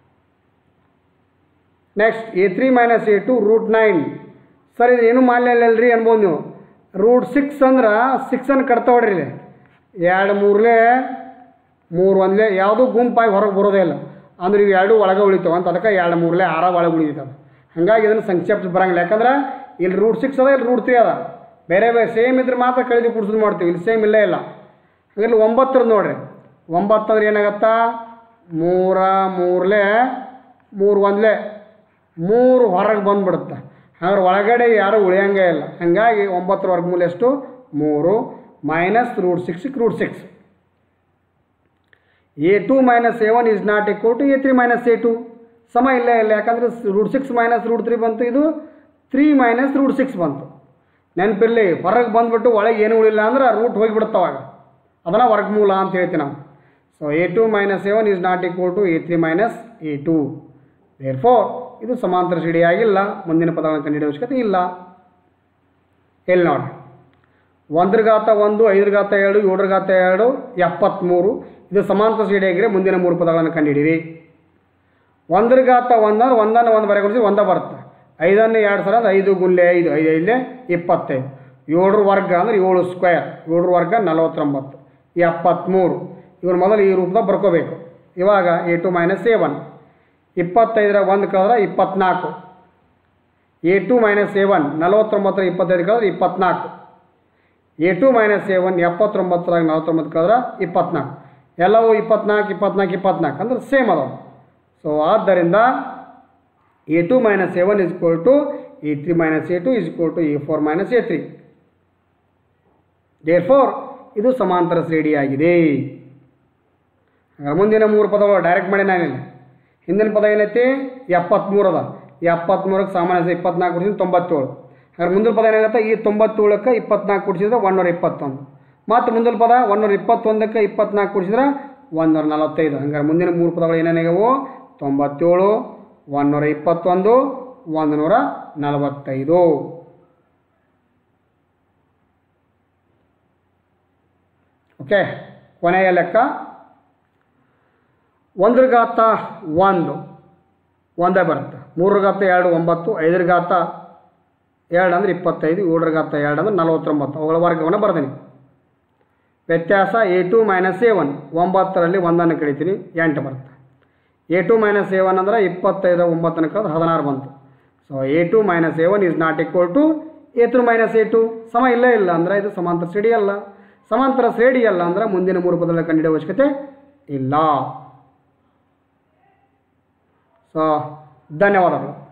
next a three minus a two root nine sir ಇದು ಏನು ಮಾಲ್ಯ ಅಲ್ರಿ ಅನ್ಬೋದು ನೀವು ರೂಟ್ ಸಿಕ್ಸ್ ಅಂದ್ರೆ ಸಿಕ್ಸನ್ನು ಕಟ್ತಾ ಹೊಡ್ರಿ ಇಲ್ಲಿ ಎರಡು ಮೂರಲೇ ಮೂರು ಒಂದಲೇ ಯಾವುದೂ ಗುಂಪಾಗಿ ಹೊರಗೆ ಬರೋದೇ ಇಲ್ಲ ಅಂದ್ರೆ ಇವು ಎರಡು ಒಳಗೆ ಉಳಿತಾವೆ ಅಂತ ಅದಕ್ಕೆ ಎರಡು ಮೂರಲೇ ಆರ ಒಳಗೆ ಉಳಿತಾವೆ ಹಾಗಾಗಿ ಇದನ್ನು ಸಂಕ್ಷೇಪ ಬರಂಗಿಲ್ಲ ಯಾಕಂದ್ರೆ ಇಲ್ಲಿ ರೂಟ್ ಸಿಕ್ಸ್ ಅದ ಇಲ್ಲಿ ರೂಟ್ ತ್ರೀ ಅದ ಬೇರೆ ಬೇರೆ ಸೇಮ್ ಇದ್ರೆ ಮಾತ್ರ ಕಳೆದು ಕುಡ್ಸೋದು ಮಾಡ್ತೀವಿ ಇಲ್ಲಿ ಸೇಮ್ ಇಲ್ಲೇ ಇಲ್ಲ ಹಾಗಾಗಿ ಒಂಬತ್ತರ ನೋಡ್ರಿ ಒಂಬತ್ತು ಅಂದ್ರೆ ಏನಾಗತ್ತಾ ಮೂರ ಮೂರಲೇ ಮೂರು ಒಂದಲೇ ಮೂರು ಹೊರಗೆ ಬಂದ್ಬಿಡುತ್ತೆ ಹಾಗಾದ್ರೆ ಒಳಗಡೆ ಯಾರು ಉಳಿಯಂಗೇ ಇಲ್ಲ ಹಾಗಾಗಿ ಒಂಬತ್ತರ ವರ್ಗಮೂಲ ಎಷ್ಟು ಮೂರು minus root six root six a two minus a one is not equal to a three minus a two ಸಮ ಇಲ್ಲ ಇಲ್ಲ ಯಾಕಂದರೆ root six minus root three ಬಂತು ಇದು ತ್ರೀ ಮೈನಸ್ ರೂಟ್ ಸಿಕ್ಸ್ ಬಂತು ನೆನಪಿರಲಿ ಹೊರಗೆ ಬಂದ್ಬಿಟ್ಟು ಒಳಗೆ ಏನು ಉಳಿಲ್ಲ ಅಂದ್ರೆ ರೂಟ್ ಹೋಗಿಬಿಡುತ್ತವಾಗ ಅದನ್ನು ವರ್ಗಮೂಲ ಅಂತ ಹೇಳ್ತೀವಿ ನಾವು so A two minus a one is not equal to a three minus a two therefore ಇದು ಸಮಾಂತರ ಶ್ರೇಣಿ ಆಗಿಲ್ಲ ಮುಂದಿನ ಪದಗಳನ್ನು ಕಂಡುಹಿಡಿಯೋ ಅವಶ್ಯಕತೆ ಇಲ್ಲ ಎಲ್ಲಿ ನೋಡಿ ಒಂದ್ರ ಘಾತ ಒಂದು ಐದರ ಘಾತ ಎರಡು ಏಳರ ಘಾತ ಎರಡು ಎಪ್ಪತ್ತ್ಮೂರು ಇದು ಸಮಾಂತರ ಶ್ರೇಣಿ ಆಗಿದ್ರೆ ಮುಂದಿನ ಮೂರು ಪದಗಳನ್ನು ಕಂಡುಹಿಡಿಯಿರಿ ಒಂದ್ರ ಘಾತ ಒಂದಂದ್ರೆ ಒಂದನ್ನು ಒಂದು ಬರೆಗೊಳಿಸಿ ಒಂದ ಬರುತ್ತೆ ಐದನ್ನು ಎರಡು ಸಲ ಅಂದ್ರೆ ಐದು ಗುಲ್ಲೆ ಐದು ಐದು ಐದೇ ಇಪ್ಪತ್ತೈದು ಏಳರ ವರ್ಗ ಅಂದ್ರೆ ಏಳು ಸ್ಕ್ವೇರ್ ಏಳರ ವರ್ಗ ನಲವತ್ತೊಂಬತ್ತು ಎಪ್ಪತ್ತ್ಮೂರು ಇವ್ರು ಮೊದಲು ಈ ರೂಪದಾಗ ಬರ್ಕೋಬೇಕು ಇವಾಗ a two minus a one ಇಪ್ಪತ್ತೈದರ ಒಂದು ಕಳೆದ್ರೆ ಇಪ್ಪತ್ನಾಲ್ಕು a two minus a one ನಲವತ್ತೊಂಬತ್ತರ ಇಪ್ಪತ್ತೈದು ಕಳೆದ್ರೆ ಇಪ್ಪತ್ನಾಲ್ಕು a two minus a one ಎಪ್ಪತ್ತೊಂಬತ್ತರಾಗ ನಲವತ್ತೊಂಬತ್ತು ಕಳೆದ್ರೆ ಇಪ್ಪತ್ನಾಲ್ಕು ಎಲ್ಲವೂ ಇಪ್ಪತ್ನಾಲ್ಕು ಇಪ್ಪತ್ನಾಲ್ಕು ಇಪ್ಪತ್ನಾಲ್ಕು ಅಂದ್ರೆ ಸೇಮ್ ಅದಾವೆ ಸೊ ಆದ್ದರಿಂದ a two minus a one is equal to a three minus a two is equal to a four minus a three therefore ಇದು ಸಮಾಂತರ ಶ್ರೇಣಿಯಾಗಿದೆ ಹಾಗಾದ್ರೆ ಮುಂದಿನ ಮೂರು ಪದಗಳು ಡೈರೆಕ್ಟ್ ಮಾಡಿ ನಾನಿಲ್ಲ ಹಿಂದಿನ ಪದ ಏನೈತಿ ಎಪ್ಪತ್ತ್ಮೂರು ಅದ ಎಪ್ಪತ್ತ್ಮೂರಕ್ಕೆ ಸಾಮಾನ್ಯ ಇಪ್ಪತ್ನಾಲ್ಕು ಕುಡಿಸಿದ್ರೆ ತೊಂಬತ್ತೇಳು ಹಾಗಾದ್ರೆ ಮುಂದಿನ ಪದ ಏನಾಗುತ್ತೆ ಈ ತೊಂಬತ್ತೇಳಕ್ಕೆ ಇಪ್ಪತ್ನಾಲ್ಕು ಕುಡಿಸಿದ್ರೆ ಒನ್ನೂರ ಇಪ್ಪತ್ತೊಂದು ಮತ್ತು ಮುಂದಿನ ಪದ ಒನ್ನೂರ ಇಪ್ಪತ್ತೊಂದಕ್ಕೆ ಇಪ್ಪತ್ನಾಲ್ಕು ಕುಡಿಸಿದ್ರೆ ಒಂದೂರ ನಲವತ್ತೈದು ಹಂಗಾರೆ ಮುಂದಿನ ಮೂರು ಪದಗಳು ಏನೇನಾಗ್ಯವು ತೊಂಬತ್ತೇಳು ಒಂದೂರ ಇಪ್ಪತ್ತೊಂದು ಒಂದು ನೂರ ನಲವತ್ತೈದು ಓಕೆ ಕೊನೆಯ ಲೆಕ್ಕ ಒಂದ್ರ ಘಾತ ಒಂದು ಒಂದೇ ಬರುತ್ತೆ ಮೂರರ ಘಾತ ಎರಡು ಒಂಬತ್ತು ಐದರ ಘಾತ ಎರಡು ಅಂದರೆ ಇಪ್ಪತ್ತೈದು ಏಳರ ಘಾತ ಎರಡು ಅಂದರೆ ನಲವತ್ತೊಂಬತ್ತು ಅವುಗಳ ವರ್ಗವನ್ನು ಬರ್ತೀನಿ ವ್ಯತ್ಯಾಸ a two minus a one ಒಂಬತ್ತರಲ್ಲಿ ಒಂದನ್ನು ಕಳಿತೀನಿ ಎಂಟು ಬರುತ್ತೆ a two minus a one ಅಂದರೆ ಇಪ್ಪತ್ತೈದು ಒಂಬತ್ತನ್ನು ಕಳೆದು ಹದಿನಾರು ಬಂತು so A two minus a one is not equal to a three minus a two ಸಮ ಇಲ್ಲೇ ಇಲ್ಲ ಅಂದರೆ ಇದು ಸಮಾಂತರ ಶ್ರೇಣಿ ಅಲ್ಲ ಸಮಾಂತರ ಶ್ರೇಣಿ ಅಲ್ಲ ಅಂದರೆ ಮುಂದಿನ ಮೂರು ಪದಗಳ ಕಂಡುಹಿಡಿಯುವ ಅವಶ್ಯಕತೆ ಇಲ್ಲ ಸೊ ಧನ್ಯವಾದಗಳು